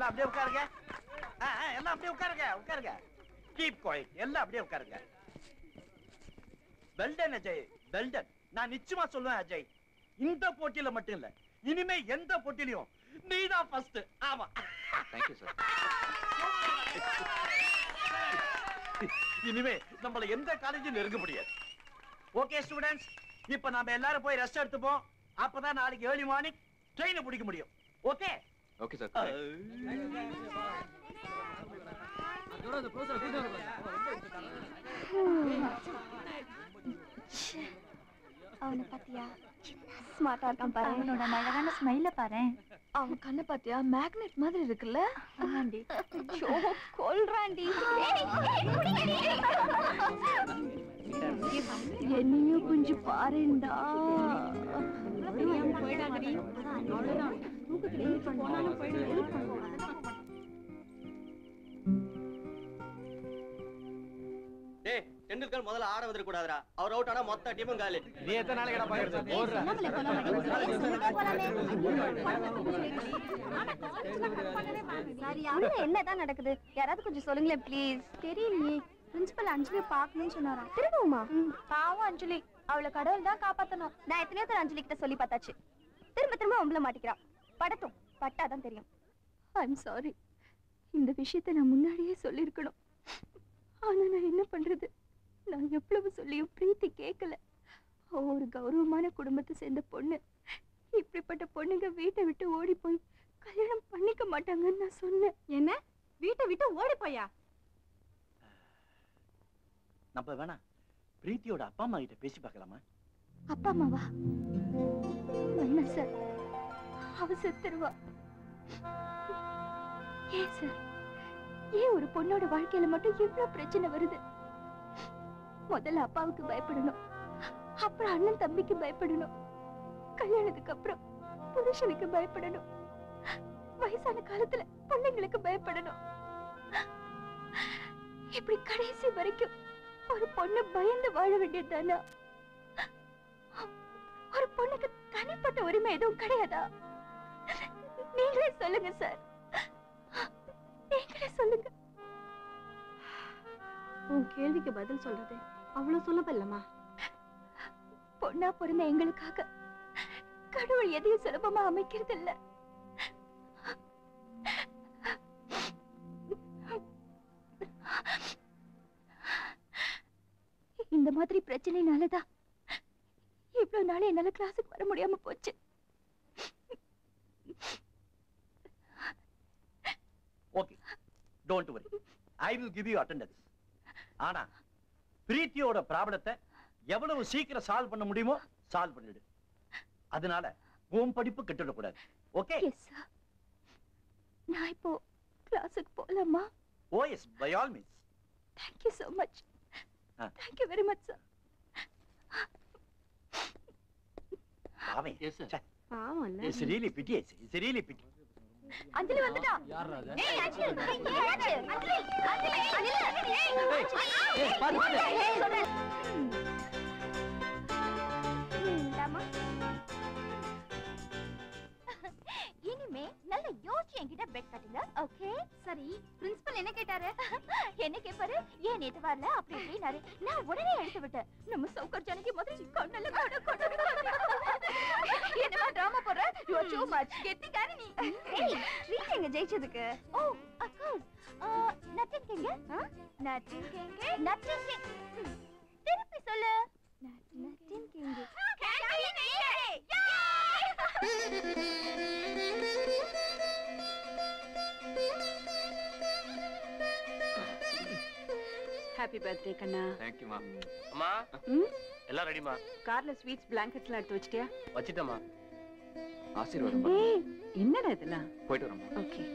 எல்லாம் அப்படியே உட்காருங்க ஆ, ஆ, எல்லாம் அப்படியே உட்காருங்க உட்காருங்க கீப் கோயிட் எல்லாம் அப்படியே உட்காருங்க வெல்டன் அஜய் வெல்டன் நான் நிச்சயமா சொல்லுவேன் அஜய் இந்த போட்டியில மட்டும் இல்ல இனிமே எந்த போட்டியிலையும் நீதான் ஃபர்ஸ்ட் ஆமா தேங்க்யூ சார் இனிமே நம்மள எந்த காலேஜும் நெருங்க முடியாது ஓகே ஸ்டூடெண்ட்ஸ் இப்ப நாம எல்லாரும் போய் ரெஸ்ட் எடுத்துப்போம் அப்பதான் நாளைக்கு ஏர்லி மார்னிங் ட்ரெயினை பிடிக்க முடியும் ஓகே ஓகே சார் அவனை பாத்தியா ஸ்மார்ட்டா இருக்கான் பாரு அவனோட அழகான ஸ்மைல பாரு அவன் கண்ணை பாத்தியா மேக்னெட் மாதிரி இருக்குல்ல ஆண்டி ஐயோ, கொல்றான்டி ஏய், ஏய், குடிங்கடி. என்னையும் கொஞ்சம் பாருண்டா டேய் டெண்டுல்கர் முதல்ல ஆட வந்துட கூடாதுடா அவர் அவுட் ஆனா மொத்த டீமும் காலி நீ எத்தனை நாளைக்கு பாக்குறது உள்ள என்னதான் நடக்குது யாராவது கொஞ்சம் சொல்லுங்களேன் ப்ளீஸ் தெரியலையே பிரின்சிபல் அஞ்சலி பார்க்கணும்னு சொன்னாராம் திரும்பவுமா பாவம் அஞ்சலி அவளை கடவுள் தான் காப்பாத்தணும் நான் எத்தனையோ தடவை அஞ்சலி கிட்ட சொல்லி பார்த்தாச்சு திரும்ப திரும்ப உங்களை மாட்டிக்கிறா படட்டும் பட்டாதான் தெரியும் ஐம் சாரி இந்த விஷயத்த நான் முன்னாடியே சொல்லியிருக்கணும் ஆனா நான் என்ன பண்றது நான் எவ்வளவு சொல்லியும் பிரீத்தி கேட்கல அவ ஒரு கௌரவமான குடும்பத்தை சேர்ந்த பொண்ணு இப்படிப்பட்ட பொண்ணுங்க வீட்டை விட்டு ஓடி போய் கல்யாணம் பண்ணிக்க மாட்டாங்கன்னு நான் சொன்னேன் என்ன வீட்டை விட்டு ஓடி போயா நம்ம வேணா பிரீத்தியோட அப்பா அம்மா கிட்ட பேசி பார்க்கலாமா அப்பா அம்மாவா வேணாம் சார் அவ செத்துருவா ஏன் சார் ஏன் ஒரு பொண்ணோட வாழ்க்கையில மட்டும் இவ்வளவு பிரச்சனை வருது முதல்ல அப்பாவுக்கு பயப்படணும் அப்புறம் அண்ணன் தம்பிக்கு பயப்படணும் கல்யாணத்துக்கு அப்புறம் புருஷனுக்கு பயப்படணும் வயசான காலத்துல பிள்ளைங்களுக்கு பயப்படணும் இப்படி கடைசி வரைக்கும் ஒரு பொண்ணு பயந்து வாழ வேண்டியதுதானா ஒரு பொண்ணுக்கு தனிப்பட்ட உரிமை எதுவும் கிடையாதா நீங்களே சொல்லுங்க சார் நீங்களே சொல்லுங்க உன் கேள்விக்கு பதில் சொல்றது அவ்வளவு சுலபம் இல்லம்மா பொண்ணா பிறந்த எங்களுக்காக கடவுள் எதையும் சுலபமா அமைக்கிறது இல்ல இந்த மாதிரி பிரச்சனைனாலதான் இவ்வளவு நாள் என்னால கிளாஸுக்கு வர முடியாம போச்சு okay don't worry I will give you attendance ஆனா பிரீத்தியோட ப்ராப்ளத்தை எவ்வளவு சீக்கிரம் சால்வ் பண்ண முடியுமோ சால்வ் பண்ணிடு அதனால உன் படிப்பு கெட்டுடக்கூடாது ஓகே எஸ் சார் நான் இப்போ கிளாஸுக்கு போலாமா oh yes by all means thank you so much ஆ. தேங்க்யூ வெரி மச் சார் பாவன் Yes, sir. பாவம் இல்ல it's really pity it's really pity Anjali வந்துட்டா ஏய் அஞ்சலி ஏய் அஞ்சலி அஞ்சலி அஞ்சலி ஏய் ஏய் பாத்து பாத்து இனிமே நல்ல யோசிச்சு என்கிட்ட பெட் கட்டுங்க ஓகே சரி பிரின்சிபல் என்ன கேட்டாரு என்ன கேட்பாரு ஏன் நேத்து வரல அப்படி இப்படினாரு நான் உடனே எடுத்து விட்டேன் நம்ம சௌகர் ஜானகி மாதிரி கண்ணல்ல கொடு கொடு என்னமா டிராமா போடுற யூ ஆர் டூ மச் கெட்டிக்காரி நீ ஏய் ட்ரீட் எங்க ஜெயிச்சதுக்கு ஓ ஆஃப் கோர்ஸ் நத்திங் கேங்க நத்திங் கேங்க நத்திங் கேங்க திருப்பி சொல்லு நத்திங் கேங்க ஹாப்பி பர்த்டே கண்ணா தேங்க்யூமா அம்மா ம் எல்லாம் ரெடிமா கார்ல ஸ்வீட்ஸ் பிளாங்கெட்ஸ்லாம் எடுத்து வச்சிட்டியா வச்சிட்டமா ஆசீர்வாதம் ஏய் என்னடா இதெல்லாம் போயிட்டு வரோம்மா ஓகே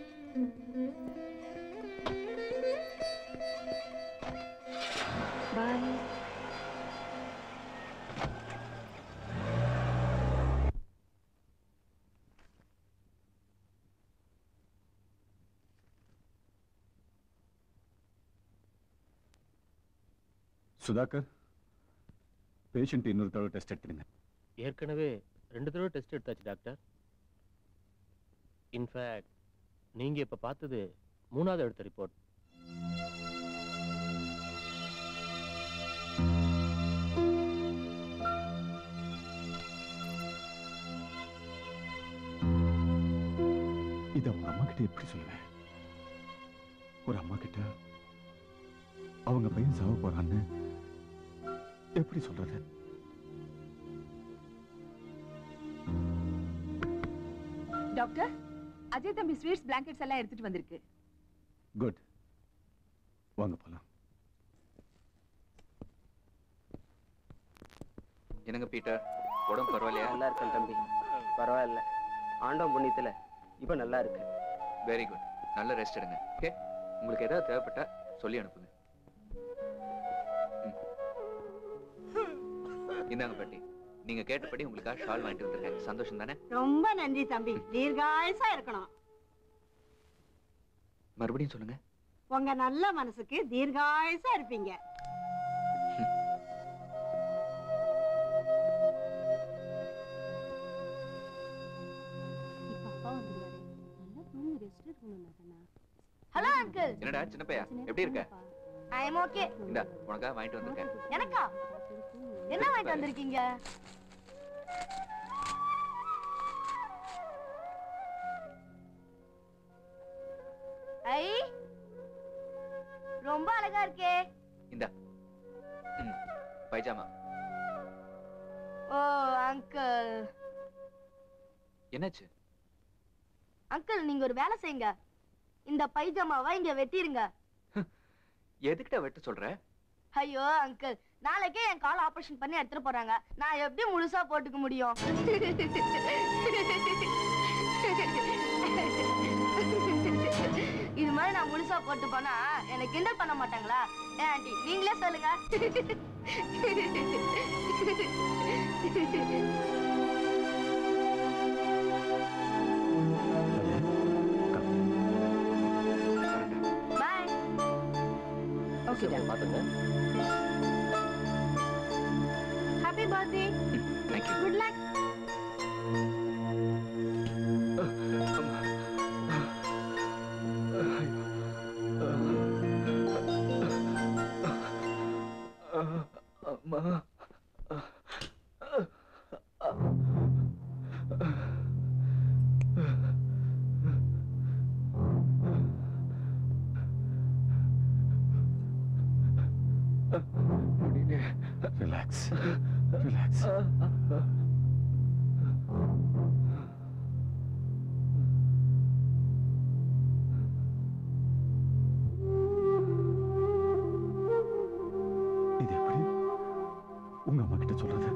பாய் சுதாகர் பேஷண்ட் இன்னொரு தடவை டெஸ்ட் எடுத்துடுங்க ஏற்கனவே ரெண்டு தடவை டெஸ்ட் எடுத்தாச்சு டாக்டர் இன்ஃபேக்ட் நீங்க இப்ப பார்த்தது மூணாவது எடுத்த ரிப்போர்ட் இதை அவங்க அம்மா கிட்ட எப்படி சொல்லுவேன் ஒரு அம்மா கிட்ட அவங்க பையன் சாவ போறான்னு எப்படி சொல்றது டாக்டர் அஜய் தம்பி ஸ்வீட்ஸ் பிளாங்கெட்ஸ் எல்லாம் எடுத்துட்டு வந்திருக்கு குட் வாங்க போலாம் என்னங்க பீட்டர் உடம்பு பரவாயில்லையா நல்லா இருக்கேன் தம்பி பரவாயில்ல ஆண்டவன் புண்ணியத்துல இப்ப நல்லா இருக்கு வெரி குட் நல்ல ரெஸ்ட் எடுங்க ஓகே உங்களுக்கு ஏதாவது தேவைப்பட்டா சொல்லி அனுப்புங்க ம். இந்தாங்க பாட்டி நீங்க கேட்டபடி உங்களுக்காக ஷால் வாங்கிட்டு வந்திருக்கேன் சந்தோஷம் தானே ரொம்ப நன்றி தம்பி தீர்காயுசா இருக்கணும் மறுபடியும் சொல்லுங்க உங்க நல்ல மனசுக்கு தீர்காயுசா இருப்பீங்க ஹலோ அங்கிள் என்னடா சின்ன பையா எப்படி இருக்க ஐ எம் ஓகே இந்தா உனக்காக வாங்கிட்டு வந்திருக்கேன் எனக்கா என்ன வாங்கிட்டு வந்திருக்கீங்க ஐ ரொம்ப அழகா இருக்கே இந்தா ம் பைஜாமா ஓ அங்கிள் என்னாச்சு அங்கிள் நீங்க ஒரு வேலை செய்யுங்க இந்த பைஜாமாவை இங்க வெட்டிருங்க எதுக்கிட்ட வெட்ட சொல்ற ஐயோ அங்கிள் நாளைக்கே என் கால் ஆபரேஷன் பண்ணி எடுத்துட்டு போறாங்க நான் எப்படி முழுசா போட்டுக்க முடியும் இது மாதிரி நான் முழுசா போட்டு போனா என்னை கிண்டல் பண்ண மாட்டாங்களா ஏன் ஆண்டி நீங்களே சொல்லுங்க பாய் ஓகே பாத்துங்க happy birthday thank you good luck அம்மா ரிலாக்ஸ் ரிலாக்ஸ் இது எப்படி உங்க அம்மா கிட்ட சொல்றது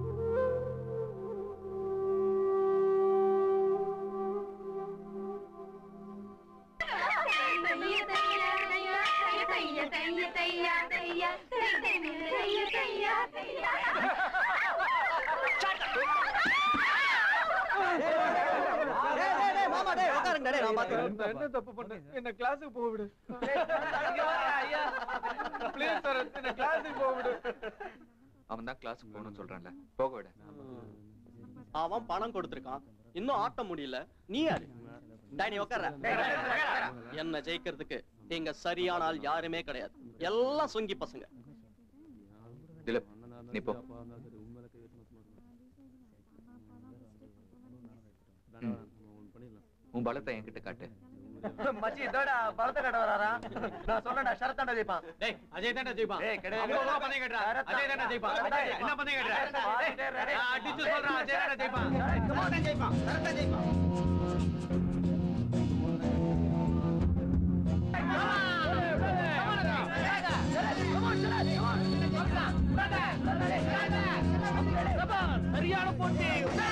மாமா டேய் உட்காருங்க டேய் நான் பாத்துக்கிறேன் என்ன தப்பு பண்ணேன் என்ன கிளாஸுக்கு போக விடு ப்ளீஸ் சார் என்ன கிளாஸுக்கு போக விடு அவன் தான் கிளாஸுக்கு போகணும்னு சொல்றான்ல போக விட அவன் பணம் கொடுத்திருக்கான் இன்னும் ஆட்ட முடியல நீ யாரு டேய் நீ உட்கார்ற என்ன ஜெயிக்கிறதுக்கு நீங்க சரியான ஆள் யாருமே கிடையாது எல்லாம் சொங்கி பசங்க திலீப் நீ போ ம். உன் பலத்தை என்கிட்ட காட்டு மச்சி இதோட பலத்தை கட்ட வராரா நான் சொல்றேன்டா ஷரத்தாண்டா ஜெயிப்பான் டேய் அஜய் தாண்டா ஜெயிப்பான் டேய் கிடையாது அவ்வளவு பந்தயம் கட்டறா அஜய் தாண்டா ஜெயிப்பான் என்ன பந்தயம் கட்டறா நான் அடிச்சு சொல்றேன் அஜய் தாண்டா ஜெயிப்பான் ஷரத்தா ஜெயிப்பான் ஷரத்தா ஜெயிப்பான் சரியான போட்டி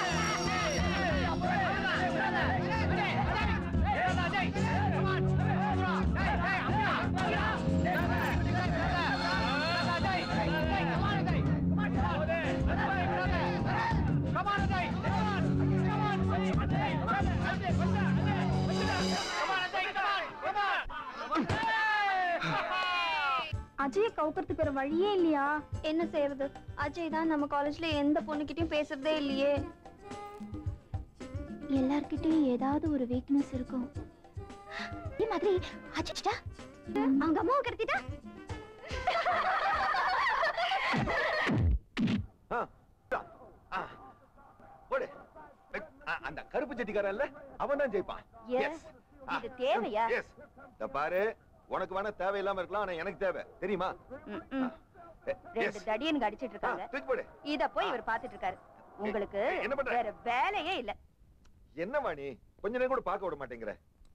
அஜயை கவுக்கிறதுக்கு வேற வழியே இல்லையா என்ன செய்யறது அஜய் தான் நம்ம காலேஜ்ல எந்த பொண்ணுகிட்டயும் பேசுறதே இல்லையே எல்லார்கிட்டயும் ஏதாவது ஒரு வீக்னஸ் இருக்கும் இதே மாதிரி அச்சிட்டா அவங்க அம்மாவை கடத்திட்டா போடு ஆ, அந்த கருப்பு செட்டிக்காரன்ல அவன் தான் ஜெயிப்பான் Yes. இது தேவையா? எஸ் இந்த பாரு உனக்கு வேணா தேவையில்லாம இருக்கலாம் ஆனா எனக்கு தேவை தெரியுமா ம், ம். எ- ரெண்டு yes. தடியன் அடிச்சிட்டு இருக்காங்க ஆ, தூக்கி போடு இத போய் இவர் பாத்துட்டு இருக்காரு உங்களுக்கு என்ன பண்ற? வேற வேலையே இல்ல என்னம்மா நீ கொஞ்ச நேரம் கூட பார்க்க விட மாட்டேங்கிற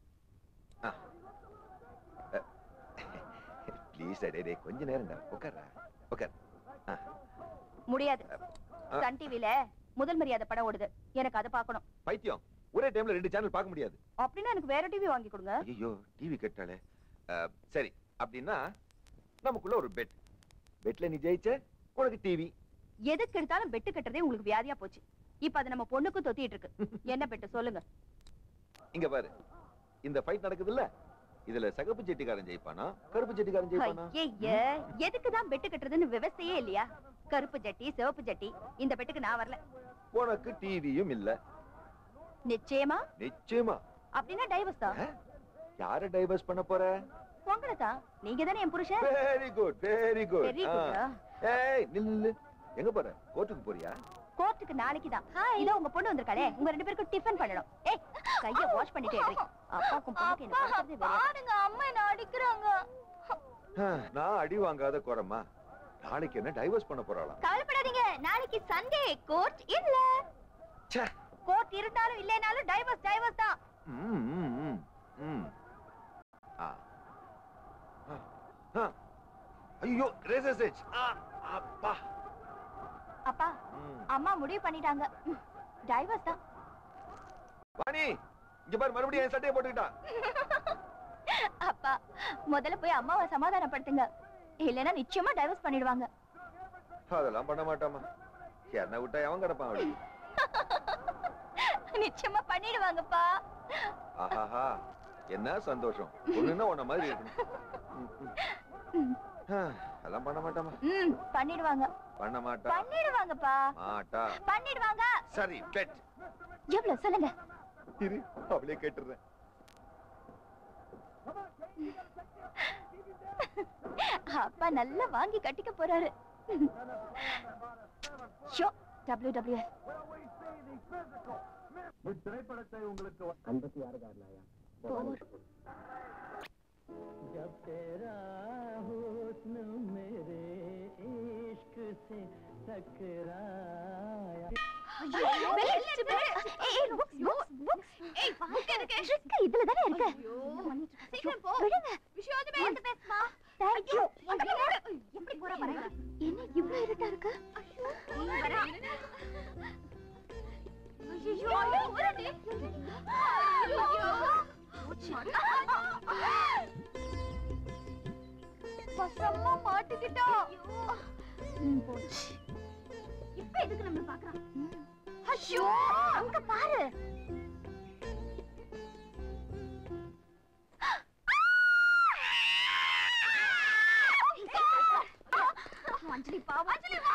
ப்ளீஸ் டே டே கொஞ்ச நேரம் தான் உட்கார்றா உட்கார் ஆ, முடியாது ஆ. சன் டிவில முதல் மரியாதை படம் ஓடுது எனக்கு அதை பார்க்கணும் பைத்தியம் ஒரே டைம்ல ரெண்டு சேனல் பார்க்க முடியாது அப்படின்னா எனக்கு வேற டிவி வாங்கி கொடுங்க ஐயோ டிவி கேட்டாலே அஹ், சரி அப்படின்னா நமக்குள்ள ஒரு பெட் பெட்ல நீ ஜெயிச்ச உனக்கு டிவி எதுக்கு எடுத்தாலும் பெட்டு கட்டுறதே உங்களுக்கு வியாதியா போச்சு இப்ப அது நம்ம பொண்ணுக்கும் தொத்திட்டு இருக்கு என்ன பெட்டு சொல்லுங்க இங்க பாரு இந்த ஃபைட் நடக்குதுல்ல இதுல சகப்பு செட்டிக்காரன் ஜெயிப்பானா கருப்பு செட்டிக்காரன் ஜெயிப்பானா ஐய எதுக்கு தான் பெட்டு கட்டுறதுன்னு விவசாயே இல்லையா கருப்பு ஜட்டி சிவப்பு ஜட்டி இந்த பெட்டுக்கு நான் வரல உனக்கு டிவியும் இல்ல நிச்சயமா நிச்சயமா அப்படின்னா டைவர்ஸ் தான் யார டைவர்ஸ் பண்ண போற உங்களை தான் நீங்க தானே என் புருஷன் very good very good Very good ஆ? ஏய் நில்லு நில்லு எங்க போற கோர்ட்டுக்கு போறியா கோர்ட்டுக்கு நாளைக்கு தான் இதோ உங்க பொண்ணு வந்திருக்காளே உங்க ரெண்டு பேருக்கும் டிஃபன் பண்ணணும் ஏய் கைய வாஷ் பண்ணிட்டே இரு அப்பாக்கும் பொண்ணுக்கு என்ன பண்றது பாருங்க அம்மா என்ன அடிக்குறாங்க ஆஹ், நான் அடி வாங்காத குறமா நாளைக்கு என்ன டைவர்ஸ் பண்ண போறாளாம் கவலைப்படாதீங்க நாளைக்கு சண்டே கோர்ட் இல்ல ச்சே. கோர்ட் இருந்தாலும் இல்லைனாலும் டைவர்ஸ் டைவர்ஸ் தான் ம், ம், ம், ம். ஆ. ஆ, ஆ. ஐயோ ரேசஸ் எட்ஜ் அப்பா அப்பா ம். அம்மா முடிவு பண்ணிட்டாங்க டைவர்ஸ் தான் வாணி இங்க பாரு மறுபடியும் என் சட்டையை போட்டுக்கிட்டான் அப்பா முதல்ல போய் அம்மாவை சமாதானப்படுத்துங்க இல்லைன்னா நிச்சயமா டைவர்ஸ் பண்ணிடுவாங்க அதெல்லாம் பண்ண மாட்டாமா என்ன விட்டா எவன் கிடப்பான் அவளுக்கு நிச்சயமா பண்ணிடுவாங்கப்பா ஆஹாஹா என்ன சந்தோஷம் ஒண்ணுன்னா உன்ன மாதிரி இருக்கணும் ம், ம். ஆ, அதெல்லாம் பண்ண மாட்டாமா ம் பண்ணிடுவாங்க பண்ண மாட்டா பண்ணிடுவாங்கப்பா மாட்டா பண்ணிடுவாங்க சரி பெட் எவ்வளவு சொல்லுங்க இரு அவளே கேட்டுறேன் அப்பா நல்லா வாங்கி கட்டிக்க போறாரு ஷோ டபிள்யூ டபிள்யூ திரைப்படத்தை உங்களுக்கு ஐம்பத்தி ஆறு காரணாயா जब तेरा हुस्न मेरे इश्क से टकराया இதுல தானே இருக்கு சீக்கிரம் போ. விடுங்க விஷயம் வந்து பேசுமா Thank you. எப்படி போற பாருங்க என்ன இவ்வளவு இருட்டா இருக்கு ஐயோ ஐயோ வரடி ஐயோ வசமா மாட்டிக்கிட்டோம் ம், போச்சு இப்ப எதுக்கு நம்ம பாக்குறோம் ஐயோ அங்க பாரு அஞ்சலி பாவம் அஞ்சலி வா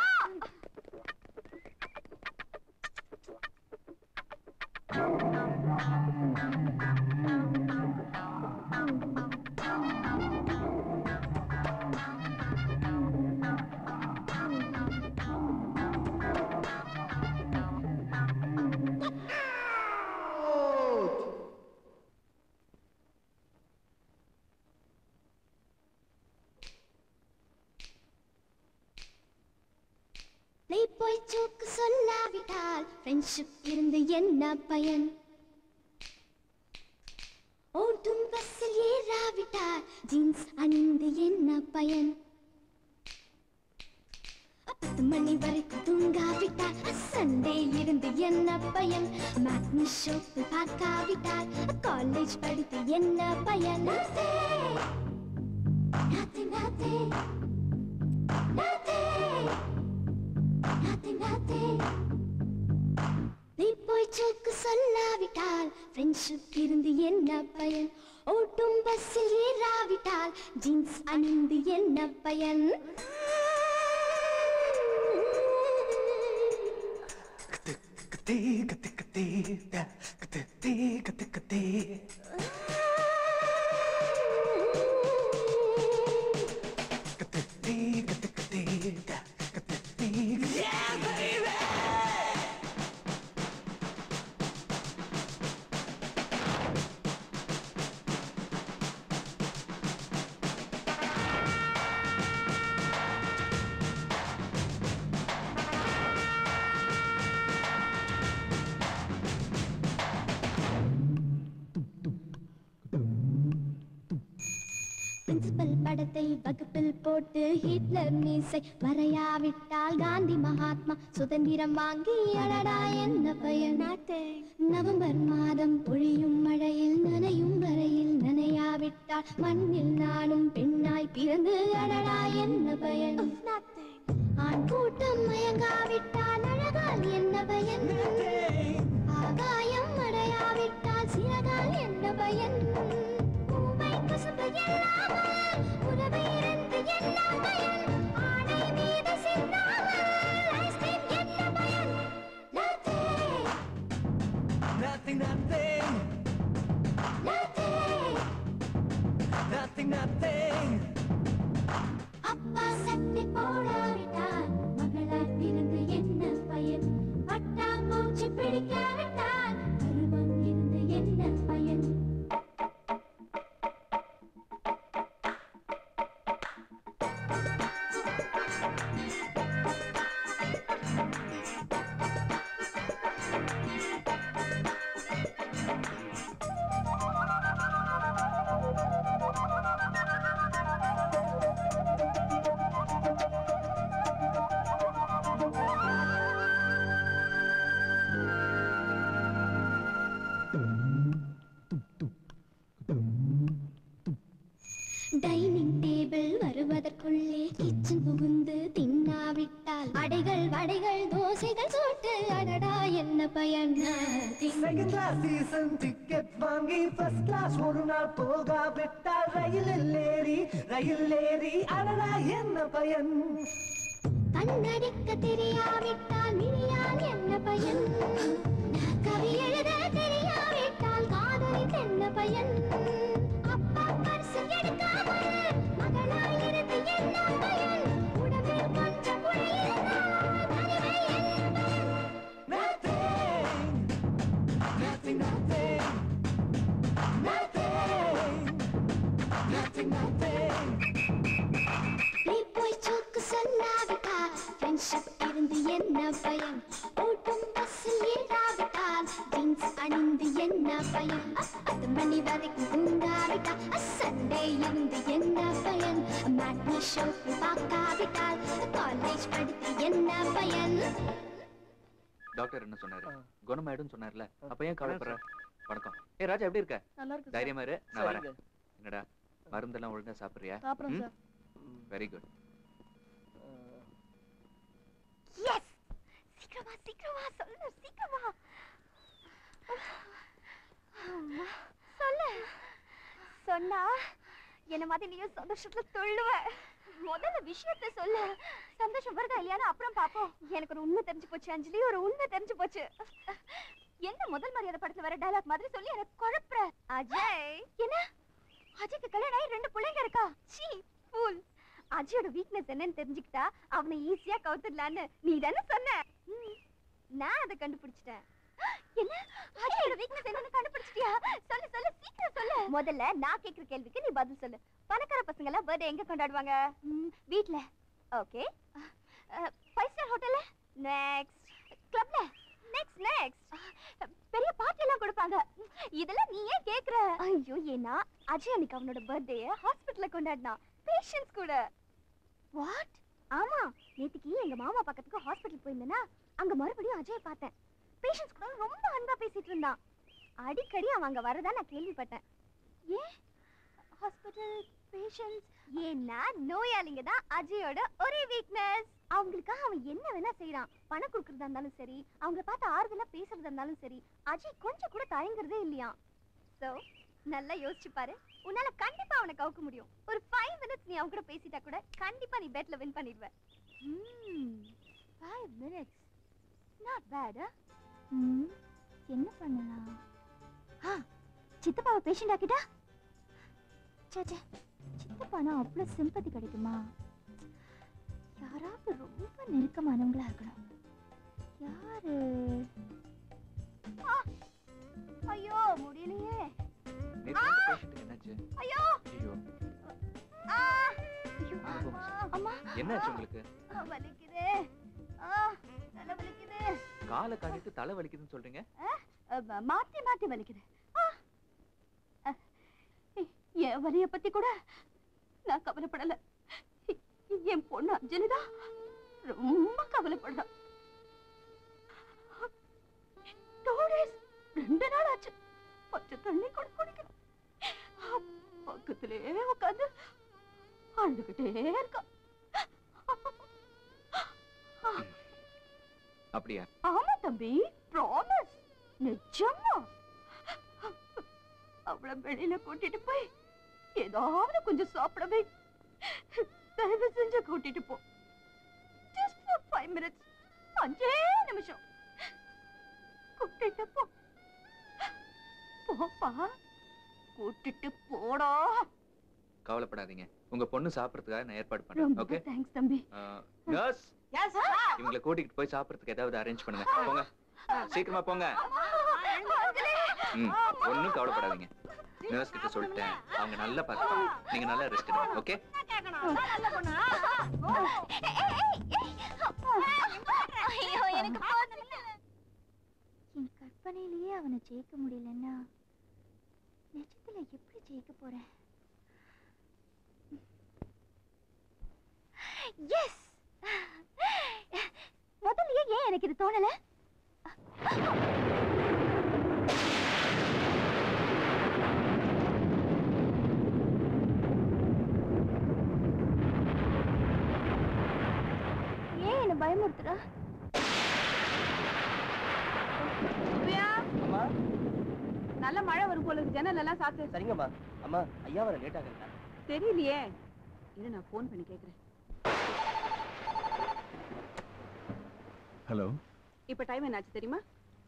நீ போய் சூக்கு சொல்லாவிட்டால் ஃப்ரெண்ட்ஷிப் இருந்து என்ன பயன் ஓட்டும் பஸ்ஸில் ஏறாவிட்டால் ஜீன்ஸ் அணிந்து என்ன பயன் பத்து மணி வரைக்கும் தூங்காவிட்டால் சண்டே இருந்து என்ன பயன் மேட்னி ஷோக்கு பார்க்காவிட்டால் காலேஜ் படித்து என்ன பயன் Nothing, nothing, nothing. nothing, nothing. நீ போய் சோக்கு சொல்லாவிட்டால் ஃப்ரெண்ட்ஷிப் இருந்து என்ன பயன் ஓட்டும் பஸ்ஸில் ஏறாவிட்டால் ஜீன்ஸ் அணிந்து என்ன பயன் பிரின்சிபல் படத்தை வகுப்பில் போட்டு ஹிட்லர் மீசை வரையாவிட்டால் காந்தி மகாத்மா சுதந்திரம் வாங்கி அடடா என்ன பயன் நவம்பர் மாதம் பொழியும் மழையில் நனையும் வரையில் நனையாவிட்டால் மண்ணில் நானும் பெண்ணாய் பிறந்து அடடா என்ன பயன் ஆண் கூட்டம் மயங்காவிட்டால் அழகால் என்ன பயன் ஆகாயம் அடையாவிட்டால் சிறகால் என்ன பயன் பூவை கசப்பு இல்லாமல் உறவு இருந்து என்ன பயன் ஆடை மீது சிந்தாமல் ஐஸ்கிரீம் என்ன பயன் Nothing, nothing, nothing, nothing. அப்பா சட்டை போடாவிட்டால் மகளாய் பிறந்து என்ன பயன் பட்டாம்பூச்சி பிடிக்காவிட்டால் பருவம் இருந்து என்ன பயன் டைனிங் டேபிள் வருவதற்குள்ளே கிச்சன் புகுந்து தின்னாவிட்டால் அடைகள் வடைகள் தோசைகள் சோட்டு அடடா என்ன பயன் செகண்ட் கிளாஸ் சீசன் டிக்கெட் வாங்கி ஃபர்ஸ்ட் கிளாஸ் ஒரு நாள் போகாவிட்டால் ரயிலில் ஏறி ரயில் ஏறி அடடா என்ன பயன் கண்ணடிக்க தெரியாவிட்டால் மினியால் என்ன பயன் கவி எழுத தெரியாவிட்டால் காதலில் என்ன பயன் அப்பா பரிசு எடுக்காமல் மகளாய் இருந்து என்ன பயன் உடம்பில் கொஞ்சம் குறை இருந்தால் தனிமை என்ன பயன் Nothing, nothing, nothing, nothing, nothing. போய் சோக்கு சொல்லாவிட்டால் ஃப்ரெண்ட்ஷிப் இருந்து என்ன பயன் ஓட்டும் பஸ்ஸில் ஏறாவிட்டால் ஜீன்ஸ் அணிந்து என்ன பயன் பத்து மணி வரைக்கும் தூங்காவிட்டால் சண்டே இருந்து என்ன பயன் மேட்னி ஷோ பார்க்காவிட்டால் காலேஜ் படித்து என்ன பயன் டாக்டர் என்ன சொன்னாரு குணமாயிடும் சொன்னார்ல அப்ப ஏன் கவலைப்படுற வணக்கம் ஏ ராஜா எப்படி இருக்க நல்லா இருக்கு சார். தைரியமா இரு நான் வரேன் சரிங்க. என்னடா மருந்தெல்லாம் ஒழுங்கா சாப்பிடுறியா சாப்பிடுறேன் சார். வெரி குட் எஸ் சீக்கிரமா சீக்கிரமா சொல்லு சீக்கிரமா அம்மா, சொல்லு சொன்னா என்ன மாதிரி நீயும் சந்தோஷத்துல துள்ளுவ முதல்ல விஷயத்த சொல்லு சந்தோஷம் வருதா இல்லையான்னு அப்புறம் பாப்போம் எனக்கு ஒரு உண்மை தெரிஞ்சு போச்சு அஞ்சலி ஒரு உண்மை தெரிஞ்சு போச்சு என்ன முதல் மரியாதை படத்துல வர டயலாக் மாதிரி சொல்லி எனக்கு குழப்புற அஜய் என்ன அஜய்க்கு கல்யாணம் ஆகி ரெண்டு பிள்ளைங்க இருக்கா சீ ஃபூல் அஜயோட வீக்னஸ் என்னன்னு தெரிஞ்சுக்கிட்டா அவனை ஈஸியா கவுத்துடலான்னு நீ தானே சொன்ன ம், நான் அதை கண்டுபிடிச்சிட்டேன் என்ன அஜயோட வீக்னஸ் என்னன்னு கண்டுபிடிச்சிட்டியா சொல்லு சொல்லு சீக்கிரம் சொல்லு முதல்ல நான் கேக்குற கேள்விக்கு நீ பதில் சொல்லு பணக்கார பசங்க எல்லாம் பர்த்டே எங்க கொண்டாடுவாங்க ம், வீட்ல ஓகே ஃபைவ் ஸ்டார் ஹோட்டல்ல நெக்ஸ்ட் கிளப்ல நெக்ஸ்ட் நெக்ஸ்ட் பெரிய பார்ட்டி எல்லாம் கொடுப்பாங்க இதெல்லாம் நீ ஏன் கேக்குற ஐயோ ஏன்னா அஜய் அன்னைக்கு அவனோட பர்த்டே ஹாஸ்பிடல்ல கொண்டாடினான் பேஷண்ட்ஸ் கூட வாட் ஆமா நேத்துக்கு எங்க மாமா பக்கத்துக்கு ஹாஸ்பிடல் போயிருந்தேனா அங்க மறுபடியும் அஜய் பார்த்தேன் பேஷண்ட்ஸ் கூட ரொம்ப அன்பா பேசிட்டு இருந்தான் அடிக்கடி அவன் அங்க வரதா நான் கேள்விப்பட்டேன் ஏன் ஹாஸ்பிடல் பேஷண்ட்ஸ் ஏன்னா நோயாளிங்க தான் அஜயோட ஒரே வீக்னஸ் அவங்களுக்காக அவன் என்ன வேணா செய்றான் பணம் கொடுக்கறதா இருந்தாலும் சரி அவங்கள பார்த்து ஆறுதலா பேசுறதா இருந்தாலும் சரி அஜய் கொஞ்சம் கூட தயங்குறதே இல்லையா சோ நல்லா யோசிச்சு பாரு உன்னால கண்டிப்பா அவனை கவுக்க முடியும் ஒரு ஃபைவ் மினிட்ஸ் நீ அவன் கூட பேசிட்டா கூட கண்டிப்பா நீ பெட்ல வின் பண்ணிடுவ ஃபைவ் மினிட்ஸ் நாட் பேட் என்ன பண்ணலாம் ஆ சித்தப்பாவை பேஷண்ட் ஆக்கிட்டா சே சே சித்தப்பானா அவ்வளோ சிம்பத்தி கிடைக்குமா யாராவது ரொம்ப நெருக்கமானவங்களா இருக்கணும் யாரு ஆ! ஐயோ முடியலையே நேத்து பேஷண்ட்டுக்கு என்னாச்சு ஐயோ ஐயோ ஆ! ஐயோ, ஆமா. அம்மா என்னாச்சு உங்களுக்கு ஆ, வலிக்குது ஆ, தலை வலிக்குது காலை காட்டிட்டு தலை வலிக்குதுன்னு சொல்றீங்க ஆ, அ, மாத்தி மாத்தி வலிக்குது ஆ! அ, என் வலிய பத்தி கூட நான் கவலைப்படல என் பொண்ணு அஞ்சலிதா ரொம்ப கவலைப்படுறா Two days, ரெண்டு நாள் ஆச்சு பச்சை தண்ணி கூட குடிக்கல பக்கத்திலே உட்காந்து அழுதுகிட்டே இருக்கா அப்படியா ஆமா தம்பி ப்ராமிஸ் நிஜமா அவள வெளியில கூட்டிட்டு போய் ஏதாவது கொஞ்சம் சாப்பிட வை தயவு செஞ்சு கூட்டிட்டு போ ஜஸ்ட் ஃபார் ஃபைவ் மினிட்ஸ் அஞ்சே நிமிஷம் கூட்டிட்டு போ போப்பா கூட்டிட்டு போடா கவலைப்படாதீங்க உங்க பொண்ணு சாப்பிடறதுக்காக நான் ஏற்பாடு பண்றேன் ரொம்ப ஓகே தேங்க்ஸ் தம்பி நர்ஸ் எஸ் இவங்களை கூட்டிட்டு போய் சாப்பிடறதுக்கு ஏதாவது அரேஞ்ச் பண்ணுங்க போங்க சீக்கிரமா போங்க ம் ஒண்ணும் கவலைப்படாதீங்க நர்ஸ் கிட்ட சொல்லிட்டேன் அவங்க நல்லா பார்த்துப்பாங்க நீங்க நல்லா ரெஸ்ட் எடுங்க ஓகே ஐயோ எனக்கு போதுமில்ல. என் கற்பனையிலேயே அவனை ஜெயிக்க முடியலன்னா நிஜத்துல எப்படி ஜெயிக்க போறேன் எஸ் முதல்லயே ஏன் எனக்கு இது தோணல ஏன் என்ன பயமுறுத்துறா அம்மா நல்ல மழை வரும் போல இருக்கு ஜன்னல் எல்லாம் சாத்து சரிங்கம்மா அம்மா ஐயா வர லேட் ஆகுங்களா தெரியலையே இரு நான் ஃபோன் பண்ணி கேக்குறேன் ஹலோ இப்ப டைம் என்னாச்சு தெரியுமா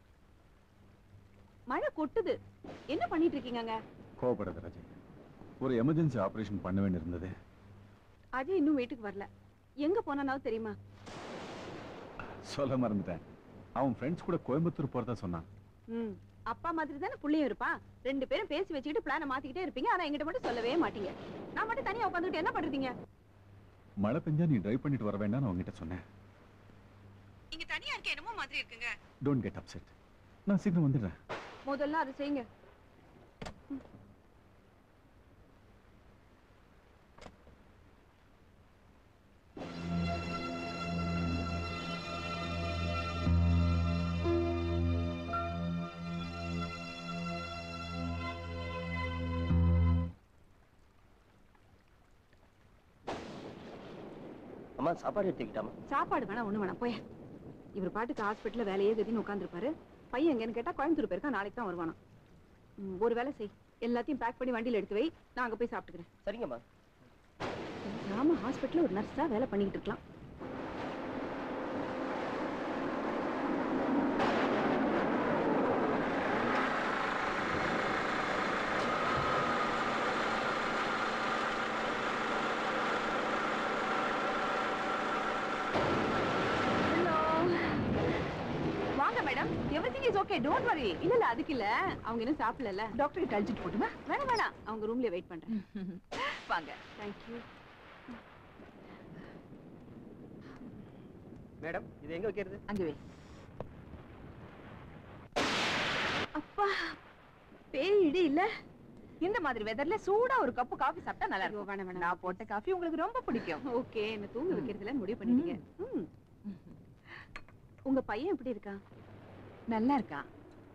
மழை கொட்டுது என்ன பண்ணிட்டு இருக்கீங்க அங்க கோவப்படாத ராஜி ஒரு எமர்ஜென்சி ஆபரேஷன் பண்ண வேண்டியிருந்தது அஜய் இன்னும் வீட்டுக்கு வரல எங்க போனானாவது தெரியுமா சொல்ல மறந்துட்டேன் அவன் ஃப்ரெண்ட்ஸ் கூட கோயம்புத்தூர் போறதா சொன்னான் ம் அப்பா மாதிரி தானே புள்ளையும் இருப்பான் ரெண்டு பேரும் பேசி வச்சுக்கிட்டு பிளானை மாத்திக்கிட்டே இருப்பீங்க ஆனா என்கிட்ட மட்டும் சொல்லவே மாட்டீங்க நான் மட்டும் தனியா உட்காந்துக்கிட்டு என்ன பண்றீங்க மழை பெஞ்சா நீ டிரைவ் பண்ணிட்டு வர வேண்டாம்னு அவங்ககிட்ட சொன்னேன் இங்க தனியா இருக்க என்னமோ மாதிரி இருக்குங்க டோன்ட் கெட் அப்செட் நான் சீக்கிரம் வந்துடுறேன் முதல்ல அதை செய்யுங்க அம்மா சாப்பாடு எடுத்துக்கிட்டாமா சாப்பாடு வேணா ஒண்ணு வேணாம் போய் இவர் பாட்டுக்கு ஹாஸ்பிட்டல்ல வேலையே கதின்னு உட்காந்துருப்பாரு பையன் எங்கன்னு கேட்டா கோயம்புத்தூர் போயிருக்கா நாளைக்கு தான் வருவானா ம், ஒரு வேலை செய் எல்லாத்தையும் பேக் பண்ணி வண்டியில எடுத்து வை நான் அங்க போய் சாப்பிட்டுக்கிறேன் சரிங்கம்மா நாம ஹாஸ்பிட்டல்ல ஒரு நர்ஸா வேலை பண்ணிக்கிட்டு இருக்கலாம் வாங்க madam everything is okay don't worry இல்ல இல்ல அதுக்கு இல்ல அவங்க இன்னும் சாப்பிடல டாக்டர் கிட்ட அழைச்சிட்டு போட்டுமா வேணாம் வேணாம் அவங்க ரூம்ல வெயிட் பண்றேன் வாங்க தேங்க் யூ மேடம் இது எங்க வைக்கிறது அங்க வை அப்பா பேய் இடி இல்ல இந்த மாதிரி வெதர்ல சூடா ஒரு கப்பு காஃபி சாப்பிட்டா நல்லா இருக்கும் வேணாம் வேணாம் நான் போட்ட காஃபி உங்களுக்கு ரொம்ப பிடிக்கும் ஓகே என்ன தூங்க வைக்கிறதுல முடிவு பண்ணிட்டீங்க ம். உங்க பையன் எப்படி இருக்கான் நல்லா இருக்கான்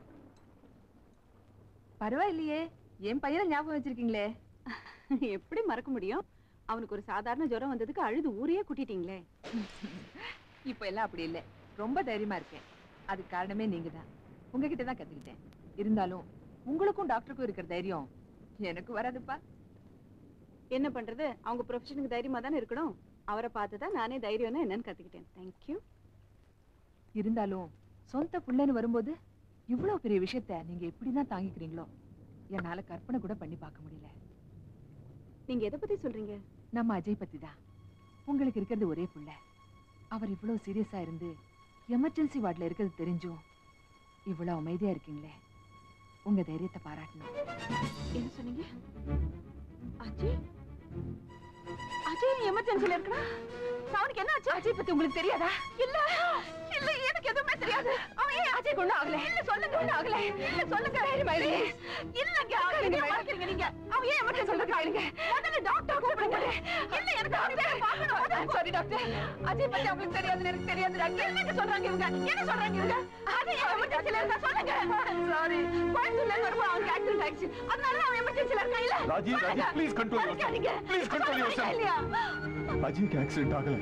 பரவாயில்லையே என் பையனை ஞாபகம் வச்சிருக்கீங்களே எப்படி மறக்க முடியும் அவனுக்கு ஒரு சாதாரண ஜுரம் வந்ததுக்கு அழுது ஊரையே கூட்டிட்டீங்களே இப்ப எல்லாம் அப்படி இல்ல ரொம்ப தைரியமா இருக்கேன் அதுக்கு காரணமே நீங்க தான் உங்ககிட்ட தான் கத்துக்கிட்டேன் இருந்தாலும் உங்களுக்கும் டாக்டருக்கும் இருக்கிற தைரியம் எனக்கு வராதுப்பா என்ன பண்றது அவங்க ப்ரொஃபஷனுக்கு தைரியமா தானே இருக்கணும் அவரை பார்த்து தான் நானே தைரியம்னா என்னன்னு கத்துக்கிட்டேன் தேங்க்யூ இருந்தாலும் சொந்த புள்ளைன்னு வரும்போது இவ்வளவு பெரிய விஷயத்த நீங்க எப்படிதான் தாங்கிக்கிறீங்களோ என்னால கற்பனை கூட பண்ணி பார்க்க முடியல நீங்க எதை பத்தி சொல்றீங்க நம்ம அஜய் பத்தி தான் உங்களுக்கு இருக்கிறது ஒரே புள்ள அவர் இவ்வளவு சீரியஸா இருந்து எமர்ஜென்சி வார்டுல இருக்கிறது தெரிஞ்சும் இவ்வளவு அமைதியா இருக்கீங்களே உங்க தைரியத்தை பாராட்டணும் என்ன சொன்னீங்க அஜய் அஜய் எமர்ஜென்சில இருக்கா அவனுக்கு என்ன ஆச்சு அஜய் பத்தி உங்களுக்கு தெரியாதா இல்ல இல்ல எனக்கு எதுவுமே தெரியாது அவன் ஏன் அஜய் கொண்டு ஆகல இல்ல சொல்லுங்க ஒண்ணு ஆகல இல்ல சொல்லுங்க Please. இல்லங்க நீங்க மறக்கிறீங்க நீங்க அவன் ஏன் எமர்ஜென்சி சொல்லுங்க கேளுங்க முதல்ல டாக்டர் கூப்பிடுங்க இல்ல எனக்கு டாக்டர் பார்க்கணும் சாரி டாக்டர் அஜய் பத்தி அவங்களுக்கு தெரியாது எனக்கு தெரியாது டாக்டர் என்ன சொல்றாங்க இவங்க என்ன சொல்றாங்க இவங்க அஜய் எமர்ஜென்சில இருக்கா சொல்லுங்க சாரி கோயம்புத்தூர்ல இருந்து வரும்போது அவனுக்கு ஆக்சிடென்ட் ஆயிடுச்சு அதனால அவன் எமர்ஜென்சில இருக்கா இல்ல ராஜி ராஜி ப்ளீஸ் கண்ட்ரோல் மறைக்காதீங்க. ப்ளீஸ் கண்ட்ரோல் யுவர் சொல்லுங்க இல்லையா அஜய்க்கு ஆக்சிடென்ட் ஆகல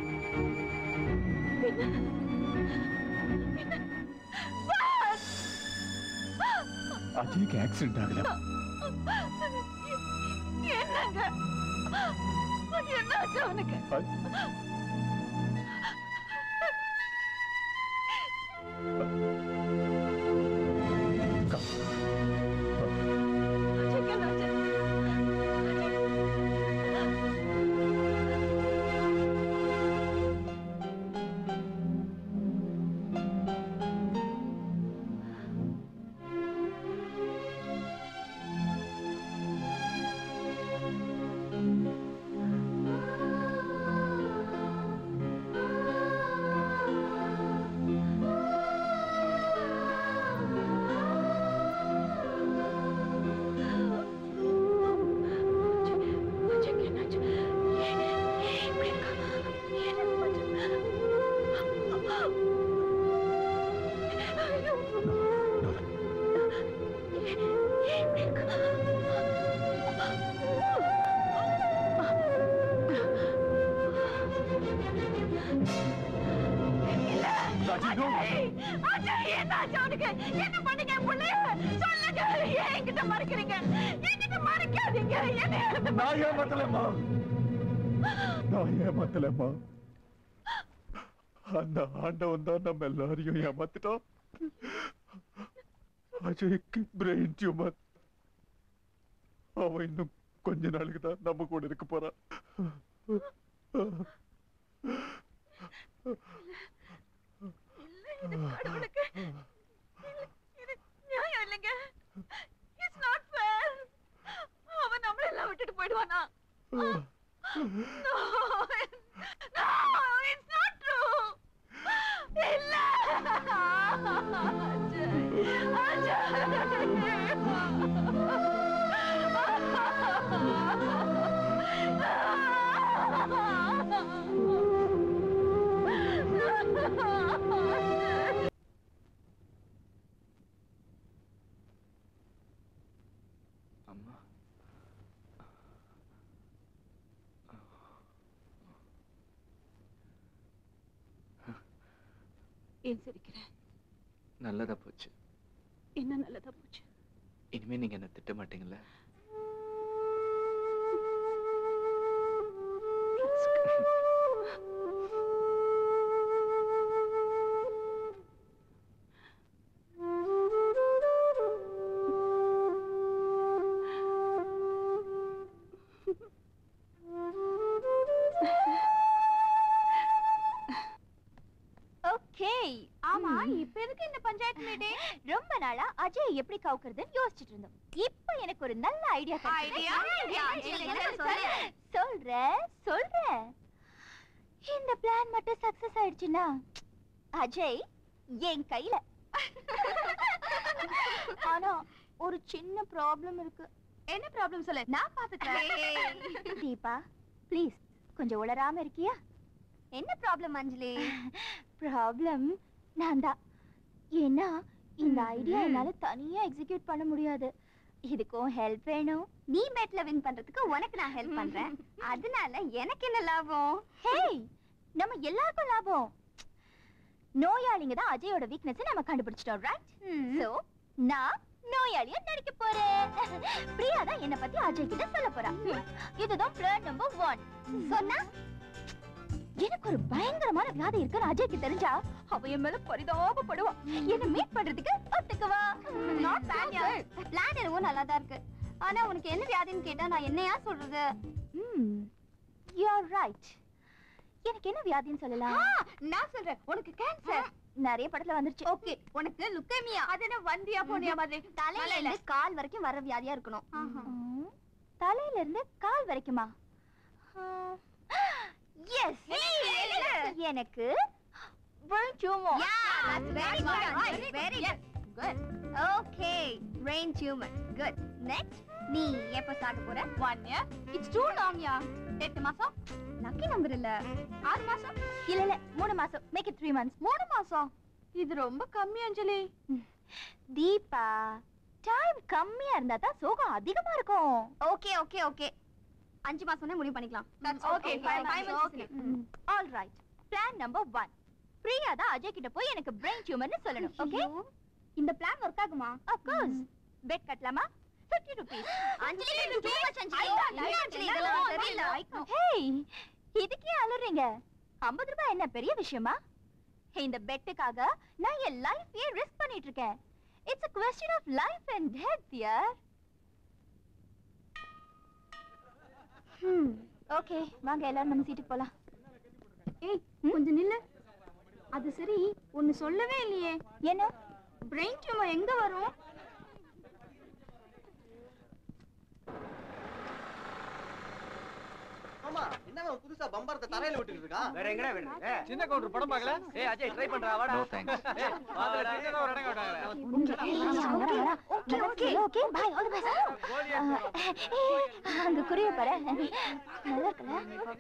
அஜய்க்கு ஆக்சிடென்ட் ஆகல என்னங்க என்னாச்சு அவனுக்கு அஜய்க்கு என்னாச்சு? அஜய்க்கு என்னாச்சு? ஏன் ஏன் இப்படி இருக்கா? எனக்கு மட்டும் ஐயோ. ஏன் ஏன் இப்படி இருக்கா? இல்ல. அஜய், அஜய், என்னாச்சு அவனுக்கு? என்ன பண்ணீங்க என் புள்ளைய? சொல்லுங்க. ஏன் என்கிட்ட மறைக்கிறீங்க? என்கிட்ட மறைக்காதீங்க. என்னை எடுத்து நான் ஏமாத்தலம்மா நான் ஏமாத்தலம்மா அந்த ஆண்டவன் தான் நம்ம எல்லாரையும் ஏமாத்திட்டான் அஜய்க்கு பிரெயின் டியூமர் அவன் இன்னும் கொஞ்ச நாளுக்கு தான் நம்ம கூட இருக்க போறான் இது கடவுளுக்கு இது- இது நியாயம் இல்லைங்க இட்ஸ் நாட் ஃபேர் அவன் நம்மள எல்லாம் விட்டுட்டு போயிடுவானா No, no, it's not true. இல்ல. அஜய், அஜய். அம்மா ஏன் சிரிக்கிற நல்லதா போச்சு என்ன நல்லதா போச்சு இனிமே நீங்க என்ன திட்ட மாட்டீங்கல்ல ஓகே ஆமா இப்ப எதுக்கு இந்த பஞ்சாயத்து மீட்டிங் ரொம்ப நாளா அஜய் எப்படி கவுக்குறதுன்னு யோசிச்சுட்டு இருந்தோம் இப்போ எனக்கு ஒரு நல்ல ஐடியா Idea? சொல்றேன் சொல்றேன் இந்த பிளான் மட்டும் சக்சஸ் ஆயிடுச்சுன்னா அஜய் என் கையில ஆனா ஒரு சின்ன ப்ராப்ளம் இருக்கு என்ன ப்ராப்ளம் சொல்லு நான் பாத்துக்கிறேன் தீபா ப்ளீஸ் கொஞ்சம் உளராம இருக்கியா என்ன ப்ராப்ளம் அஞ்சலி ப்ராப்ளம் நான் தான் ஏன்னா இந்த ஐடியா என்னால தனியா எக்ஸிக்யூட் பண்ண முடியாது இதுக்கும் ஹெல்ப் வேணும் நீ பெட்ல வின் பண்றதுக்கு உனக்கு நான் ஹெல்ப் பண்றேன் அதனால எனக்கு என்ன லாபம் ஹேய் நம்ம எல்லாருக்கும் லாபம் நோயாளிங்க தான் அஜயோட வீக்னஸ் நம்ம கண்டுபிடிச்சிட்டோம் ரைட் சோ நான் நோயாளியா நடிக்க போறேன் பிரியா தான் என்ன பத்தி அஜய் கிட்ட சொல்ல போறா இதுதான் பிளான் நம்பர் ஒன் சொன்னா எனக்கு ஒரு பயங்கரமான வியாதி இருக்குன்னு அஜய்க்கு தெரிஞ்சா அவ என் மேல பரிதாபப்படுவா என்ன மீட் பண்றதுக்கு ஒத்துக்குவா நாட் பேட் பிளான் என்னவோ நல்லா தான் இருக்கு ஆனா உனக்கு என்ன வியாதின்னு கேட்டா நான் என்னையா சொல்றது யூ ஆர் ரைட் எனக்கு என்ன வியாதின்னு சொல்லலாம் நான் சொல்றேன் உனக்கு கேன்சர் நிறைய படத்துல வந்துருச்சு ஓகே உனக்கு லுக்கேமியா அது என்ன வந்தியா போனியா மாதிரி தலையில இருந்து கால் வரைக்கும் வர வியாதியா இருக்கணும் ம், தலையில இருந்து கால் வரைக்குமா எஸ் எனக்கு brain tumor yeah that's very good right very good good okay brain tumor good next நீ எப்ப சாக போற one year it's too long yeah எட்டு மாசம் லக்கி நம்பர் இல்ல ஆறு மாசம் இல்ல இல்ல மூணு மாசம் மேக் இட் த்ரீ மந்த்ஸ் மூணு மாசம் இது ரொம்ப கம்மி அஞ்சலி தீபா டைம் கம்மியா இருந்தா தான் சோகம் அதிகமா இருக்கும் ஓகே ஓகே ஓகே அஞ்சு மாசம்னே முடிவு பண்ணிக்கலாம் okay five months okay all right plan number one Priya தான் அஜய் கிட்ட போய் எனக்கு பிரெயின் டியூமர்னு சொல்லணும் ஓகே இந்த பிளான் ஒர்க் ஆகுமா ஆஃப் கோர்ஸ் பெட் கட்டலாமா 50 rupees அஞ்சலி இது டூ மச் அஞ்சலி அஞ்சலி இதெல்லாம் சரியில்லை ஹேய் இதுக்கே அலறீங்க 50 ரூபாய் என்ன பெரிய விஷயமா இந்த பெட்டுக்காக நான் என் லைஃபையே ரிஸ்க் பண்ணிட்டு இருக்கேன் it's a question of life and death dear hmm okay வாங்க எல்லாரும் நம்ம சீட்டுக்கு போலாம் ஏய் கொஞ்சம் நில்லு அது சரி ஒன்னு சொல்லவே இல்லையே என்ன பிரெயின் டியூமர் எங்க வரும் ஆமா என்னவன் புதுசா பம்பரத்தை தரையில விட்டுட்டு இருக்கான் வேற எங்கடா விடுறது? சின்ன கவுண்டர் படம் பார்க்கல ஏய் அஜய் ட்ரை பண்றா வாடா No thanks. ஏய் வாடா சின்னதா ஒரு இடம் காட்டாங்க okay okay okay bye all the best அங்க குறிய பாரு நல்லா இருக்குல்ல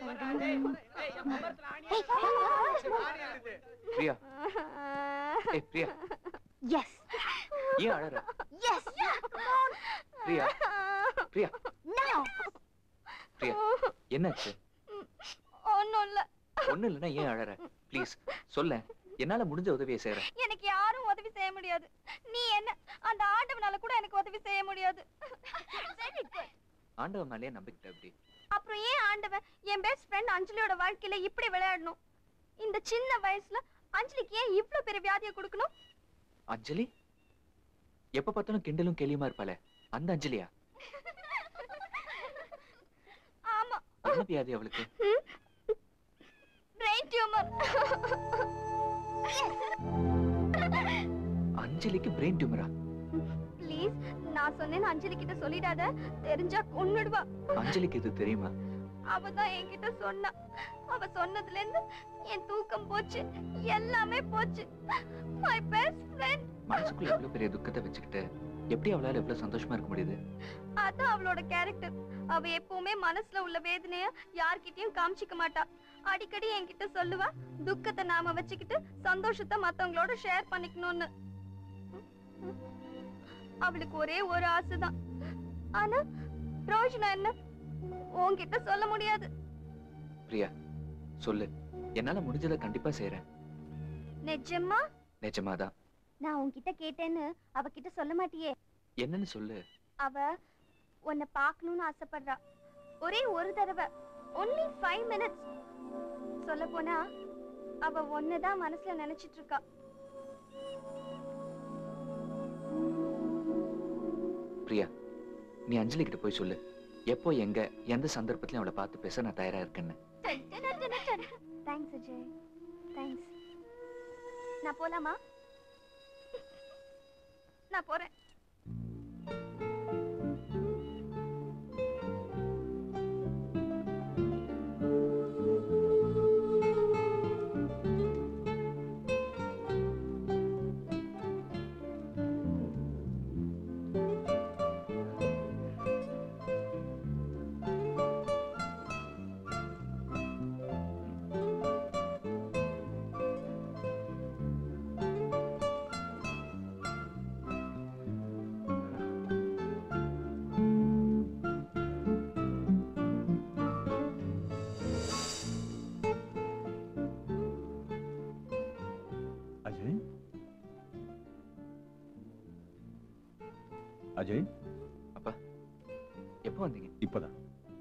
ஏய், வா, வா, வா, வா. பிரியா ஏய் பிரியா எஸ் ஏன் அழற எஸ் பிரியா பிரியா நோ பிரியா என்னாச்சு ஒண்ணும் இல்ல ஒண்ணு இல்லைன்னா ஏன் அழற ப்ளீஸ் சொல்ல என்னால முடிஞ்ச உதவியை செய்யறேன் எனக்கு யாரும் உதவி செய்ய முடியாது நீ என்ன அந்த ஆண்டவனால கூட எனக்கு உதவி செய்ய முடியாது சரி good. ஆண்டவன் மேலேயே நம்பிக்கிட்ட அப்படி அப்புறம் ஏன் ஆண்டவன் என் பெஸ்ட் ஃப்ரெண்ட் அஞ்சலியோட வாழ்க்கையில இப்படி விளையாடணும் இந்த சின்ன வயசுல அஞ்சலிக்கு ஏன் இவ்ளோ பெரிய வியாதியை கொடுக்கணும் அஞ்சலி எப்ப பார்த்தாலும் கிண்டலும் கேலியுமா இருப்பாளே அந்த அஞ்சலியா ஆமா என்ன வியாதி அவளுக்கு பிரெயின் டியூமர் அஞ்சலிக்கு பிரெயின் டியூமரா ப்ளீஸ் நான் சொன்னேன்னு அஞ்சலி கிட்ட சொல்லிடாத தெரிஞ்சா கொன்னுடுவா அஞ்சலிக்கு இது தெரியுமா அவ தான் என்கிட்ட சொன்னா அவ சொன்னதுல இருந்து என் தூக்கம் போச்சு எல்லாமே போச்சு மை பெஸ்ட் ஃப்ரெண்ட் மனசுக்குள்ள எவ்வளவு பெரிய துக்கத்தை வச்சுக்கிட்டு எப்படி அவளால எவ்வளவு சந்தோஷமா இருக்க முடியுது அதான் அவளோட கேரக்டர் அவ எப்பவுமே மனசுல உள்ள வேதனைய யார்கிட்டயும் காமிச்சிக்க மாட்டா அடிக்கடி என்கிட்ட சொல்லுவா துக்கத்தை நாம வச்சுக்கிட்டு சந்தோஷத்தை மத்தவங்களோட ஷேர் பண்ணிக்கணும்னு அவளுக்கு ஒரே ஒரு ஆசைதான் ஆனா பிரயோஜனம் என்ன உன்கிட்ட சொல்ல முடியாது பிரியா சொல்லு என்னால முடிஞ்சதை கண்டிப்பா செய்யறேன் நிஜமா நிஜமாதான் நான் உன்கிட்ட கேட்டேன்னு அவகிட்ட சொல்ல மாட்டியே என்னன்னு சொல்லு அவ உன்னை பார்க்கணும்னு ஆசைப்படுறா ஒரே ஒரு தடவை ஒன்லி ஃபைவ் மினிட்ஸ் சொல்ல போனா அவ ஒன்னதான் மனசுல நினைச்சிட்டு இருக்கா பிரியா நீ அஞ்சலி கிட்ட போய் சொல்லு எப்போ எங்க எந்த சந்தர்ப்பத்திலயும் அவளை பார்த்து பேச நான் தயாரா இருக்கேன்னு தேங்க்ஸ் அஜய் தேங்க்ஸ் நான் போலாமா நான் போறேன் அஜய் அஜய் அப்பா எப்போ வந்தீங்க இப்பதான்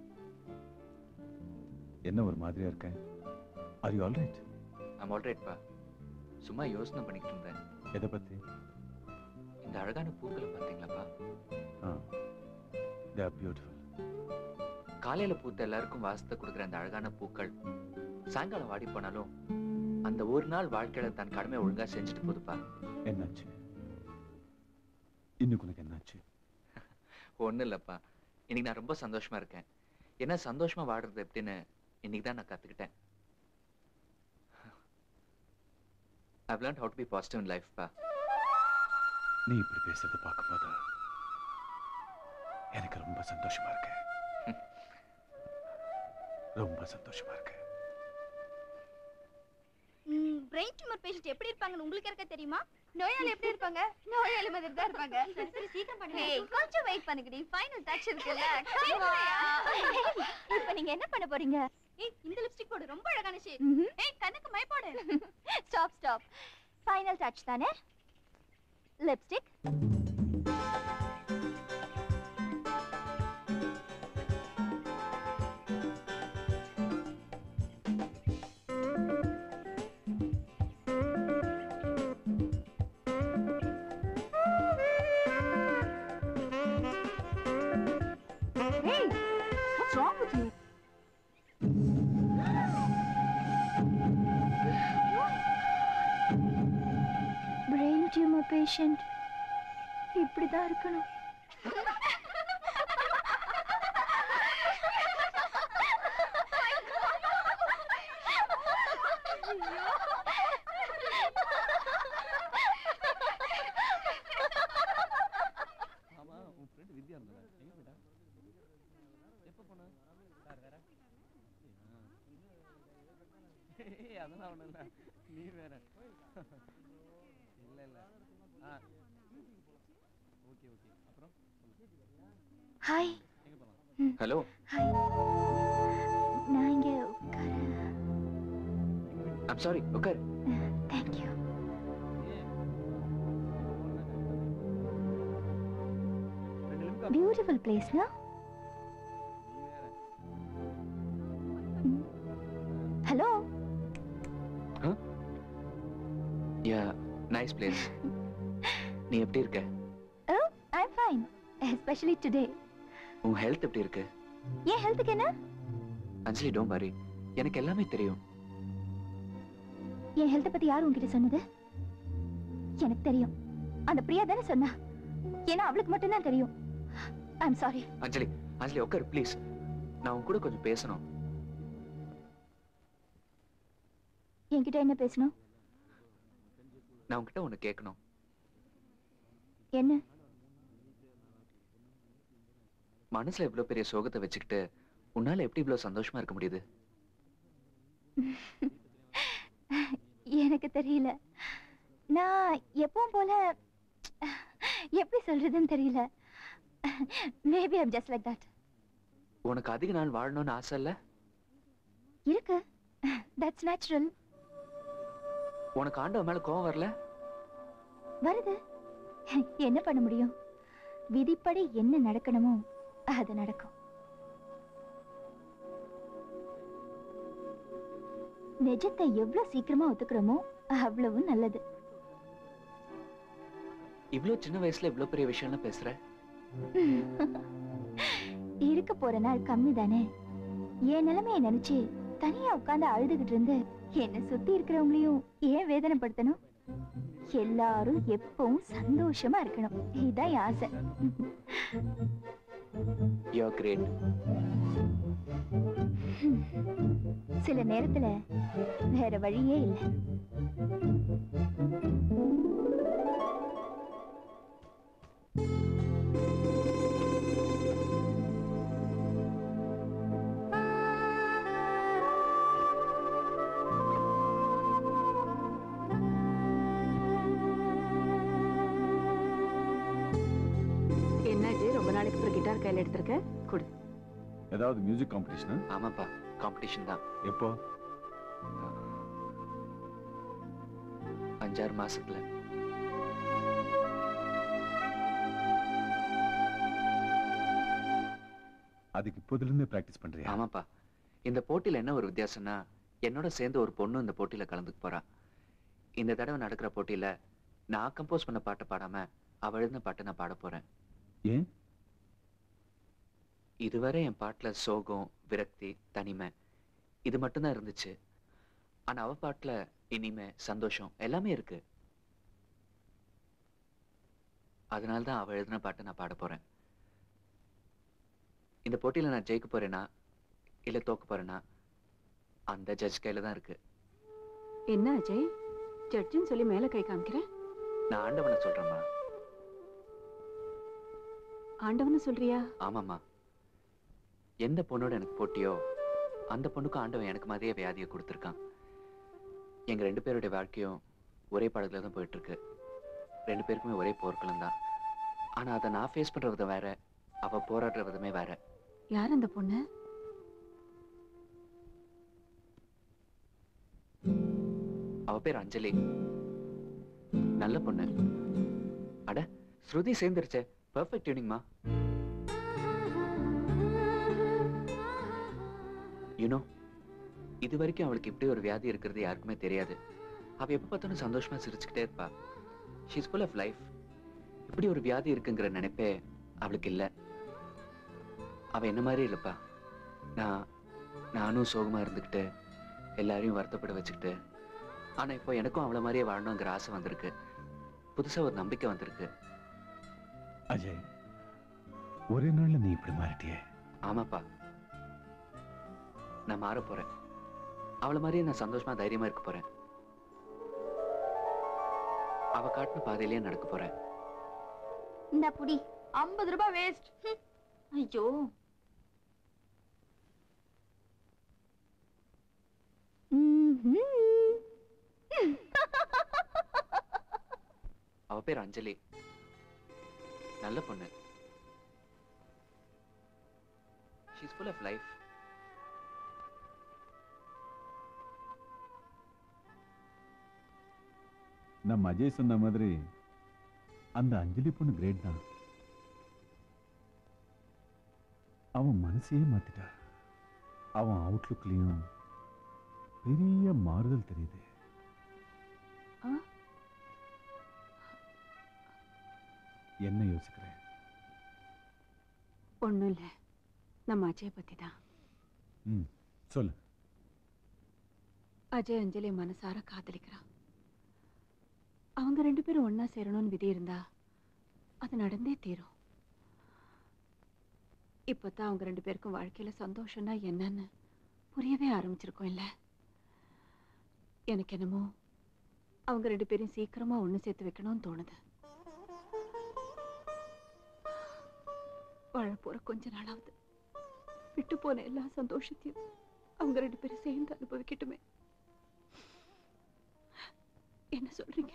என்ன ஒரு மாதிரியா இருக்க are you alright I'm alright பா சும்மா யோசனை பண்ணிக்கிட்டு இருந்தேன் எதை பத்தி இந்த அழகான பூக்களை பார்த்தீங்களாப்பா ஆ தே ஆர் பியூட்டிஃபுல் காலையில பூத்த எல்லாருக்கும் வாசத்தை கொடுக்குற அந்த அழகான பூக்கள் சாயங்காலம் வாடி போனாலும் அந்த ஒரு நாள் வாழ்க்கையில தன் கடமை ஒழுங்கா செஞ்சுட்டு போகுதுப்பா என்னாச்சு இன்னைக்கு உனக்கு என்னாச்சு ஒண்ணும் இல்லப்பா இன்னைக்கு நான் ரொம்ப சந்தோஷமா இருக்கேன் என்ன சந்தோஷமா வாடுறது எப்படின்னு இன்னைக்கு தான் நான் கத்துக்கிட்டேன் I've learned how to be positive in life, பா நீ இப்படி பேசுறத பார்க்கும்போது எனக்கு ரொம்ப சந்தோஷமா இருக்கு ரொம்ப சந்தோஷமா இருக்கு பிரெயின் டியூமர் பேஷண்ட் எப்படி இருப்பாங்கன்னு உங்களுக்கு இருக்க தெரியுமா நோயாளி எப்படி இருப்பாங்க நோயாளி மாதிரி தான் இருப்பாங்க சரி சரி சீக்கிரம் பண்ணுங்க கொஞ்சம் வெயிட் பண்ணுங்கடி ஃபைனல் டச் இருக்குல்ல இப்போ நீங்க என்ன பண்ண போறீங்க ஏய் இந்த லிப்ஸ்டிக் போடு ரொம்ப அழகான ஷேட் ஏய் கண்ணுக்கு மை போடு ஸ்டாப் ஸ்டாப் ஃபைனல் டச் தானே lipstick Hey, what's wrong with you? Brain tumour patient இப்படி தான் இருக்கணும் ஆமா உன் ஃப்ரெண்ட் வித்யா இருந்தா எங்க போயிட்டா எப்ப போன சார் வேற ஏய் அதெல்லாம் ஒண்ணும் இல்ல நீ வேற இல்ல இல்ல ஆ ஓகே ஓகே அப்புறம் ஹாய் எங்க போலாம் ஹலோ ஹாய் நான் இங்க உட்கார ஐம் சாரி உட்கார் தேங்க்யூ பியூட்டிஃபுல் பிளேஸ்னா ஹலோ யா நைஸ் பிளேஸ் நீ எப்படி இருக்க oh I am fine especially today உன் ஹெல்த் எப்படி இருக்கு ஏன் ஹெல்த்துக்கு என்ன அஞ்சலி டோன்ட் வரி எனக்கு எல்லாமே தெரியும் என் ஹெல்த்தை பத்தி யார் உன்கிட்ட சொன்னது எனக்கு தெரியும் அந்த பிரியா தானே சொன்னா ஏன்னா அவளுக்கு மட்டும்தான் தெரியும் ஐ அம் சாரி அஞ்சலி அஞ்சலி உட்கார் ப்ளீஸ் நான் உன் கூட கொஞ்சம் பேசணும் என்கிட்ட என்ன பேசணும் நான் உன்கிட்ட ஒன்று கேட்கணும் என்ன மனசுல இவ்வளவு பெரிய சோகத்தை வச்சுக்கிட்டு உன்னால எப்படி இவ்வளவு சந்தோஷமா இருக்க முடியுது எனக்கு தெரியல நான் எப்பவும் போல எப்படி சொல்றதுன்னு தெரியல maybe I'm just like that உனக்கு அதிக நாள் வாழணும்னு ஆசை இல்ல இருக்கு தட்ஸ் நேச்சுரல் உனக்கு ஆண்டவன் மேல கோவம் வரல வருது என்ன பண்ண முடியும் விதிப்படி என்ன நடக்கணுமோ அது நடக்கும் நிஜத்தை எவ்வளவு சீக்கிரமா ஒத்துக்கிறோமோ அவ்வளவு நல்லது இவ்ளோ சின்ன வயசுல இவ்ளோ பெரிய விஷயம்லாம் பேசுற இருக்க போற நாள் கம்மி தானே என் நிலைமைய நினைச்சு தனியா உட்கார்ந்து அழுதுகிட்டு இருந்து என்ன சுத்தி இருக்கிறவங்களையும் ஏன் வேதனைப்படுத்தணும் எல்லாரும் எப்பவும் சந்தோஷமா இருக்கணும் இதான் என் ஆசை யூ கிரேட் சில நேரத்துல வேற வழியே இல்லை என்னாச்சு ரொம்ப நாளைக்கு அப்புறம் கிட்டார் கையில எடுத்திருக்க கொடு ஏதாவது மியூசிக் காம்படிஷனா ஆமாப்பா காம்படிஷன் தான் எப்போ அஞ்சாறு மாசத்துல அதுக்கு இப்போதுல இருந்தே பிராக்டிஸ் பண்றியா ஆமாப்பா இந்த போட்டியில என்ன ஒரு வித்தியாசம்னா என்னோட சேர்ந்து ஒரு பொண்ணு இந்த போட்டியில கலந்துக்க போறா இந்த தடவை நடக்கிற போட்டியில நான் கம்போஸ் பண்ண பாட்டை பாடாம அவ எழுதின பாட்டை நான் பாட போறேன் ஏன் இதுவரை என் பாட்டுல சோகம் விரக்தி தனிமை இது மட்டும்தான் இருந்துச்சு ஆனா அவ பாட்டுல இனிமை சந்தோஷம் எல்லாமே இருக்கு அதனால தான் அவ எழுதின பாட்டை நான் பாட போறேன் இந்த போட்டியில நான் ஜெயிக்க போறேன்னா இல்ல தோக்க போறேனா அந்த ஜட்ஜ் கையில தான் இருக்கு என்ன அஜய் ஜட்ஜுன்னு சொல்லி மேல கை காமிக்கிறேன் நான் ஆண்டவனை சொல்றேம்மா ஆண்டவன்னு சொல்றியா ஆமாம்மா எந்த பொண்ணோட எனக்கு போட்டியோ அந்த பொண்ணுக்கும் ஆண்டவன் எனக்கு மாதிரியே வியாதியை கொடுத்துருக்கான் எங்க ரெண்டு பேருடைய வாழ்க்கையும் ஒரே படத்துல தான் போயிட்டு இருக்கு ரெண்டு பேருக்குமே ஒரே போர்க்களம் தான் ஆனா அதை நான் ஃபேஸ் பண்ற விதம் வேற அவ போராடுற விதமே வேற யார் அந்த பொண்ணு அவ பேர் அஞ்சலி நல்ல பொண்ணு அட ஸ்ருதி சேர்ந்துருச்சே பர்ஃபெக்ட் டியூனிங்மா யூனோ இது வரைக்கும் அவளுக்கு இப்படி ஒரு வியாதி இருக்கிறது யாருக்குமே தெரியாது அவ எப்ப பார்த்தாலும் சந்தோஷமா சிரிச்சுக்கிட்டே இருப்பா ஷீஸ் ஃபுல் ஆஃப் லைஃப் இப்படி ஒரு வியாதி இருக்குங்கிற நினைப்பே அவளுக்கு இல்ல அவ என்ன மாதிரி இல்லப்பா நான் நானும் சோகமா இருந்துக்கிட்டு எல்லாரையும் வருத்தப்பட வச்சுக்கிட்டு ஆனா இப்போ எனக்கும் அவள மாதிரியே வாழணுங்கிற ஆசை வந்திருக்கு புதுசா ஒரு நம்பிக்கை வந்திருக்கு அஜய் ஒரே நாள்ல நீ இப்படி மாறிட்டியே ஆமாப்பா நான் மாற போறேன் அவளை மாதிரியே நான் சந்தோஷமா தைரியமா இருக்க போறேன் அவ காட்டின பாதையிலேயே நடக்க போறேன் இந்த புடி ஐம்பது ரூபாய் வேஸ்ட் ஐயோ அவ பேர் அஞ்சலி நல்ல பொண்ணு ஷீஸ் ஃபுல் ஆஃப் லைஃப் நம்ம அஜய் சொன்ன மாதிரி அந்த அஞ்சலி பொண்ணு கிரேட் தான் அவன் மனசையே மாத்திட்டா அவன் அவுட்லுக்லயும் பெரிய மாறுதல் தெரியுது ஆ? என்ன யோசிக்கிறேன் ஒண்ணும் இல்ல நம்ம அஜய் பத்தி தான் ம் சொல்லு அஜய் அஞ்சலி மனசார காதலிக்கிறான் அவங்க ரெண்டு பேரும் ஒண்ணா சேரணும்னு விதி இருந்தா அது நடந்தே தீரும் இப்பதான் அவங்க ரெண்டு பேருக்கும் வாழ்க்கையில சந்தோஷம்னா என்னன்னு புரியவே ஆரம்பிச்சிருக்கோம் இல்ல எனக்கு என்னமோ அவங்க ரெண்டு பேரையும் சீக்கிரமா ஒண்ணு சேர்த்து வைக்கணும்னு தோணுது வாழ போற கொஞ்ச நாளாவது விட்டு போன எல்லா சந்தோஷத்தையும் அவங்க ரெண்டு பேரும் சேர்ந்து அனுபவிக்கட்டுமே என்ன சொல்றீங்க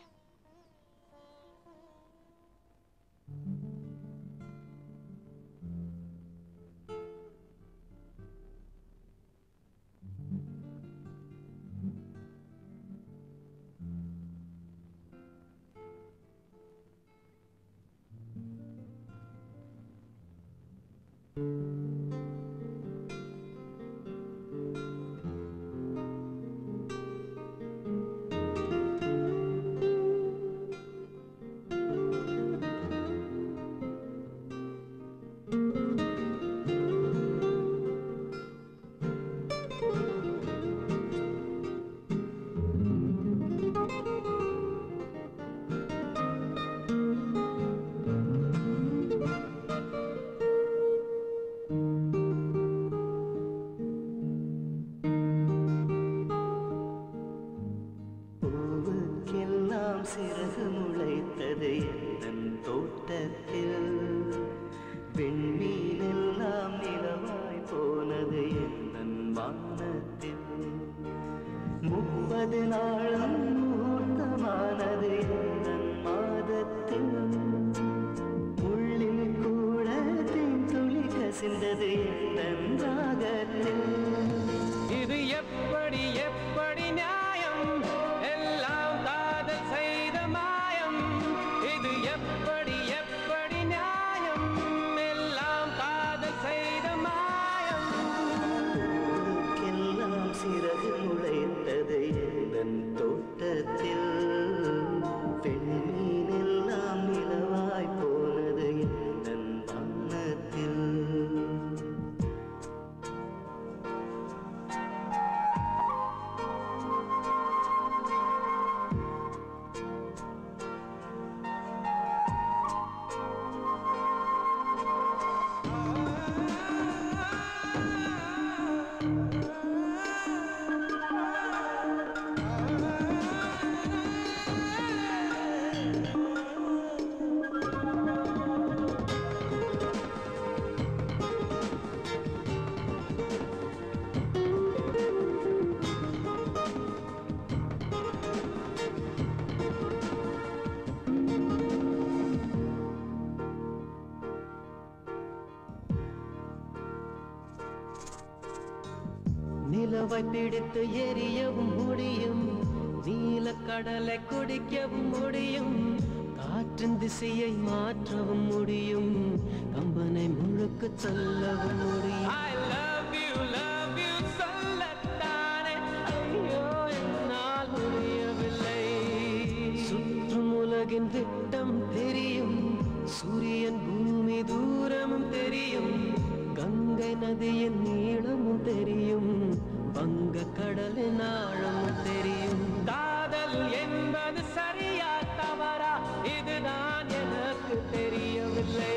பூவுக்கெல்லாம் சிறகு முளைத்தது எந்தன் தோட்டத்தில் வெண்மீனெல்லாம் நிலவாய் போனது எந்தன் வானத்தில் முப்பது நாளும் முகூர்த்தமானது எந்தன் மாதத்தில் உள்ளில் கூட தேன் துளி கசிந்தது எந்தன் ராகத்தில் இது எப்படி எப்படி நியாயம் எல்லாம் காதல் செய்த மாயம் இது எப்படி எப்படி நியாயம் எல்லாம் காதல் செய்த மாயம் எல்லாம் சிறகு முளைத்தது எந்தன் தோட்டத்தில் பெண்மீனெல்லாம் நிலவாய் போனது எந்தன் வானத்தில் நிலவை பிடித்து எரியவும் முடியும் நீல கடலை குடிக்கவும் முடியும் காற்றின் திசையை மாற்றவும் முடியும் கம்பனை முழுக்க சொல்லவும் முடியும் I love you, love you சொல்லத்தானே ஐயோ என்னால் முடியவில்லை சுற்றும் உலகின் விட்டம் தெரியும் சூரியன் பூமி தூரமும் தெரியும் கங்கை நதியின் நீளமும் தெரியும் வங்க கடலின் ஆழமும் தெரியும் காதல் என்பது சரியா தவறா இதுதான் எனக்கு தெரியவில்லை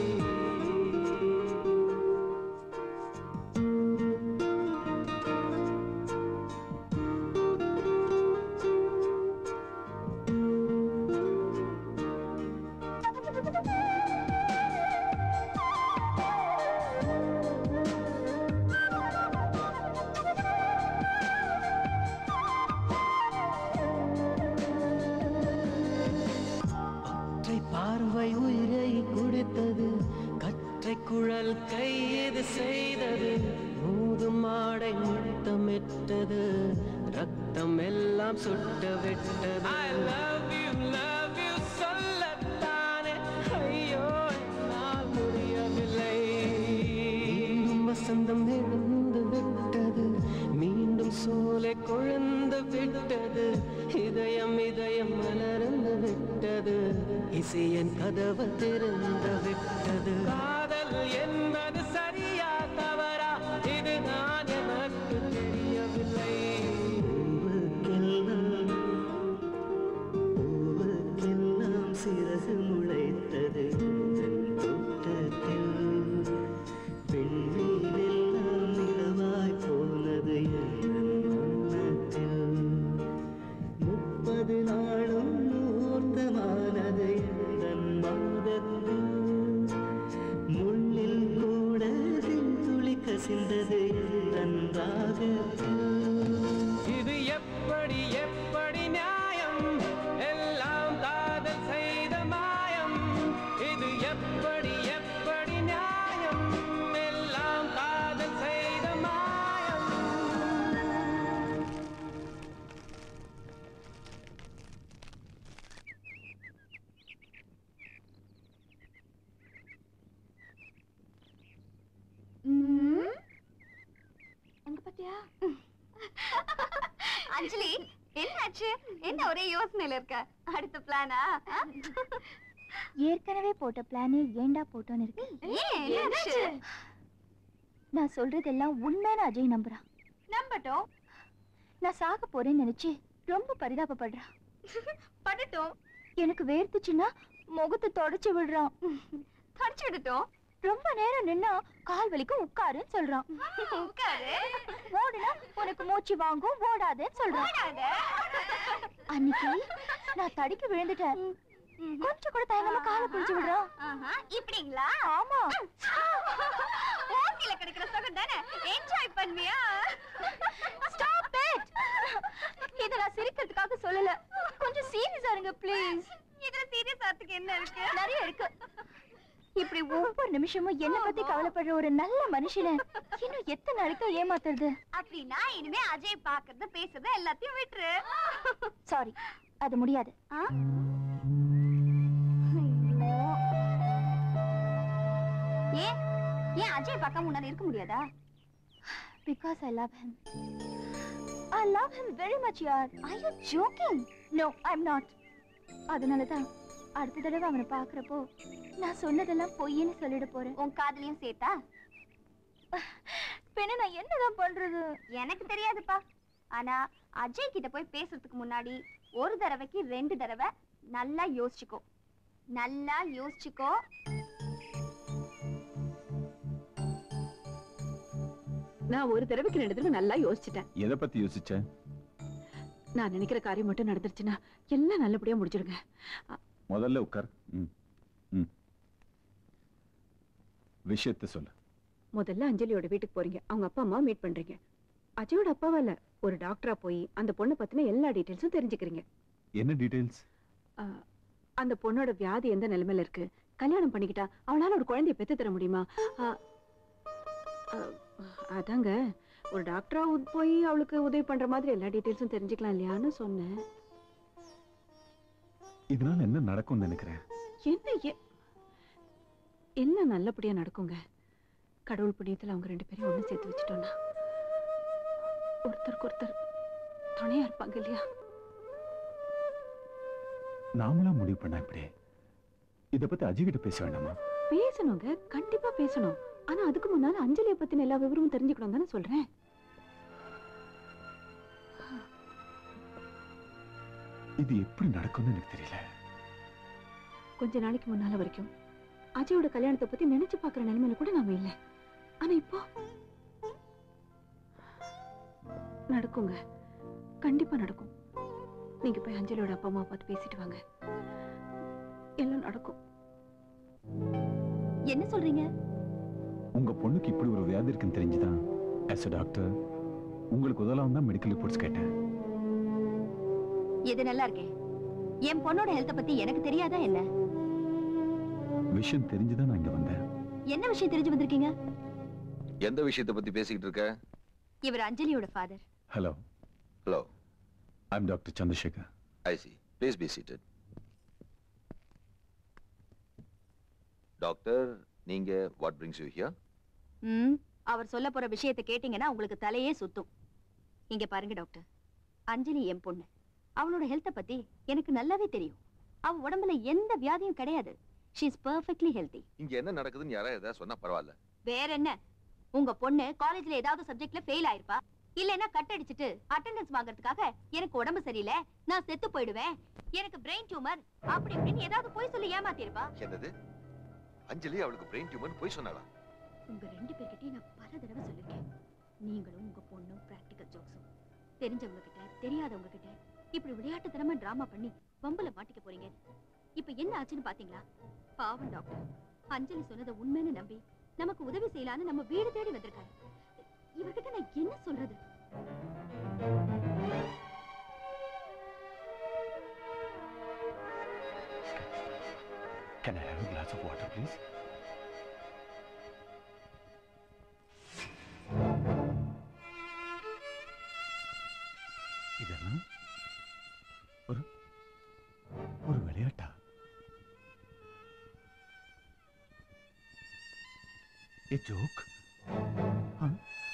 ஒற்றை பார்வை உயிரை கொடுத்தது கற்றை குழல் கைது செய்தது மூதும் ஆடை முத்தமிட்டது ரத்தம் எல்லாம் சுட்ட விட்டது I love you, love you சொல்லத்தானே ஐயோ என்னால் முடியவில்லை மீண்டும் வசந்தம் எழுந்து விட்டது மீண்டும் சோலை கொழுந்து விட்டது இதயம் இதயம் மலர்ந்து விட்டது இசையன் கதவு திறந்து விட்டது காதல் என்பது சரியா தவறா இதுதான் எனக்கு தெரியவில்லை பூவுக்கெல்லாம் பூவுக்கெல்லாம் சிறகு முளைத்தது உந்தன் தோட்டத்தில் விண்மீனெல்லாம் நிலவாய் போனது என் வண்ணத்தில் முப்பது நாளும் மூர்த்தமானது என் மாதத்தில் முள்ளில் கூட துளி கசிந்தது என் ராகத்தில் இது எப்படி எப்படி நியாயம் எல்லாம் காதல் செய்த மாயம் இது எப்படி எப்படி நியாயம் எல்லாம் காதல் செய்த மாயம் அங்க பாத்தியா அஞ்சலி என்னாச்சு என்ன ஒரே யோசனையில இருக்க அடுத்த பிளானா ஏற்கனவே போட்ட பிளானே ஏன்டா போட்டோன்னு இருக்கு ஏன் என்னாச்சு நான் சொல்றதெல்லாம் உண்மையான அஜய் நம்புறான் நம்பட்டும் நான் சாக போறேன்னு நினைச்சு ரொம்ப பரிதாபப்படுறான் படட்டும் எனக்கு வேர்த்துச்சுன்னா முகத்தை தொடச்சு விடுறான் தொடச்சு விடட்டும் ரொம்ப நேரம் நின்னா கால் வலிக்கும் உட்காருன்னு சொல்றான் உட்காரு ஓடுனா உனக்கு மூச்சு வாங்கும் ஓடாதேன்னு சொல்றான் ஓடாத. அன்னைக்கு நான் தடிக்க விழுந்துட்டேன் கொஞ்சம் கூட தயங்காம காலை பிடிச்சு விடுறான் ஆஹா, இப்படிங்களா ஆமா ஓசில கிடைக்கிற சுகம் தானே என்ஜாய் பண்ணுவியா ஸ்டாப் இட் இத நான் சிரிக்கிறதுக்காக சொல்லல கொஞ்சம் சீரியஸா இருங்க ப்ளீஸ் இதுல சீரியஸ் ஆகிறதுக்கு என்ன இருக்கு நிறைய இருக்கு இப்படி ஒவ்வொரு நிமிஷமும் என்ன பத்தி கவலைப்படுற ஒரு நல்ல மனுஷனை இன்னும் எத்தனை நாளைக்கு ஏமாத்துறது அப்படின்னா இனிமே அஜய் பாக்குறது பேசுறது எல்லாத்தையும் விட்டுரு சாரி அது முடியாது ஆ? ஐயோ. ஏன் ஏன் அஜய் பார்க்காம உன்னால இருக்க முடியாதா because I love him I love him very much யார் I you joking no I am not அதனால தான் அடுத்த தடவை அவனை பார்க்கறப்போ நான் சொன்னதெல்லாம் பொய்ன்னு சொல்லிட போறேன் உன் காதலையும் சேர்த்தா பின்ன நான் என்னதான் பண்றது எனக்கு தெரியாதுப்பா ஆனா அஜய் கிட்ட போய் பேசுறதுக்கு முன்னாடி ஒரு தடவைக்கு ரெண்டு தடவை நல்லா யோசிச்சுக்கோ நல்லா யோசிச்சுக்கோ நான் ஒரு தடவைக்கு ரெண்டு தடவை நல்லா யோசிச்சிட்டேன் எதை பத்தி யோசிச்ச நான் நினைக்கிற காரியம் மட்டும் நடந்துருச்சுன்னா எல்லாம் நல்லபடியா முடிச்சிடுங்க முதல்ல உட்கார் ம் ம் விஷயத்த சொல்லு முதல்ல அஞ்சலியோட வீட்டுக்கு போறீங்க அவங்க அப்பா அம்மா மீட் பண்றீங்க அஜயோட அப்பாவா இல்ல ஒரு டாக்டரா போய் அந்த பொண்ணை பத்தின எல்லா டீட்டெயில்ஸும் தெரிஞ்சுக்கிறீங்க என்ன டீடைல்ஸ் ஆ, அந்த பொண்ணோட வியாதி எந்த நிலைமையில இருக்கு கல்யாணம் பண்ணிக்கிட்டா அவளால ஒரு குழந்தைய பெத்து தர முடியுமா ஆ, ஆ, அதாங்க ஒரு டாக்டரா போய் அவளுக்கு உதவி பண்ற மாதிரி எல்லா டீட்டெயில்ஸும் தெரிஞ்சுக்கலாம் இல்லையான்னு சொன்னேன் இதனால என்ன நடக்கும்னு நினைக்கிறேன் என்ன எ- எல்லாம் நல்லபடியா நடக்குங்க கடவுள் புண்ணியத்துல அவங்க ரெண்டு பேரும் ஒண்ணு சேர்த்து வச்சுட்டோம்னா ஒருத்தருக்கு ஒருத்தர் துணையா இருப்பாங்க இல்லையா நாமளா முடிவு பண்ணா இப்படி இத பத்தி அஜய் கிட்ட பேச வேண்டாமா பேசணுங்க கண்டிப்பா பேசணும் ஆனா அதுக்கு முன்னால அஞ்சலியை பத்தின எல்லா விவரமும் தெரிஞ்சுக்கணும் தானே சொல்றேன் இது எப்படி நடக்கும்னு எனக்கு தெரியல கொஞ்ச நாளைக்கு முன்னால வரைக்கும் அஜயோட கல்யாணத்தை பத்தி நினைச்சு பாக்குற நிலைமையில கூட நாம இல்ல ஆனா இப்போ நடக்குங்க கண்டிப்பா நடக்கும் நீங்க போய் அஞ்சலியோட அப்பா அம்மா பார்த்து பேசிட்டு வாங்க எல்லாம் நடக்கும் என்ன சொல்றீங்க உங்க பொண்ணுக்கு இப்படி ஒரு வியாதி இருக்குன்னு தெரிஞ்சுதான் as a டாக்டர் உங்களுக்கு உதவலாம் தான் மெடிக்கல் ரிப்போர்ட்ஸ் கேட்டேன் இது நல்லா இருக்கே என் பொண்ணோட ஹெல்த்த பத்தி எனக்கு தெரியாதா என்ன விஷயம் தெரிஞ்சுதான் நான் இங்க வந்தேன் என்ன விஷயம் தெரிஞ்சு வந்திருக்கீங்க எந்த விஷயத்தை பத்தி பேசிக்கிட்டு இருக்க இவர் அஞ்சலியோட father hello hello I'm doctor Chandrasekhar I see please be seated doctor நீங்க what brings you here hmm அவர் சொல்ல போற விஷயத்தை கேட்டீங்கன்னா உங்களுக்கு தலையே சுத்தும் இங்க பாருங்க டாக்டர் அஞ்சலி என் பொண்ணு அவளோட ஹெல்த்த பத்தி எனக்கு நல்லாவே தெரியும் அவ உடம்புல எந்த வியாதியும் கிடையாது ஷீ இஸ் பெர்ஃபெக்ட்லி ஹெல்தி இங்க என்ன நடக்குதுன்னு யாராவது ஏதாவது சொன்னா பரவாயில்ல வேற என்ன உங்க பொண்ணு காலேஜ்ல ஏதாவது சப்ஜெக்ட்ல ஃபெயில் ஆயிருப்பா இல்லைன்னா கட் அடிச்சிட்டு அட்டெண்டன்ஸ் வாங்குறதுக்காக எனக்கு உடம்பு சரியில்லை நான் செத்து போயிடுவேன் எனக்கு பிரெயின் டியூமர் அப்படி இப்படின்னு ஏதாவது போய் சொல்லி ஏமாத்திருப்பா என்னது அஞ்சலி அவளுக்கு பிரெயின் டியூமர் போய் சொன்னாளா உங்க ரெண்டு பேர்கிட்டயும் நான் பல தடவை சொல்லிருக்கேன் நீங்களும் உங்க பொண்ணும் பிராக்டிக்கல் ஜோக்ஸும் தெரிஞ்சவங்க கிட்ட தெரியாதவங்க கிட்ட இப்படி விளையாட்டுத்தனமா டிராமா பண்ணி வம்புல மாட்டிக்க போறீங்க இப்ப என்ன ஆச்சுன்னு பாத்தீங்களா பாவம் டாக்டர் அஞ்சலி சொன்னதை உண்மைன்னு நம்பி நமக்கு உதவி செய்யலான்னு நம்ம வீடு தேடி வந்திருக்காரு இவர்கிட்ட நான் என்ன சொல்றது Can I have a glass of water, please? இதெல்லாம் ஒரு ஒரு விளையாட்டா A joke? Huh?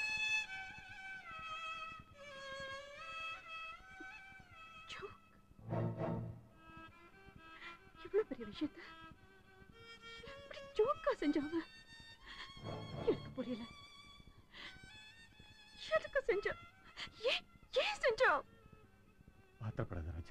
இவ்வளவு பெரிய விஷயத்த எப்படி ஜோக்கா செஞ்சாவ எனக்கு புரியல எதுக்கு செஞ்சா ஏன் ஏன் செஞ்சா ஆத்திரப்படாத ராஜு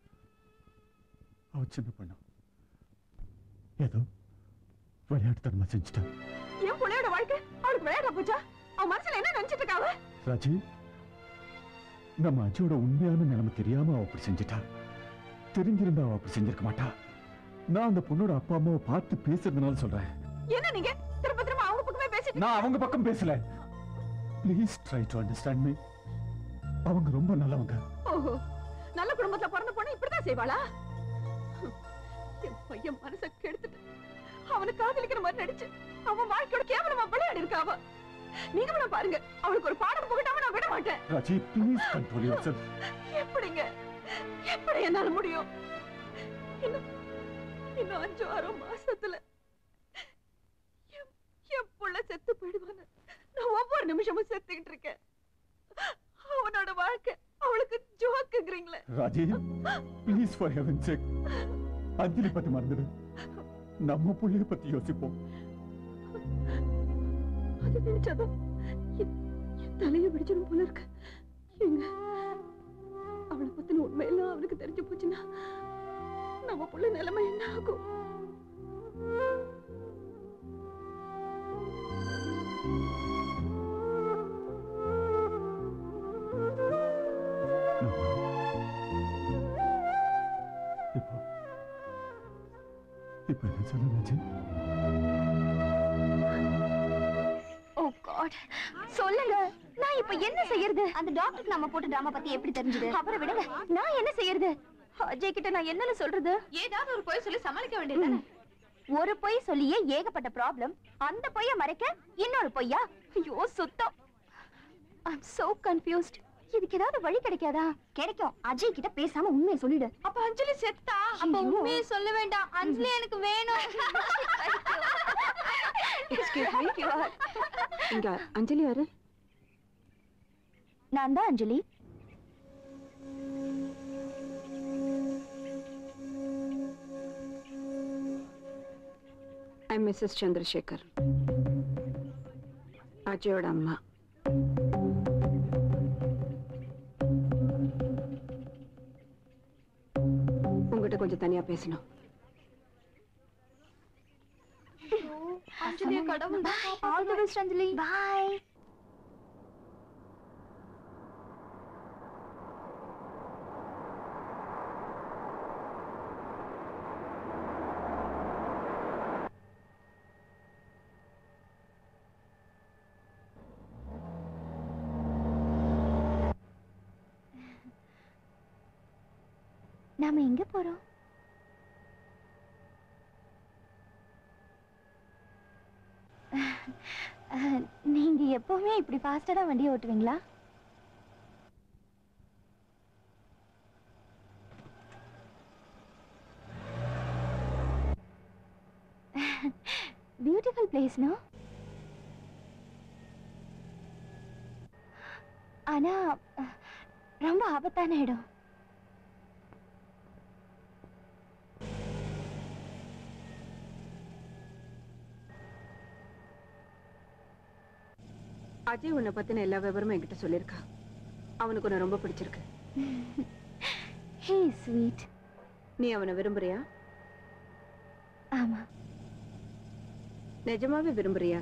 அவ சின்ன பொண்ணு ஏதோ விளையாட்டுத்தனமா செஞ்சுட்டா என் பிள்ளையோட வாழ்க்கை அவளுக்கு விளையாட போச்சா அவன் மனசுல என்ன நினைச்சிட்டு இருக்காவ ராஜு நம்ம அஜயோட உண்மையான நிலைமை தெரியாம அவ அப்படி செஞ்சுட்டா தெரிஞ்சிருந்தா அவ அப்படி செஞ்சிருக்க மாட்டா நான் அந்த பொண்ணோட அப்பா அம்மாவை பார்த்து பேசுறதுனால சொல்றேன் என்ன நீங்க திரும்ப திரும்ப அவங்க பக்கமே பேசிட்டு நான் அவங்க பக்கம் பேசல please try to understand me அவங்க ரொம்ப நல்லவங்க ஓஹோ நல்ல குடும்பத்துல பிறந்த பொண்ணு இப்படிதான் செய்வாளா என் பையன் மனச கெடுத்துட்டு அவனை காதலிக்கிற மாதிரி நடிச்சு அவன் வாழ்க்கையோட கேவலமா விளையாடி இருக்கா அவ நீங்க வேணா பாருங்க அவளுக்கு ஒரு பாடம் புகட்டாம நான் விட மாட்டேன் Raji please control yourself எப்படிங்க எப்படி என்னால முடியும் இன்னும் இன்னும் அஞ்சு ஆறு மாசத்துல என் என் புள்ள செத்து போயிடுவான்னு நான் ஒவ்வொரு நிமிஷமும் செத்துக்கிட்டு இருக்கேன் அவனோட வாழ்க்கை அவளுக்கு ஜோக்குங்கிறீங்களே Raji please for heaven sake Anjali பத்தி மறந்துடு நம்ம புள்ளைய பத்தி யோசிப்போம் அது நினைச்சாதான் என் என் தலையை வெடிச்சிடும் போல இருக்கு எங்க அவளை பத்தின உண்மையெல்லாம் அவளுக்கு தெரிஞ்சு போச்சுன்னா நம்ம புள்ள நிலைமை என்ன ஆகும் இப்போ இப்போ என்ன சொல்ல ராஜி ஓ காட் சொல்லுங்க நான் இப்ப என்ன செய்யறது அந்த டாக்டருக்கு நம்ம போட்ட டிராமா பத்தி எப்படி தெரிஞ்சது அவரை விடுங்க நான் என்ன செய்யறது அஜய் கிட்ட நான் என்னன்னு சொல்றது ஏதாவது ஒரு பொய் சொல்லி சமாளிக்க வேண்டியது ஒரு பொய் சொல்லியே ஏகப்பட்ட ப்ராப்ளம் அந்த பொய்ய மறைக்க இன்னொரு பொய்யா ஐயோ சுத்தம் ஐம் so confused இதுக்கு ஏதாவது வழி கிடைக்காதா கிடைக்கும் அஜய் கிட்ட பேசாம உண்மையை சொல்லிடு அப்ப அஞ்சலி செத்தா அப்ப உண்மையை சொல்ல வேண்டாம் அஞ்சலி எனக்கு வேணும் எக்ஸ்கியூஸ் மீ இங்க அஞ்சலி யாரு நான் தான் அஞ்சலி ஐ மிஸ்ஸஸ் சந்திரசேகர் அஜயோட அம்மா உங்ககிட்ட கொஞ்சம் தனியா பேசணும் அஞ்சலி கடவுள் all the best Anjali bye நாம எங்க போறோம் அஹ், நீங்க எப்பவுமே இப்படி ஃபாஸ்டா தான் வண்டி ஓட்டுவீங்களா பியூட்டிஃபுல் பிளேஸ் நோ ஆனா அஹ், ரொம்ப ஆபத்தான இடம் அஜய் உன்னை பத்தின எல்லா விவரமும் என்கிட்ட சொல்லியிருக்கா அவனுக்கு உன்னை ரொம்ப பிடிச்சிருக்கு ஹே ஸ்வீட் நீ அவனை விரும்புறியா ஆமா நிஜமாவே விரும்புறியா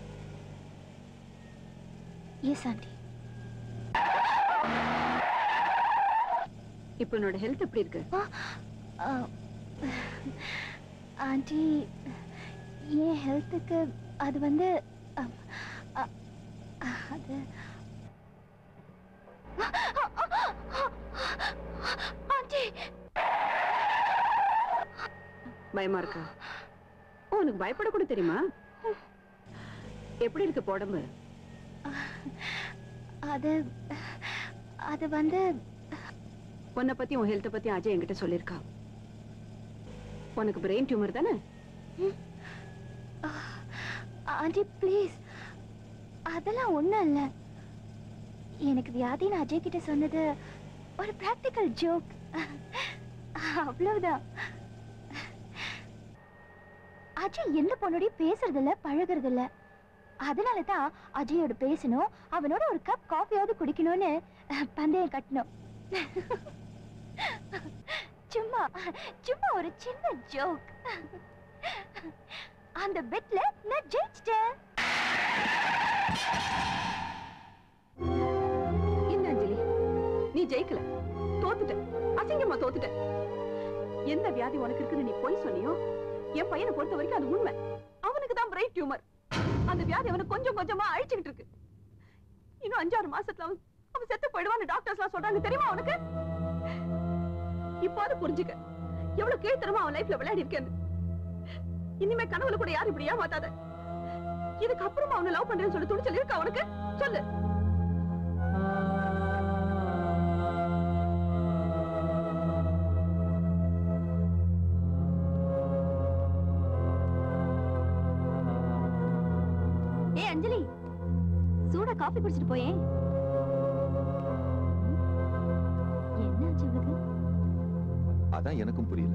எஸ் ஆண்டி இப்போ உன்னோட ஹெல்த் எப்படி இருக்கு ஆண்டி என் ஹெல்த்துக்கு அது வந்து அம், அ- அது ஆண்டி பயமா இருக்கா ஓ உனக்கு பயப்படக்கூட தெரியுமா எப்படி இருக்கு உடம்பு அது அது வந்து உன்னை பத்தி உன் ஹெல்த்தை பத்தி அஜய் என்கிட்ட சொல்லியிருக்கா உனக்கு பிரெயின் டியூமர் தானே ஆண்டி ப்ளீஸ் அதெல்லாம் ஒண்ணும் இல்ல எனக்கு வியாதின்னு அஜய் கிட்ட சொன்னது ஒரு பிராக்டிக்கல் ஜோக் அவ்வளவுதான் அஜய் எந்த பொண்ணோடய பேசுறது இல்ல பழகுறது இல்ல அதனால தான் அஜயோட பேசணும் அவனோட ஒரு கப் காஃபியாவது குடிக்கணும்னு அஹ், பந்தயம் கட்டணும் சும்மா சும்மா ஒரு சின்ன ஜோக் அந்த பெட்ல நான் ஜெயிச்சிட்டேன் என்ன அஞ்சலி நீ ஜெயிக்கல தோத்துட்ட அசிங்கமா தோத்துட்ட எந்த வியாதி உனக்கு இருக்குன்னு நீ போய் சொன்னியோ என் பையனை பொறுத்த வரைக்கும் அது உண்மை அவனுக்கு தான் பிரெயின் டியூமர் அந்த வியாதி அவனை கொஞ்சம் கொஞ்சமா அழிச்சுக்கிட்டு இருக்கு இன்னும் அஞ்சாறு மாசத்துல அவன் அவன் செத்து போயிடுவான்னு டாக்டர்ஸ் எல்லாம் சொல்றாங்க தெரியுமா அவனுக்கு இப்போது புரிஞ்சுக்க எவ்வளவு கீழ்த்தரமா அவன் லைஃப்ல விளையாடி இருக்கேன்னு இனிமே கனவுல கூட யாரும் இப்படி ஏமாத்தாத இதுக்கு அப்புறமா அவனை லவ் பண்றேன்னு சொல்லி துணிச்சல் இருக்கா அவனுக்கு சொல்லு ஏய் அஞ்சலி சூடா காஃபி குடிச்சிட்டு போயே என்ன ஆச்சு இவளுக்கு அதான் எனக்கும் புரியல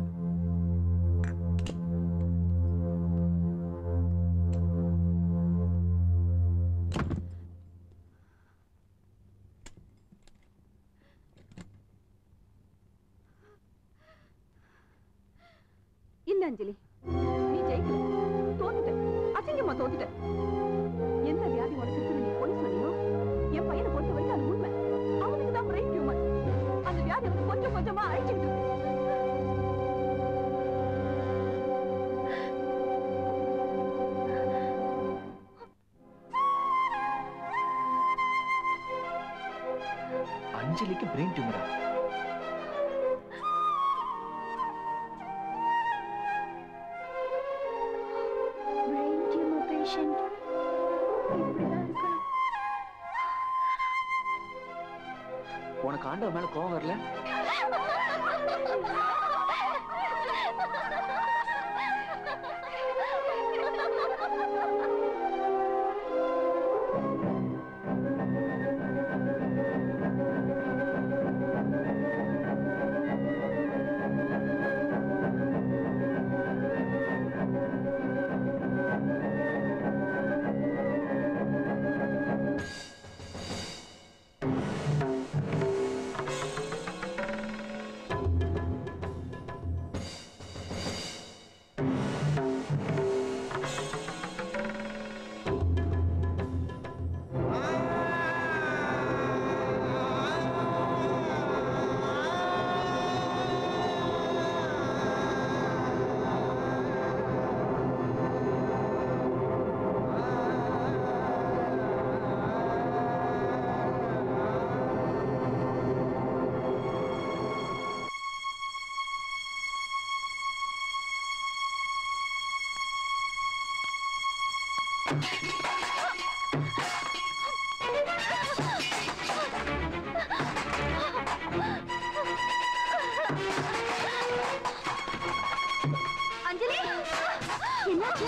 இல்ல அஞ்சலி நீ ஜெயிக்கல தோத்துட்ட அசிங்கமா தோத்துட்ட எந்த வியாதி உனக்கு இருக்குன்னு நீ போய் சொன்னியோ என் பையனை பொறுத்த வரைக்கும் அது உண்மை அவனுக்கு தான் பிரெயின் டியூமர் அந்த வியாதி அவனை கொஞ்சம் கொஞ்சமா அழிச்சுக்கிட்டு இருக்கு. அஞ்சலிக்கு பிரெயின் டியூமரா பிரெயின் டியூமர் பேஷண்ட் இப்படிதான் இருக்கணும் உனக்கு ஆண்டவன் மேல கோவம் வரல அஞ்சலி என்னாச்சு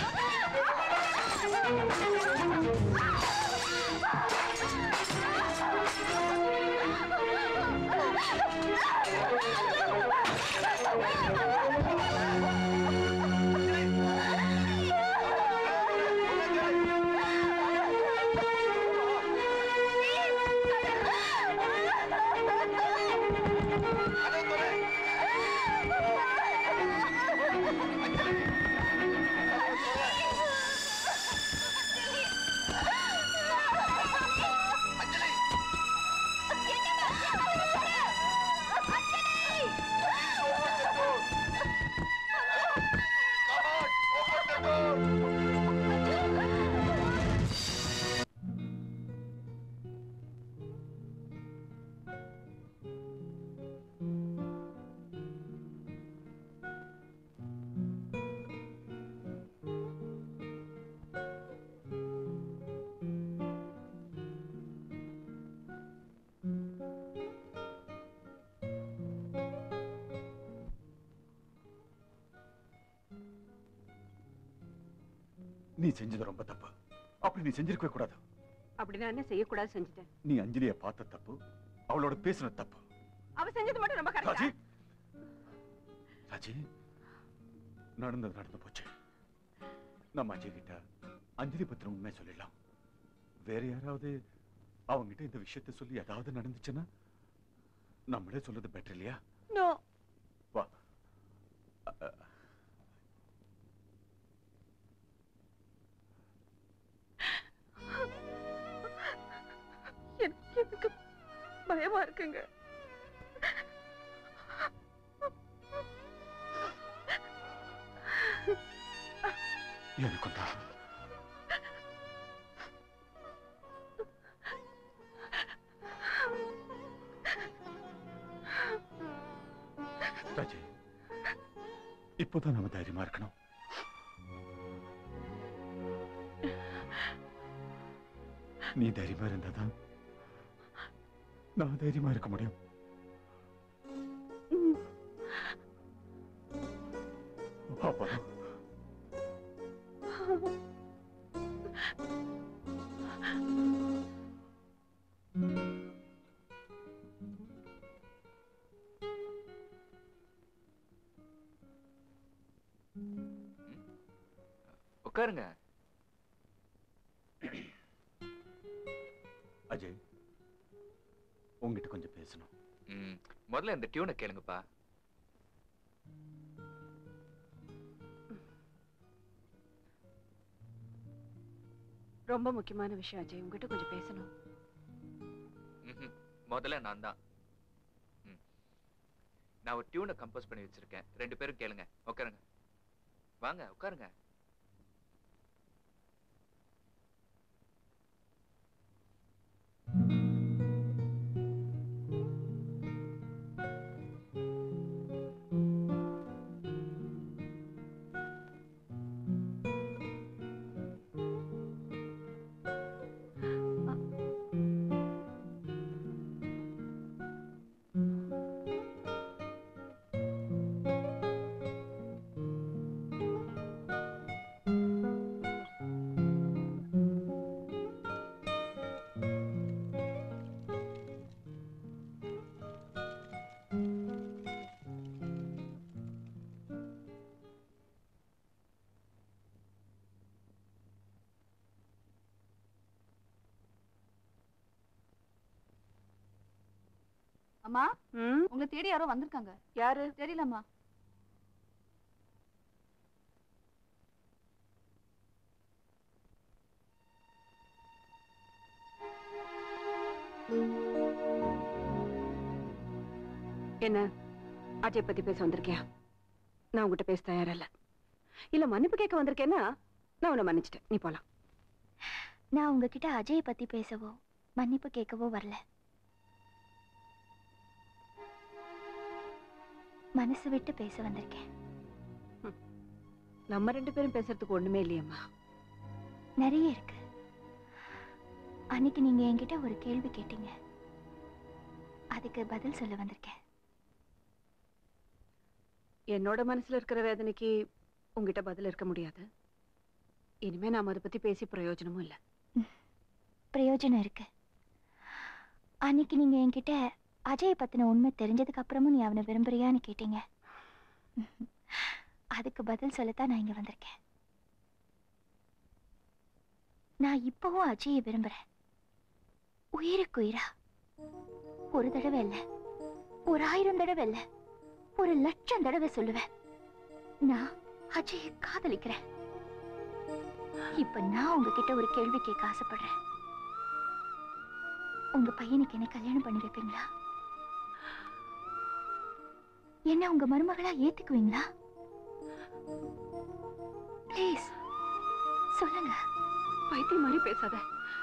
நீ செஞ்சது ரொம்ப தப்பு அப்படி நீ செஞ்சிருக்கவே கூடாது அப்படி நான் என்ன செய்யக்கூடாது செஞ்சுட்டேன் நீ அஞ்சலிய பார்த்த தப்பு அவளோட பேசின தப்பு அவ செஞ்சது மட்டும் ரொம்ப ராஜி கரெக்டா ராஜி நடந்தது நடந்து போச்சு நம்ம அஜய் கிட்ட அஞ்சலி பத்திரம் உண்மை சொல்லிடலாம் வேற யாராவது அவங்கிட்ட இந்த விஷயத்தை சொல்லி ஏதாவது நடந்துச்சுன்னா நம்மளே சொல்றது பெட்டர் இல்லையா நோ வா அ- அ- எனக்கு எனக்கு பயமா இருக்குங்க எனக்கும் தான் ராஜி இப்போதான் நம்ம தைரியமா இருக்கணும் நீ தைரியமா இருந்தாதான் நான் தைரியமா இருக்க முடியும் அப்பதான் உட்காருங்க அஜய் உங்ககிட்ட கொஞ்சம் பேசணும் ம், முதல்ல இந்த டியூனை கேளுங்கப்பா ரொம்ப முக்கியமான விஷயம் அஜய் உங்ககிட்ட கொஞ்சம் பேசணும் ம்ஹும். முதல்ல நான் தான் ம். நான் ஒரு டியூனை கம்போஸ் பண்ணி வச்சிருக்கேன் ரெண்டு பேரும் கேளுங்க உட்காருங்க வாங்க உட்காருங்க அம்மா உங்களை தேடி யாரோ வந்திருக்காங்க யாரு தெரியலம்மா என்ன அஜய் பத்தி பேச வந்திருக்கியா நான் உங்ககிட்ட பேச தயாரா இல்ல இல்ல மன்னிப்பு கேட்க வந்திருக்கேன்னா நான் உன்னை மன்னிச்சிட்டேன் நீ போலாம் நான் உங்ககிட்ட அஜயை பத்தி பேசவோ மன்னிப்பு கேட்கவோ வரல மனசு விட்டு பேச வந்திருக்கேன் நம்ம ரெண்டு பேரும் பேசுறதுக்கு ஒண்ணுமே இல்லையம்மா நிறைய இருக்கு அன்னைக்கு நீங்க என்கிட்ட ஒரு கேள்வி கேட்டீங்க அதுக்கு பதில் சொல்ல வந்திருக்கேன் என்னோட மனசுல இருக்கிற வேதனைக்கு உங்ககிட்ட பதில் இருக்க முடியாது இனிமே நாம அதை பத்தி பேசி பிரயோஜனமும் இல்ல பிரயோஜனம் இருக்கு அன்னைக்கு நீங்க என்கிட்ட அஜயை பத்தின உண்மை தெரிஞ்சதுக்கு அப்புறமும் நீ அவனை விரும்புறியான்னு கேட்டீங்க அதுக்கு பதில் சொல்லத்தான் நான் இங்க வந்திருக்கேன் நான் இப்பவும் அஜயை விரும்புறேன் உயிருக்கு உயிரா ஒரு தடவை இல்ல ஒரு ஆயிரம் தடவை இல்ல ஒரு லட்சம் தடவை சொல்லுவேன் நான் அஜயை காதலிக்கிறேன் இப்ப நான் உங்ககிட்ட ஒரு கேள்வி கேட்க ஆசைப்படுறேன் உங்க பையனுக்கு என்ன கல்யாணம் பண்ணி வைப்பீங்களா என்ன உங்க மருமகளா ஏத்துக்குவீங்களா ப்ளீஸ் சொல்லுங்க பைத்தியம் மாதிரி பேசாத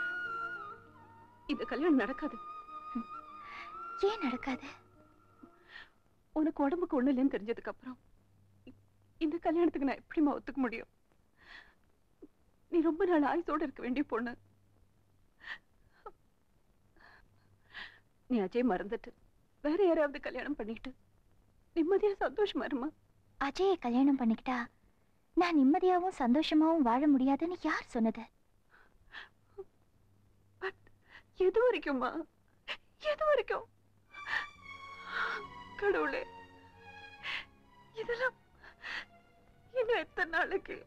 இந்த கல்யாணம் நடக்காது ஏன் நடக்காது உனக்கு உடம்புக்கு ஒண்ணு இல்லைன்னு தெரிஞ்சதுக்கு அப்புறம் இ- இந்த கல்யாணத்துக்கு நான் எப்படிம்மா ஒத்துக்க முடியும் நீ ரொம்ப நாள் ஆயுசோட இருக்க வேண்டிய பொண்ணு நீ அஜய் மறந்துட்டு வேற யாராவது கல்யாணம் பண்ணிட்டு நிம்மதியா சந்தோஷமா இருமா அஜயை கல்யாணம் பண்ணிக்கிட்டா நான் நிம்மதியாவும் சந்தோஷமாவும் வாழ முடியாதுன்னு யார் சொன்னது எது வரைக்கும்மா எது வரைக்கும் கடவுளே இதெல்லாம் இன்னும் எத்தனை நாளைக்கு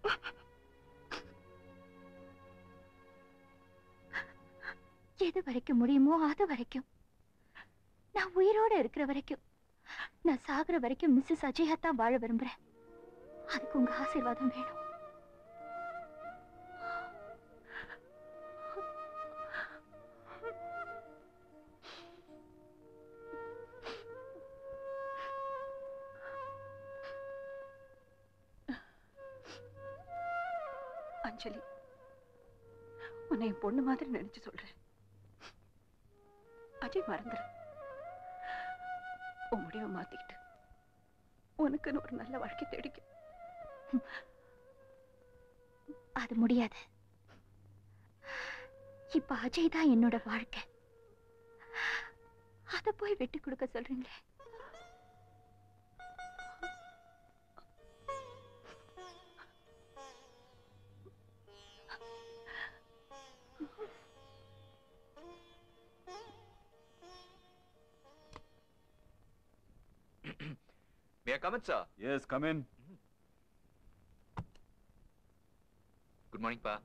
எது வரைக்கும் முடியுமோ அது வரைக்கும் நான் உயிரோட இருக்கிற வரைக்கும் நான் சாகுற வரைக்கும் மிஸ்ஸஸ் அஜயா தான் வாழ விரும்புறேன் அதுக்கு உங்க ஆசீர்வாதம் வேணும் அஞ்சலி உன்னை என் பொண்ணு மாதிரி நினைச்சு சொல்றேன் அஜய் மறந்துரு உன் முடிவை மாத்திக்கிட்டு உனக்குன்னு ஒரு நல்ல வாழ்க்கை தேடிக்க அது முடியாது இப்ப அஜய் தான் என்னோட வாழ்க்கை அத போய் விட்டு கொடுக்க சொல்றீங்களே May I come in, sir? Yes, come in. Good morning, pa.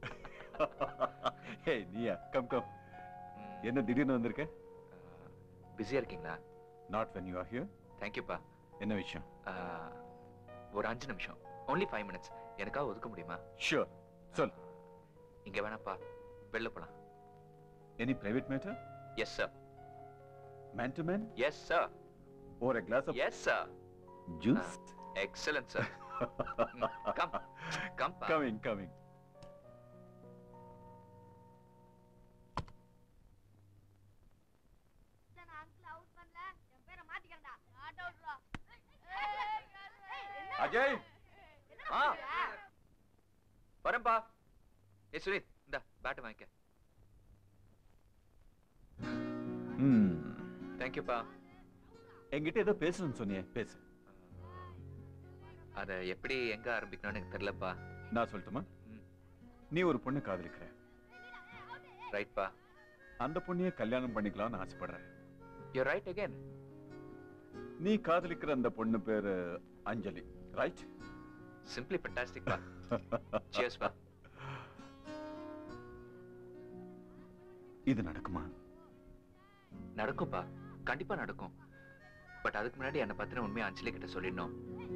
ஹே நீயா கம் கம் என்ன திடீர்னு வந்திருக்க பிஸியா இருக்கீங்களா not when you are here தேங்க்யூப்பா என்ன விஷயம் ஒரு அஞ்சு நிமிஷம் only ஃபைவ் மினிட்ஸ் எனக்காக ஒதுக்க முடியுமா ஷூர் சொல் இங்க வேணாப்பா வெளில போலாம் any private matter yes sir man to man yes sir or a glass of yes sir juice excellent sir come come பா coming coming அஜய் ஆ வரேன்பா ஏ சுரேஷ் இந்த பேட் வாங்கிக்க ம் தேங்க்யூப்பா என்கிட்ட ஏதோ பேசணும்னு சொன்னியே பேசு அத எப்படி எங்க ஆரம்பிக்கணும்னு எனக்கு தெரியலப்பா நான் சொல்லட்டுமா நீ ஒரு பொண்ணு காதலிக்கிற ரைட்பா அந்த பொண்ணையே கல்யாணம் பண்ணிக்கலாம்னு ஆசைப்படுறேன் யூ ரைட் அகைன் நீ காதலிக்கிற அந்த பொண்ணு பேரு அஞ்சலி ரைட் சிம்பிளி ஃபண்டாஸ்டிக் பா சியர்ஸ் பா இது நடக்குமா நடக்கும்பா கண்டிப்பா நடக்கும் பட் அதுக்கு முன்னாடி என்னை பத்தின உண்மையை அஞ்சலி கிட்ட சொல்லிடணும்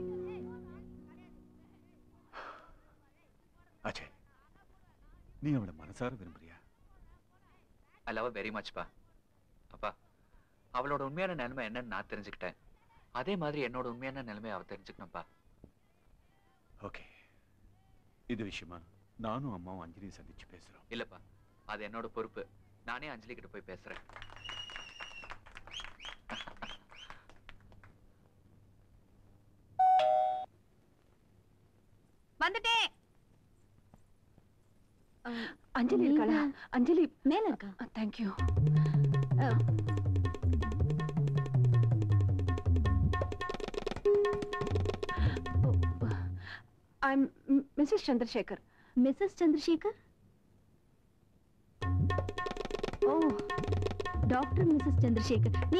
அஜய் நீ அவளை மனசார விரும்புறியா ஐ லவ் வெரி மச் பா அப்பா அவளோட உண்மையான நிலைமை என்னன்னு நான் தெரிஞ்சுக்கிட்டேன் அதே மாதிரி என்னோட உண்மையான நிலைமையை அவ தெரிஞ்சுக்கணும்ப்பா ஓகே இது விஷயமா நானும் அம்மாவும் அஞ்சலியும் சந்திச்சு பேசுறோம் இல்லப்பா அது என்னோட பொறுப்பு நானே அஞ்சலி கிட்ட போய் பேசுறேன் வந்துட்டேன் அஞ்சலி இருக்காளா அஞ்சலி மேல இருக்கா thank you I'm Mrs Chandrasekhar Mrs Chandrasekhar oh doctor Mrs Chandrasekhar நீ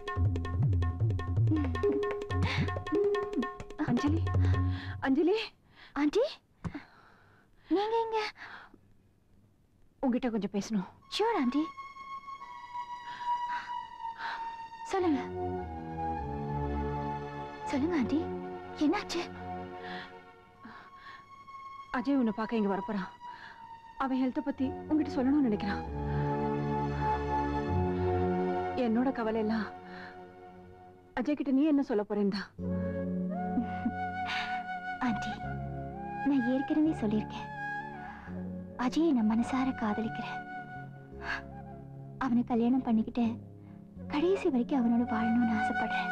அஞ்சலி அஞ்சலி ஆண்டி நீங்க எங்க உங்ககிட்ட கொஞ்சம் பேசணும் ஷூர் ஆண்டி சொல்லுங்க சொல்லுங்க ஆண்டி என்னாச்சு அஜய் உன்னை பார்க்க இங்க வரப்போறான் அவன் ஹெல்த்தை பத்தி உங்ககிட்ட சொல்லணும்னு நினைக்கிறான் என்னோட கவலை எல்லாம் அஜய் கிட்ட நீ என்ன சொல்ல போறேன்டா ஆண்டி நான் ஏற்கனவே சொல்லியிருக்கேன் அஜயை நான் மனசார காதலிக்கிறேன் அவனை கல்யாணம் பண்ணிக்கிட்டு கடைசி வரைக்கும் அவனோட வாழணும்னு ஆசைப்படுறேன்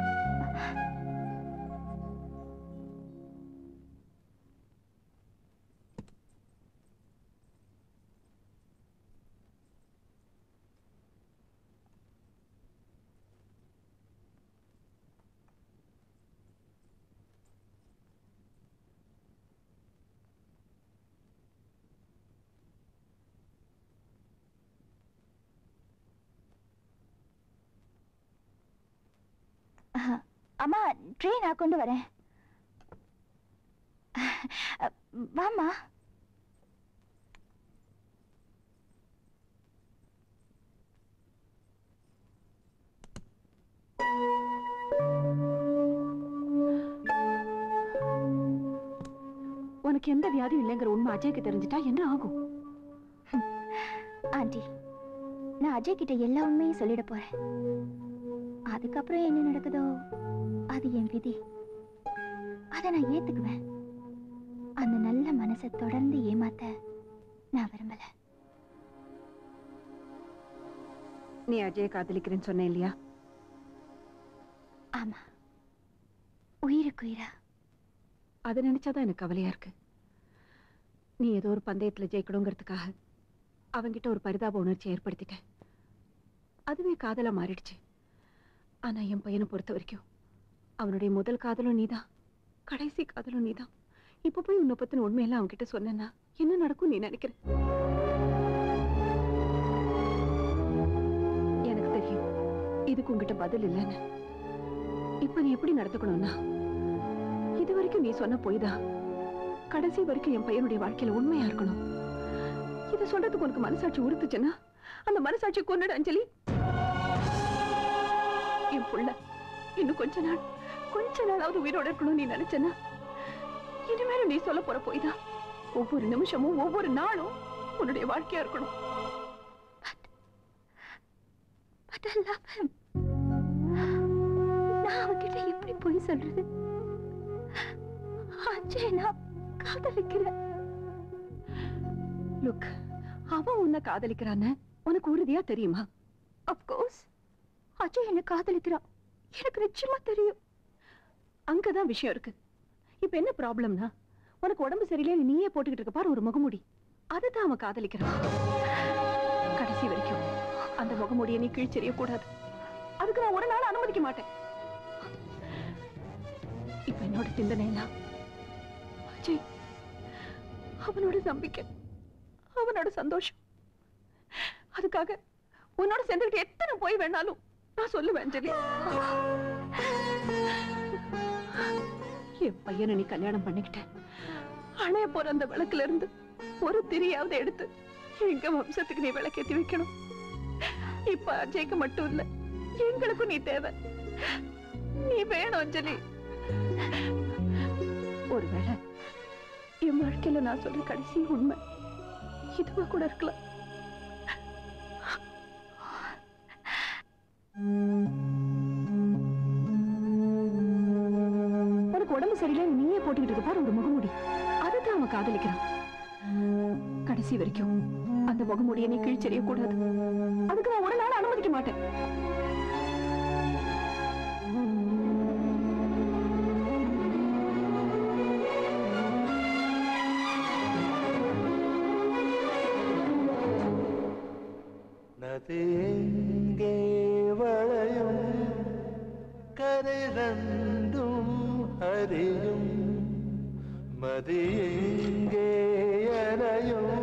அஹ், அம்மா ட்ரே நான் கொண்டு வரேன் அஹ், வாம்மா உனக்கு எந்த வியாதியும் இல்லைங்கிற உண்மை அஜய்க்கு தெரிஞ்சிட்டா என்ன ஆகும் ஆண்டி நான் அஜய் கிட்ட எல்லா உண்மையும் சொல்லிட போறேன் அதுக்கப்புறம் என்ன நடக்குதோ அது என் விதி அதை நான் ஏத்துக்குவேன் அந்த நல்ல மனசை தொடர்ந்து ஏமாத்த நான் விரும்பல நீ அஜயை காதலிக்கிறேன்னு சொன்ன இல்லையா ஆமா உயிருக்கு உயிரா அதை நினைச்சாதான் எனக்கு கவலையா இருக்கு நீ ஏதோ ஒரு பந்தயத்துல ஜெயிக்கணுங்கிறதுக்காக அவங்கிட்ட ஒரு பரிதாப உணர்ச்சி ஏற்படுத்திட்ட அதுவே காதலா மாறிடுச்சு ஆனா என் பையனை பொறுத்த வரைக்கும் அவனுடைய முதல் காதலும் நீதான் கடைசி காதலும் நீதான் இப்ப போய் உன்னை பத்தின உண்மையெல்லாம் அவன்கிட்ட சொன்னேன்னா என்ன நடக்கும் நீ நினைக்கிற எனக்கு தெரியும் இதுக்கு உன்கிட்ட பதில் இல்லைன்னு இப்ப நீ எப்படி நடந்துக்கணும்னா இது வரைக்கும் நீ சொன்ன பொய் தான் கடைசி வரைக்கும் என் பையனுடைய வாழ்க்கையில உண்மையா இருக்கணும் இத சொல்றதுக்கு உனக்கு மனசாட்சி உறுத்துச்சுன்னா அந்த மனசாட்சி கொண்டுடு அஞ்சலி என் புள்ள இன்னும் கொஞ்ச நாள் கொஞ்ச நாளாவது உயிரோட இருக்கணும் நீ நினைச்சனா இனிமேலும் நீ சொல்ல போற பொய் தான் ஒவ்வொரு நிமிஷமும் ஒவ்வொரு நாளும் உன்னுடைய வாழ்க்கையா இருக்கணும் But I love him. நான் அவகிட்ட எப்படி போய் சொல்றது அஜய் நான் காதலிக்கிறேன் லுக் அவன் உன்னை காதலிக்கிறான்னு உனக்கு உறுதியா தெரியுமா அப்கோர்ஸ் அஜய் என்ன காதலிக்கிறான் எனக்கு நிச்சயமா தெரியும் அங்கதான் விஷயம் இருக்கு இப்ப என்ன ப்ராப்ளம்னா உனக்கு உடம்பு சரியில்லைன்னு நீயே போட்டுக்கிட்டு இருக்க பாரு ஒரு முகமூடி அதுதான் அவன் காதலிக்கிறான் கடைசி வரைக்கும் அந்த முகமூடியை நீ கீழ்ச்செறிய கூடாது அதுக்கு நான் ஒரு நாள் அனுமதிக்க மாட்டேன் இப்ப என்னோட சிந்தனை எல்லாம் அஜய் அவனோட நம்பிக்கை அவனோட சந்தோஷம் அதுக்காக உன்னோட சேர்ந்துக்கிட்டு எத்தனை போய் வேணாலும் நான் சொல்லுவேன் அஞ்சலி என் பையனை நீ கல்யாணம் பண்ணிக்கிட்ட அணைய போற அந்த விளக்குல இருந்து ஒரு திரியாவது எடுத்து எங்க வம்சத்துக்கு நீ விளக்கேத்தி வைக்கணும் இப்ப அஜய்க்கு மட்டும் இல்ல எங்களுக்கும் நீ தேவை நீ வேணும் அஞ்சலி ஒருவேளை என் வாழ்க்கையில நான் சொல்ற கடைசி உண்மை இதுவா கூட இருக்கலாம் உனக்கு உடம்பு சரியில்லை நீயே போட்டுக்கிட்டு இருக்க பாரு ஒரு முகமூடி அதுதான் அவன் காதலிக்கிறான் கடைசி வரைக்கும் அந்த முகமூடியை நீ கிழிச்செறிய கூடாது அதுக்கு நான் ஒரு நாள் அனுமதிக்க மாட்டேன் நதி எங்கே வளையும் கரை ரெண்டும் அறியும் மதி எங்கே அலையும்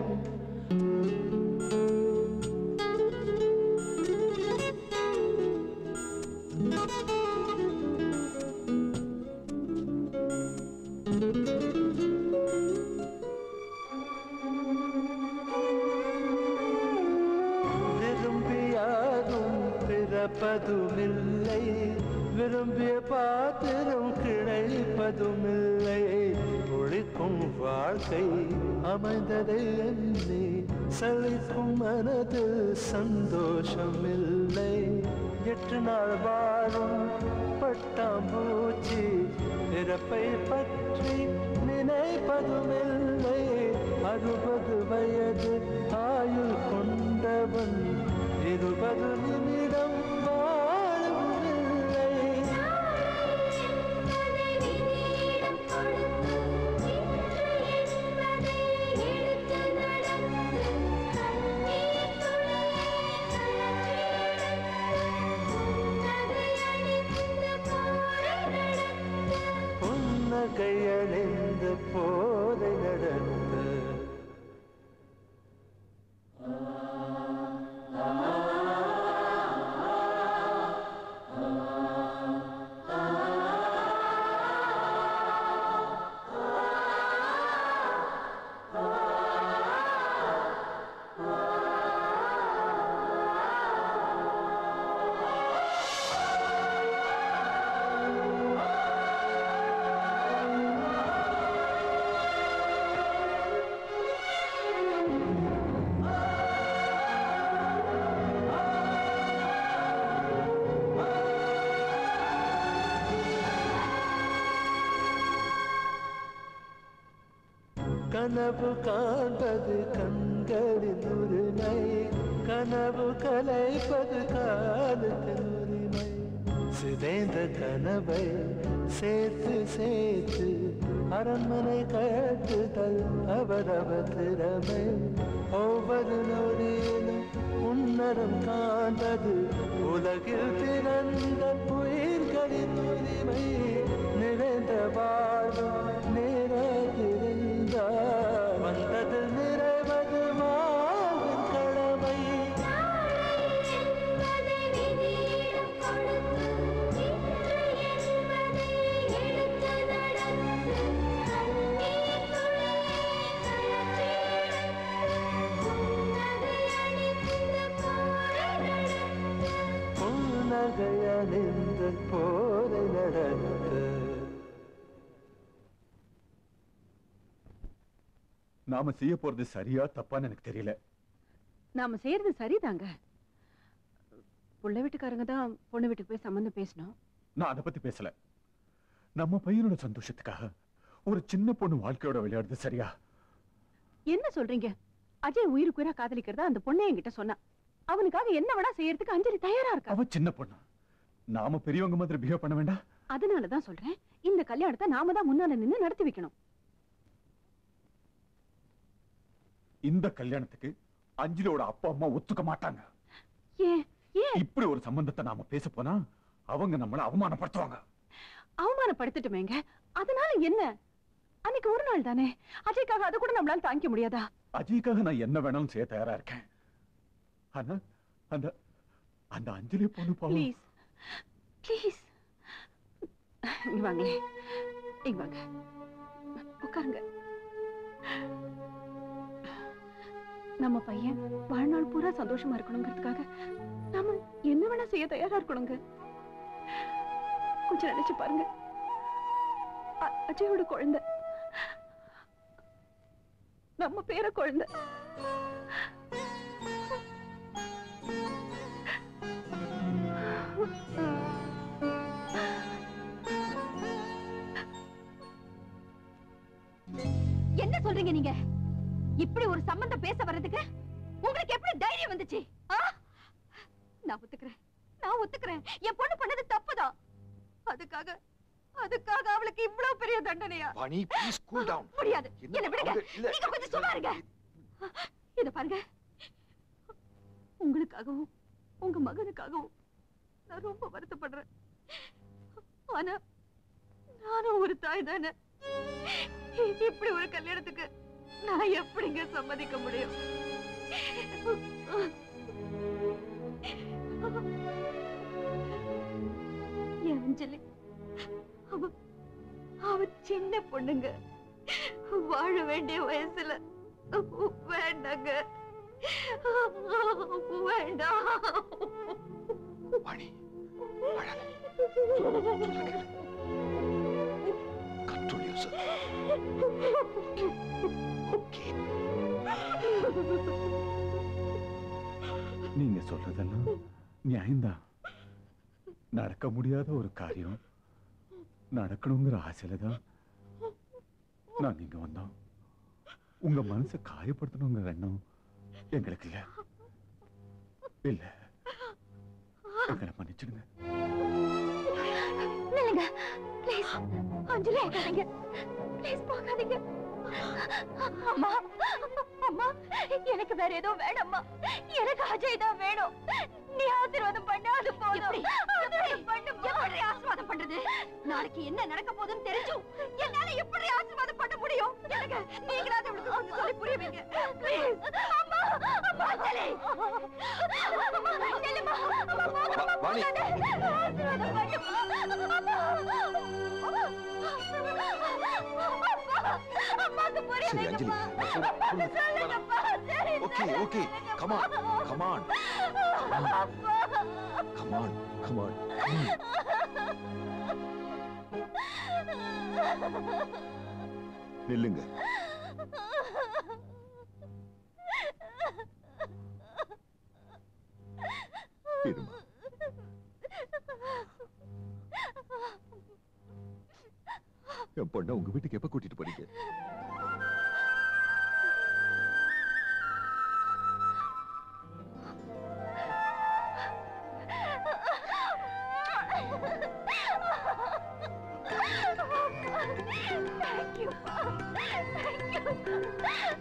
விரும்பியாதும் பிறப்பதுமில்லை விரும்பிய பாத்திரம் கிடைப்பதுமில்லை ஒழிக்கும் வாழ்க்கை அமைந்ததை எண்ணி சலிக்கும் மனதில் சந்தோஷமில்லை எட்டு நாள் வாழும் பட்டாம்பூச்சி பிறப்பை பற்றி நினைப்பதுமில்லை அறுபது வயது ஆயுள் கொண்டவன் இருபது நிமிடம் வாழவில்லை புன்னகையணிந்த போதை நடந்த கனவு காண்பது கண்களின் உரிமை கனவு கலைப்பது காலத்தின் உரிமை சிதைந்த கனவை சேர்த்து சேர்த்து அரண்மனை கட்டுதல் அவரவ திறமை ஒவ்வொரு நொடியிலும் உன்னரம் காண்பது உலகில் பிறந்த உயிர்களின் உரிமை நிறைந்த வாழ்வு நிறைந்திருந்தார் வந்தது நிறைவது வாழ்வின் கடமை புன்னகையணிந்த போரை நடத்த நாம செய்ய போறது சரியா தப்பான்னு எனக்கு தெரியல நாம செய்யறது சரிதாங்க புள்ள வீட்டுக்காரங்க தான் பொண்ணு வீட்டுக்கு போய் சம்மந்தம் பேசணும் நான் அதை பத்தி பேசல நம்ம பையனோட சந்தோஷத்துக்காக ஒரு சின்ன பொண்ணு வாழ்க்கையோட விளையாடுறது சரியா என்ன சொல்றீங்க அஜய் உயிருக்குயிரா காதலிக்கிறதா அந்த பொண்ணே என்கிட்ட சொன்னா அவனுக்காக என்ன வேணா செய்யறதுக்கு அஞ்சலி தயாரா இருக்கா அவ சின்ன பொண்ணு நாம பெரியவங்க மாதிரி பிஹேவ் பண்ண வேண்டாம் அதனாலதான் சொல்றேன் இந்த கல்யாணத்தை நாம தான் முன்னால நின்னு நடத்தி வைக்கணும் இந்த கல்யாணத்துக்கு அஞ்சலியோட அப்பா அம்மா ஒத்துக்க மாட்டாங்க ஏன் ஏன் இப்படி ஒரு சம்பந்தத்தை நாம பேச போனா அவங்க நம்மள அவமானப்படுத்துவாங்க அவமானப்படுத்தட்டுமேங்க அதனால என்ன அன்னைக்கு ஒரு நாள் தானே அஜய்க்காக அதை கூட நம்மளால தாங்கிக்க முடியாதா அஜய்க்காக நான் என்ன வேணாலும் செய்ய தயாரா இருக்கேன் ஆனா அந்த அந்த அஞ்சலி பொண்ணு பாவம் ப்ளீஸ் ப்ளீஸ் இங்க வாங்களே இங்க வாங்க உட்காருங்க நம்ம பையன் வாழ்நாள் பூரா சந்தோஷமா இருக்கணுங்கிறதுக்காக நாம என்ன வேணா செய்ய தயாரா இருக்கணுங்க கொஞ்சம் நினைச்சு பாருங்க அ- அஜயோட குழந்தை நம்ம பேர குழந்தை என்ன சொல்றீங்க நீங்க இப்படி ஒரு சம்பந்தம் பேச வர்றதுக்கு உங்களுக்கு எப்படி தைரியம் வந்துச்சு ஆ? நான் ஒத்துக்கிறேன் நான் ஒத்துக்கிறேன் என் பொண்ணு பண்ணது தப்புதான் அதுக்காக அதுக்காக அவளுக்கு இவ்வளவு பெரிய தண்டனையா வாணி ப்ளீஸ் கூல் டவுன் முடியாது என்ன என்ன விடுங்க அவங்க- இல்ல. நீங்க கொஞ்சம் சும்மா இருங்க இத பாருங்க உங்களுக்காகவும் உங்க மகனுக்காகவும் நான் ரொம்ப வருத்தப்படுறேன் ஆனா நானும் ஒரு தாய் தானே இப்படி ஒரு கல்யாணத்துக்கு நான் எப்படிங்க சம்மதிக்க முடியும் என் அஞ்சலி அவ அவ சின்ன பொண்ணுங்க வாழ வேண்டிய வயசுல வேண்டாங்க வேண்டாம் வாணி நீங்க சொல்றதெல்லாம் நியாயம்தான் நடக்க முடியாத ஒரு காரியம் நடக்கணுங்கிற ஆசையில தான் நாங்க இங்க வந்தோம் உங்க மனசை காயப்படுத்தணுங்கிற எண்ணம் எங்களுக்கு இல்ல இல்ல எங்களை மன்னிச்சிடுங்க நில்லுங்க ப்ளீஸ் அஞ்சலி போகாதீங்க ப்ளீஸ் போகாதீங்க அம்மா அம்மா எனக்கு வேற ஏதோ வேணாம்மா எனக்கு அஜய் தான் வேணும் நீ ஆசீர்வாதம் பண்ண அது போதும் ஆசீர்வாதம் பண்ணு எப்படி ஆசீர்வாதம் பண்றது நாளைக்கு என்ன நடக்க போகுதுன்னு தெரிஞ்சும் என்னால எப்படி ஆசீர்வாதம் பண்ண முடியும் எனக்கு நீங்களாவது அவளுக்கு கொஞ்சம் சொல்லி புரிய வைங்க ப்ளீஸ் அம்மா அம்மா அஞ்சலி அம்மா நில்லுமா அம்மா போகாதம்மா வாணி. போகாத ஆசீர்வாதம் பண்ணுமா அம்மாக்கு புரிய சரி அஞ்சலி வைங்கம்மா அம்மாக்கு சொல்லுங்கப்பா சரி okay okay come on come on come on come on நில்லுங்க இருமா என் பொண்ணை உங்க வீட்டுக்கு எப்ப கூட்டிட்டு போறீங்க Thank you, Mom. Thank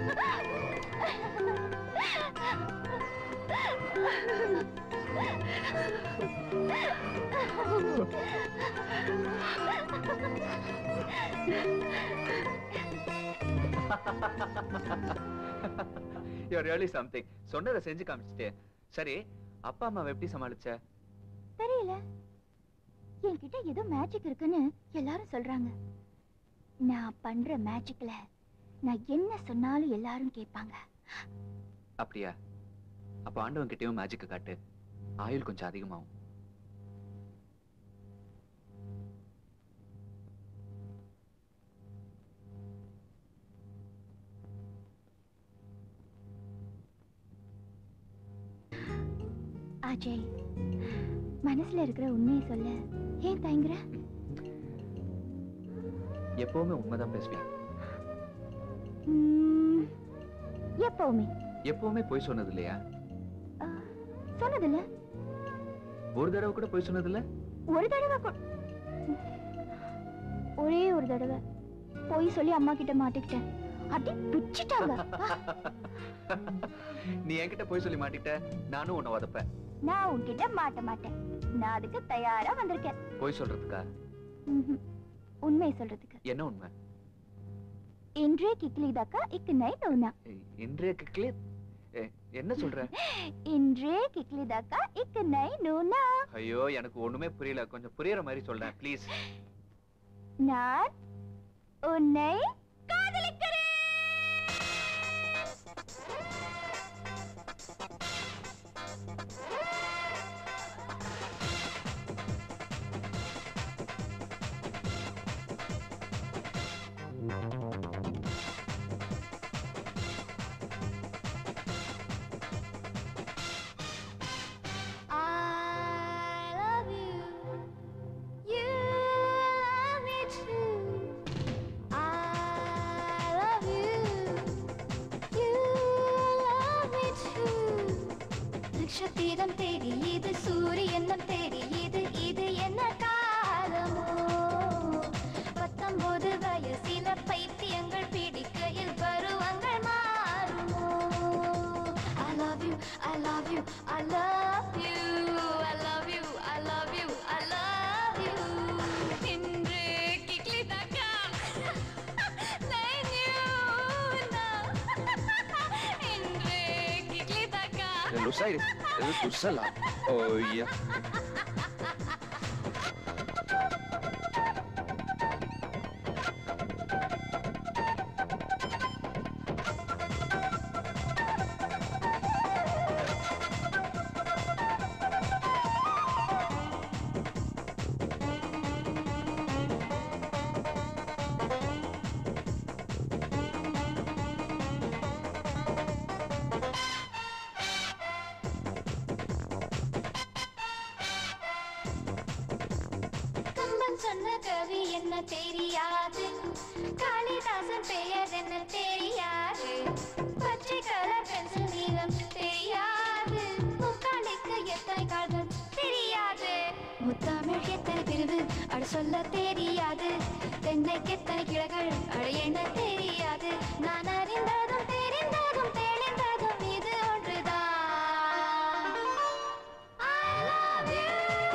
you really something சொன்னதை செஞ்சு காமிச்சிட்டே சரி அப்பா அம்மாவை எப்படி சமாளிச்ச தெரியல என்கிட்ட ஏதோ மேஜிக் இருக்குன்னு எல்லாரும் சொல்றாங்க நான் பண்ற மேஜிக்ல நான் என்ன சொன்னாலும் எல்லாரும் கேட்பாங்க அப்படியா அப்ப ஆண்டவன் கிட்டயும் மேஜிக்க காட்டு ஆயுள் கொஞ்சம் அதிகமாகும் அஜய் மனசுல இருக்கிற உண்மையை சொல்ல ஏன் தயங்குற எப்பவுமே உண்மைதான் பேசுவேன் ம், எப்பவுமே எப்பவுமே பொய் சொன்னது இல்லையா சொன்னதில்ல ஒரு தடவை கூட பொய் சொன்னது இல்ல ஒரு தடவை கொ- ஒரே ஒரு தடவை போய் சொல்லி அம்மா கிட்ட மாட்டிக்கிட்டேன் அடி பிச்சிட்டாங்க நீ என்கிட்ட பொய் சொல்லி மாட்டிக்கிட்ட நானும் உன்னை வதப்பேன் நான் உன்கிட்ட மாட்ட மாட்டேன் நான் அதுக்கு தயாரா வந்திருக்கேன் பொய் சொல்றதுக்கா ம்ஹும். உண்மையை சொல்றதுக்கு என்ன உண்மை இன்றே கிக்லிதாக்கா இக்கு நை நோனா இன்றைய கிக்லே என்ன சொல்ற இன்றே கிக்லிதாக்கா இக்கு நை நோனா ஐயோ எனக்கு ஒண்ணுமே புரியல கொஞ்சம் புரியற மாதிரி சொல்றேன் ப்ளீஸ் நான் உன்னை காதலிக்கிறேன் love you, I love you, I love you, I love you, I love you. இன்று கிக்லி தக்கா Thank you. இன்று கிக்லி தக்கா Lo sai, tu sala. Oh, yeah. Kamban சொன்ன கவி என்ன தெரியாது காளிதாசன் பெயர் என்ன தெரியாது பச்சை கலர் பென்சில் நீளம் தெரியாது முக்காலுக்கு எத்தனை கால்கள் தெரியாது முத்தமிழ் எத்தனை பிரிவு அட சொல்ல தெரியாது தென்னைக்கு எத்தனை கிளைகள் அட என்ன தெரியாது நான் அறிந்ததும் தெரிந்ததும் தெளிந்ததும் இது ஒன்றுதான் I love you.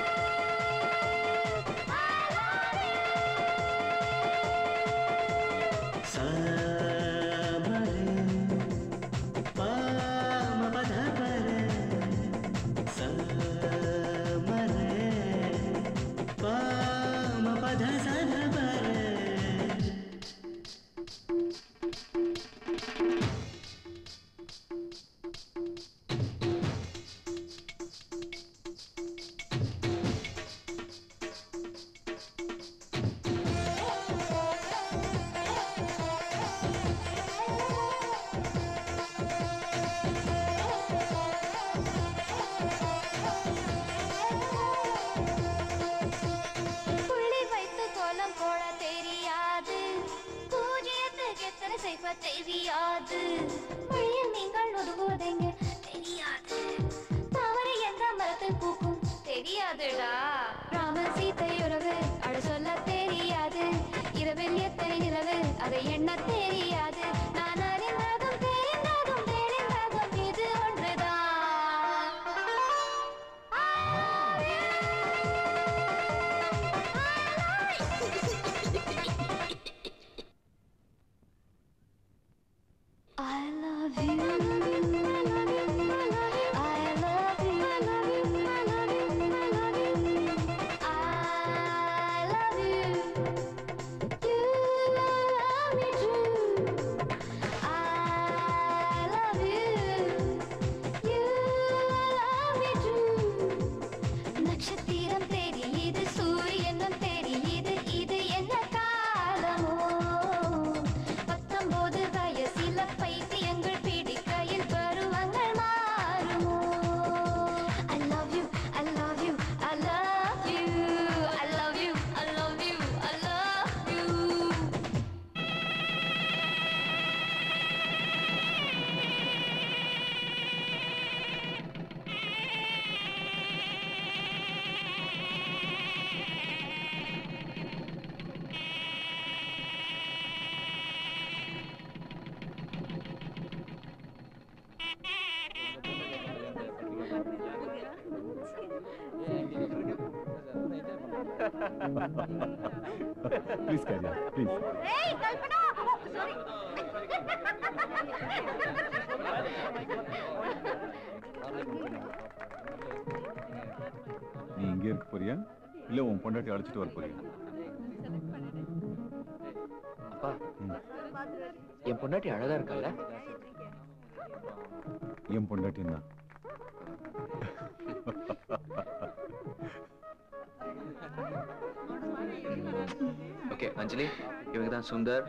புள்ளி வைத்து கோலம் போட தெரியாது பூஜ்ஜியத்துக்கு எத்தனை செய்வ தெரியாது வழியில் நீங்கள் ஒதுங்குவதெங்க தெரியாது தாமரை எந்த மரத்தில் பூக்கும் தெரியாதுடா ராம சீதை உறவு அட சொல்ல தெரியாது இரவில் எத்தனை நிலவு அதை எண்ண தெரியாது நான் அறிந்ததும் தெரிந்ததும் தெரிந்ததும் இது ஒன்றுதான் I love you. I love you. I love you. I love you. I love you. You love me true. I love you. You love me true. நட்சத்திரம் தெரியுது சூரியனும் தெரியுது இது என்ன காலமோ பத்தொன்பது வயசில பைத்தியங்கள் பிடிக்கையில் பருவங்கள் மாறுமோ I love you, I love you, I love you, I love you, I love you, I love you. Please காரியா ப்ளீஸ் ஏய் கல்பனா சாரி நீ இங்கே இருக்க போறியா இல்ல உன் பொண்டாட்டி அழைச்சிட்டு வர போறியா அப்பா என் பொண்டாட்டி அழகா இருக்கல்ல என் பொண்டாட்டி தான் ஓகே அஞ்சலி இவங்க தான் Sundar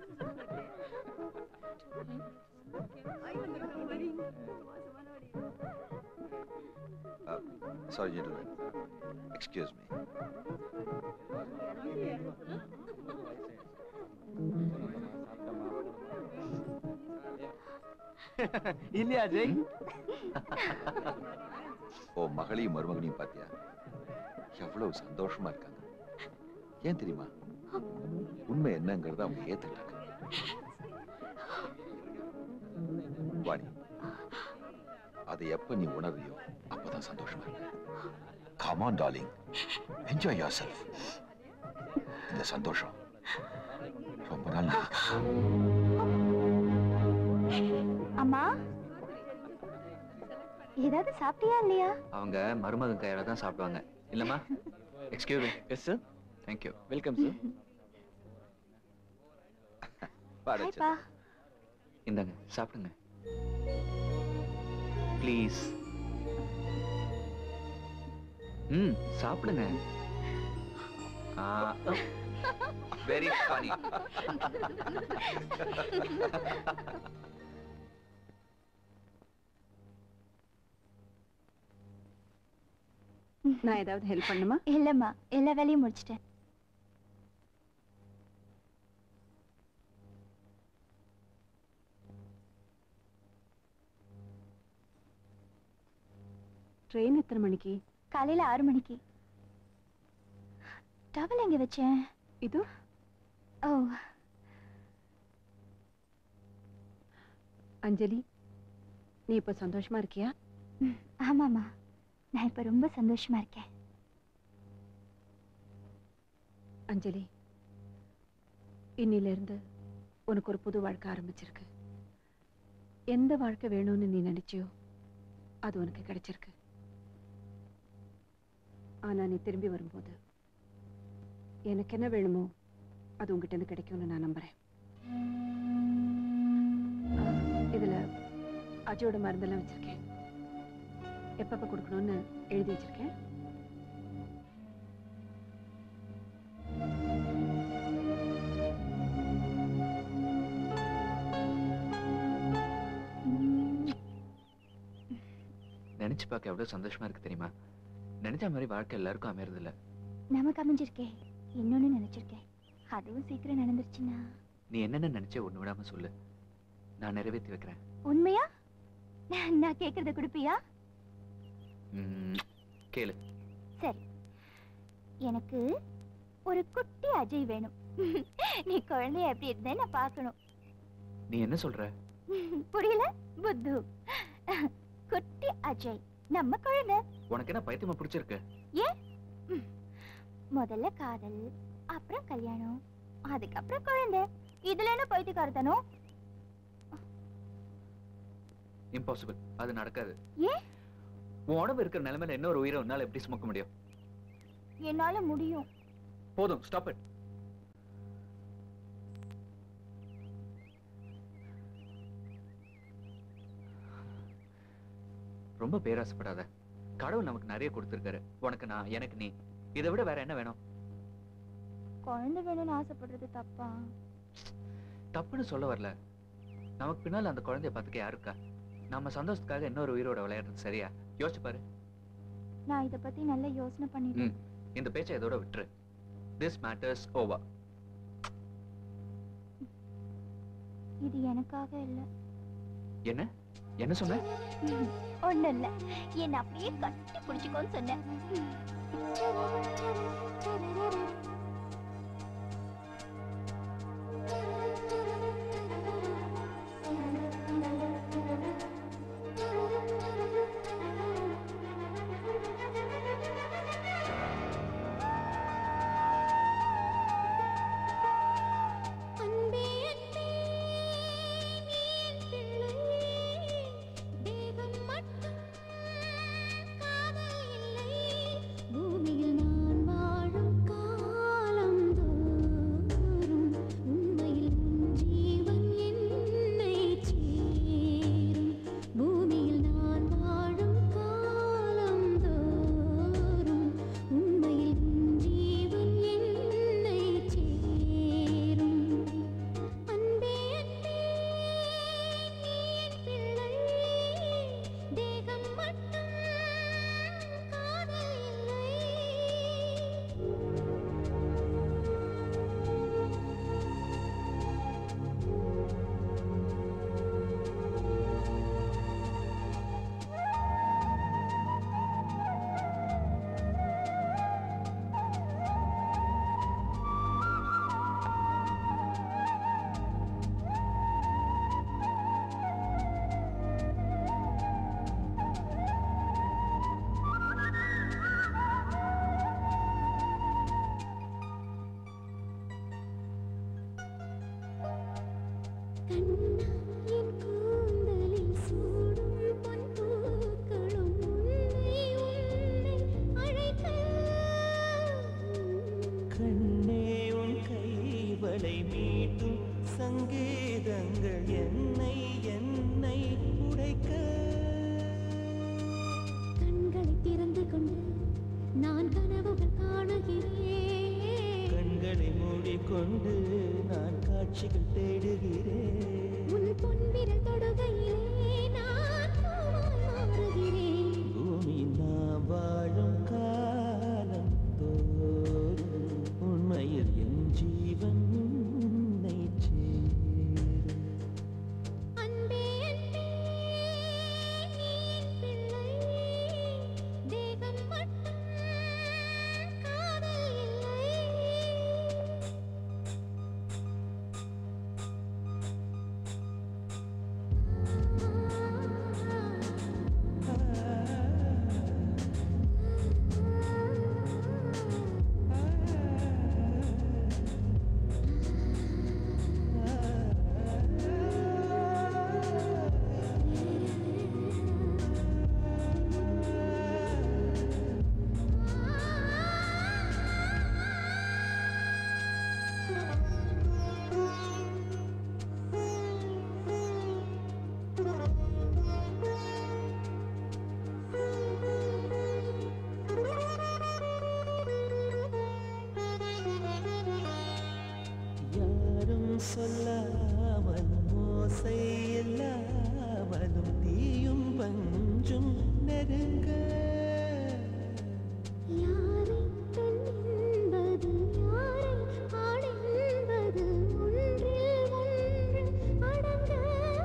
Uh, sorry, gentlemen. Excuse me. இல்லையா ஜெய் ஓ மகளையும் மருமகனையும் பாத்தியா எவ்வளவு சந்தோஷமா இருக்காங்க ஏன் தெரியுமா உண்மை என்னங்கறத அவங்க ஏத்துக்கிட்டாங்க வாணி அதை எப்ப நீ உணர்றியோ அப்பதான் சந்தோஷமா இருக்க come on darling enjoy yourself இந்த சந்தோஷம் ரொம்ப நாள் அம்மா ஏதாவது சாப்பிட்டியா இல்லையா அவங்க மருமகன் கையால தான் சாப்பிடுவாங்க இல்லம்மா excuse me yes sir thank you welcome sir ஹாய்ப்பா இந்தாங்க சாப்பிடுங்க ப்ளீஸ் ம் சாப்பிடுங்க வெரி ஃபனி நான் ஏதாவது ஹெல்ப் பண்ணுமா இல்லம்மா எல்லா வேலையும் முடிச்சிட்டேன் ட்ரெயின் எத்தனை மணிக்கு காலையில ஆறு மணிக்கு டவல் எங்க வச்சேன் இது ஓ அஞ்சலி நீ இப்ப சந்தோஷமா இருக்கியா ம், ஆமாம்மா நான் இப்ப ரொம்ப சந்தோஷமா இருக்கேன் அஞ்சலி இன்னில இருந்து உனக்கு ஒரு புது வாழ்க்கை ஆரம்பிச்சிருக்கு எந்த வாழ்க்கை வேணும்னு நீ நினைச்சியோ அது உனக்கு கிடைச்சிருக்கு ஆனா நீ திரும்பி வரும்போது எனக்கு என்ன வேணுமோ அது உங்ககிட்ட இருந்து கிடைக்கும்னு நான் நம்புறேன் ஆ, இதுல அஜயோட மருந்தெல்லாம் வச்சிருக்கேன் எப்பப்ப கொடுக்கணும்னு எழுதி வச்சிருக்கேன் நினைச்சு பார்க்க எவ்வளவு சந்தோஷமா இருக்கு தெரியுமா நினைச்ச மாதிரி வாழ்க்கை எல்லாருக்கும் அமையறது இல்ல நமக்கு அமைஞ்சிருக்கே இன்னொன்னு நினைச்சிருக்கேன் அதுவும் சீக்கிரம் நடந்துருச்சுன்னா நீ என்னென்ன நினைச்சே ஒண்ணு விடாம சொல்லு நான் நிறைவேற்றி வைக்கிறேன் உண்மையா நான் கேக்குறத கொடுப்பியா ம், கேளு சரி எனக்கு ஒரு குட்டி அஜய் வேணும் நீ குழந்தைய எப்படி இருந்தேன்னு நான் பார்க்கணும் நீ என்ன சொல்ற புரியல புத்து குட்டி அஜய் நம்ம குழந்தை உனக்கு என்ன பைத்தியமா பிடிச்சிருக்கு ஏன் ம். முதல்ல காதல் அப்புறம் கல்யாணம் அதுக்கப்புறம் குழந்தை இதுல என்ன பைத்தியக்காரத்தனம் இம்பாசிபிள் அது நடக்காது ஏன் உன் உடம்பு இருக்கிற நிலைமையில இன்னொரு உயிரை உன்னால எப்படி சுமக்க முடியும் என்னால முடியும் போதும் ஸ்டாப் இட் ரொம்ப பேராசைப்படாத கடவுள் நமக்கு நிறைய கொடுத்திருக்காரு உனக்கு நான் எனக்கு நீ இதை விட வேற என்ன வேணும் குழந்தை வேணும்னு ஆசைப்படுறது தப்பா தப்புன்னு சொல்ல வரல நமக்கு பின்னால அந்த குழந்தைய பார்த்துக்க யாரு இருக்கா நம்ம சந்தோஷத்துக்காக இன்னொரு உயிரோட விளையாடுறது சரியா யோசிச்சு பாரு நான் இத பத்தி நல்லா யோசனை பண்ணிட்டேன் ம் இந்த பேச்சை இதோட விட்டுரு திஸ் மேட்டர்ஸ் ஓவர் இது எனக்காக இல்ல என்ன என்ன சொன்ன ஒண்ணு இல்ல என்ன அப்படியே கட்டி பிடிச்சுக்கோன்னு சொன்னேன் அன்பே அன்பே நீ என் பிள்ளை தேகம் மட்டும் காதல் இல்லை பூமியில் நான் வாழும் காலம் தோறும் உண்மையில் உன் காட்சிகள் தேடுகிறேன் உன் பொன்விரல் தொடுகையிலே நான் பூவாய் மாறுகிறேன் பூமியில் நாம் வாழும் காலம் தோறும் உண்மையில் என் ஜீவன் உன்னை சேரும் அன்பே அன்பே நீ என் பிள்ளை தேகம் மட்டும் காதல் இல்லை யாரும் சொல்லாமல் மோசை இல்லாமலும் தீயும் பஞ்சும் நெருங்க யாரை பெண் என்பது யாரை ஆண் என்பது ஒன்றில் ஒன்று அடங்க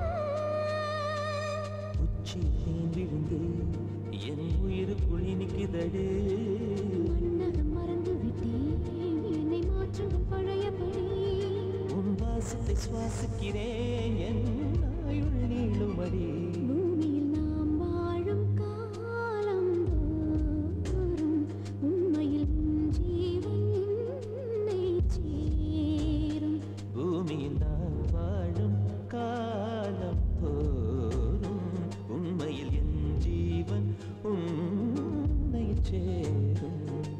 உச்சி தேன் விழுந்து என் உயிருக்குள் இனிக்குதடு மன்னகம் மறந்து விட்டேன் என்னை மாற்றும் பழையபடி உன் வாசத்தை சுவாசிக்கிறேன் என் ஆயுள் நீளுமடி பூமியில் நாம் வாழும் காலம் தோறும் உண்மையில் உன் ஜீவன் என்னை சேரும் பூமியில் நான் வாழும் காலம் தோறும் உண்மையில் என் ஜீவன் உன்னை சேரும்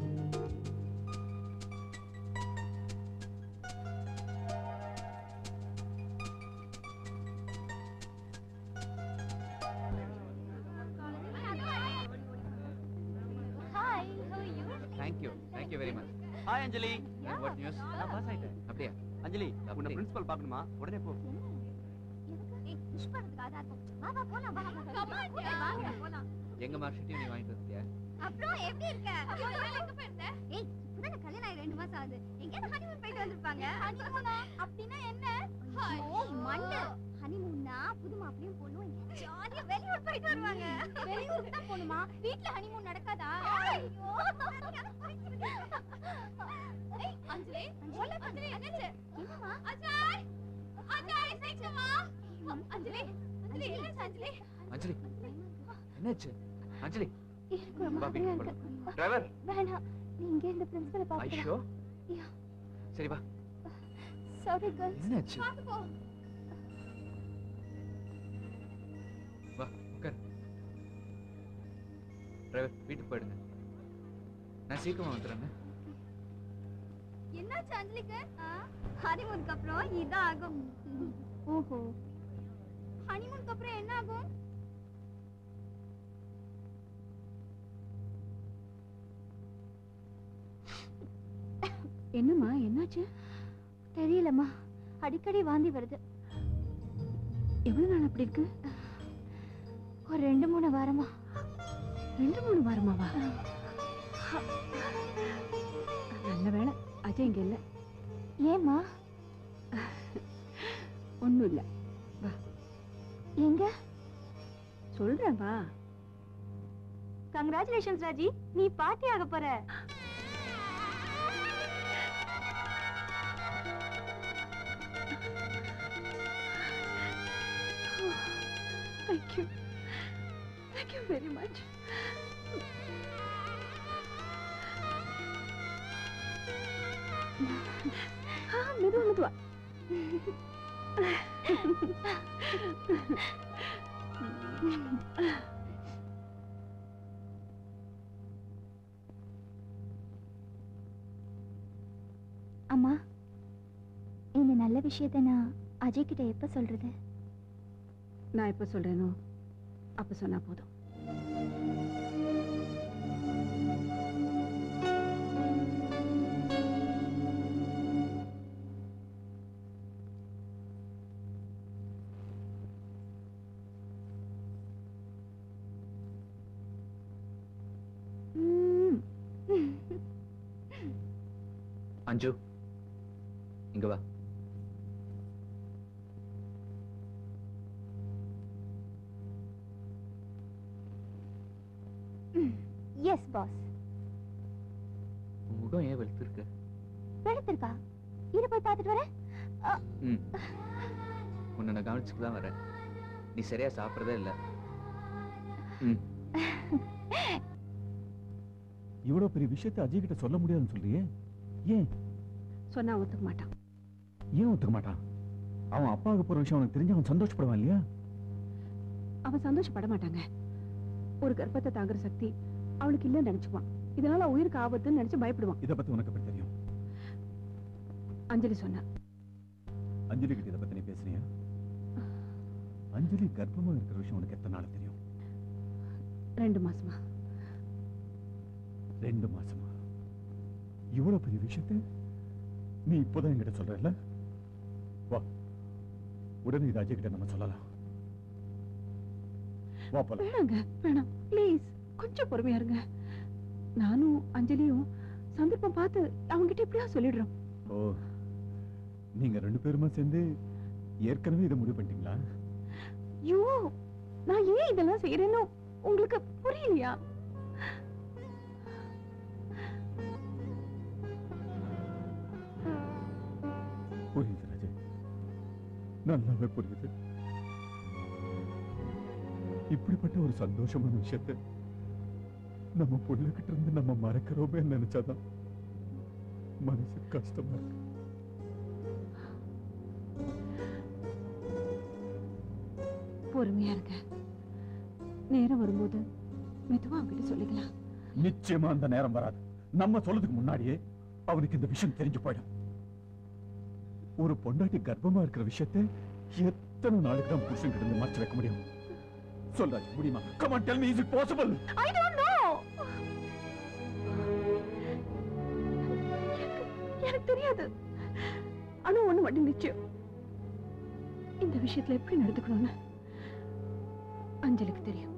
Hi, how are you? Thank you thank you very much hi Anjali what news நான் பாஸ் ஆயிட்டேன் அப்படியா அஞ்சலி உன்னை அப்படி. பிரின்சிபல் பார்க்கணுமா உடனே போ ஏய், wish பண்றதுக்கு ஆதா இருக்கும். வா, வா, போலாம், வா, வா. ஏய், வாங்க, போலாம். எங்க மார்க் ஷீட்டையும் நீ வாங்கிட்டு வந்துட்டியா அப்புறம் எப்படி இருக்க எங்க போயிருந்த ஏய் இப்பதான் கல்யாணம் ஆகி ரெண்டு மாசம் ஆகுது எங்கேயாவது ஹனிமூன் போயிட்டு வந்திருப்பாங்க ஹனிமூனா அப்படின்னா என்ன ஓ மண்டு ஹனிமூன்னா புது மாப்பிளையும் பொண்ணும் எங்கேயாவது ஜாலியா வெளியூர் போயிட்டு வருவாங்க வெளியூருக்கு தான் போகணுமா வீட்ல ஹனிமூன் நடக்காதா ஐயோ ஏய் அஞ்சலி ஓல அஞ்சலி என்னாச்சு என்னமா அஜய் அஜய் சீக்கிரமா அஞ்சலி அஞ்சலி என்னாச்சு அஞ்சலி அஞ்சலி என்னாச்சு அஞ்சலி எனக்கு ஒரு வா மாதிரியா வீட்டுக்கு இருக்கு போலாம் டிரைவர் வேணாம் நீ இங்கே இந்த பிரின்சிபலை ஐஷோ Yeah. சரி வா சாரி கேர்ள்ஸ் என்னாச்சு பார்த்து போ வா உட்கார் டிரைவர் வீட்டுக்கு போயிடுங்க நான் சீக்கிரமா வந்துடுறேங்க என்னாச்சு அஞ்சலிக்கு ஹனிமூனுக்கு அப்புறம் இதான் ஆகும் ஓஹோ ஹனிமூனுக்கு அப்புறம் என்ன ஆகும் என்னம்மா என்னாச்சு தெரியலம்மா அடிக்கடி வாந்தி வருது எவ்வளவு நாள் அப்படி இருக்கு ஒரு ரெண்டு மூணு வாரமா ரெண்டு மூணு வாரமாவா நல்ல வேளை அஜய் இங்க இல்ல ஏம்மா ஒண்ணும் இல்ல வா எங்க சொல்றேன் வா கங்க்ராச்சுலேஷன்ஸ் ராஜி நீ பாட்டி ஆக போற Thank you. Thank you very much. ஆ மெதுவா மெதுவா அம்மா இந்த நல்ல விஷயத்த நான் அஜய் கிட்ட எப்ப சொல்றது நான் எப்ப சொல்றேனோ அப்ப சொன்னா போதும் அஞ்சு இங்க வா எஸ் பாஸ் உன் முகம் ஏன் வெளுத்திருக்கு வெளுத்திருக்கா இரு போய் பார்த்துட்டு வரேன் அ, ம் உன்னை நான் கவனிச்சுட்டு தான் வரேன் நீ சரியா சாப்பிட்றதே இல்லை ம் இவ்வளவு பெரிய விஷயத்தை அஜய் கிட்ட சொல்ல முடியாதுன்னு சொல்றியே ஏன் சொன்னா ஒத்துக்க மாட்டான் ஏன் ஒத்துக்க மாட்டான் அவன் அப்பாவுக்கு போற விஷயம் அவனுக்கு தெரிஞ்சு அவன் சந்தோஷப்படுவான் இல்லையா அவன் சந்தோஷப்பட மாட்டாங்க ஒரு கர்ப்பத்தை தாங்குற சக்தி அவனுக்கு இல்லைன்னு நினைச்சுக்குவான் இதனால உயிருக்கு ஆபத்துன்னு நினைச்சு பயப்படுவான் இதை பத்தி உனக்கு எப்படி தெரியும் அஞ்சலி சொன்னா அஞ்சலி கிட்ட இதை பத்தி நீ பேசுறியா அஞ்சலி கர்ப்பமா இருக்கிற விஷயம் உனக்கு எத்தனை நாள் தெரியும் ரெண்டு மாசமா ரெண்டு மாசமா இவ்வளவு பெரிய விஷயத்தை நீ இப்போதான் என்கிட்ட சொல்றல வா உடனே இது அஜய் கிட்ட நம்ம சொல்லலாம் வா போலாம் வேணாங்க வேணாம் ப்ளீஸ் கொஞ்சம் பொறுமையா இருங்க நானும் அஞ்சலியும் சந்தர்ப்பம் பார்த்து அவங்கிட்ட இப்படியா சொல்லிடுறோம் ஓ நீங்க ரெண்டு பேருமா சேர்ந்து ஏற்கனவே இதை முடிவு பண்ணிட்டீங்களா ஐயோ நான் ஏன் இதெல்லாம் செய்யறேன்னு உங்களுக்கு புரியலையா புரியுது ராஜே நல்லாவே புரியுது இப்படிப்பட்ட ஒரு சந்தோஷமான விஷயத்தை நம்ம புள்ளகிட்ட இருந்து நம்ம மறக்கிறோமே நினைச்சாதான் மனசு கஷ்டமா இருக்கு பொறுமையா இருங்க நேரம் வரும்போது மெதுவா அவங்கிட்ட சொல்லிக்கலாம் நிச்சயமா அந்த நேரம் வராது நம்ம சொல்றதுக்கு முன்னாடியே அவனுக்கு இந்த விஷயம் தெரிஞ்சு போயிடும் ஒரு பொண்டாட்டி கர்ப்பமா இருக்கிற விஷயத்தை எத்தனை நாளுக்கு தான் புருஷன் கிட்ட இருந்து மறைச்சு வைக்க முடியும் சொல்றாச்சு முடியுமா come on tell me is it possible I don't know. எனக்கு தெரியாது ஆனா ஒண்ணு மட்டும் நிச்சயம் இந்த விஷயத்துல எப்படி நடந்துக்கணும்னு அஞ்சலிக்கு தெரியும்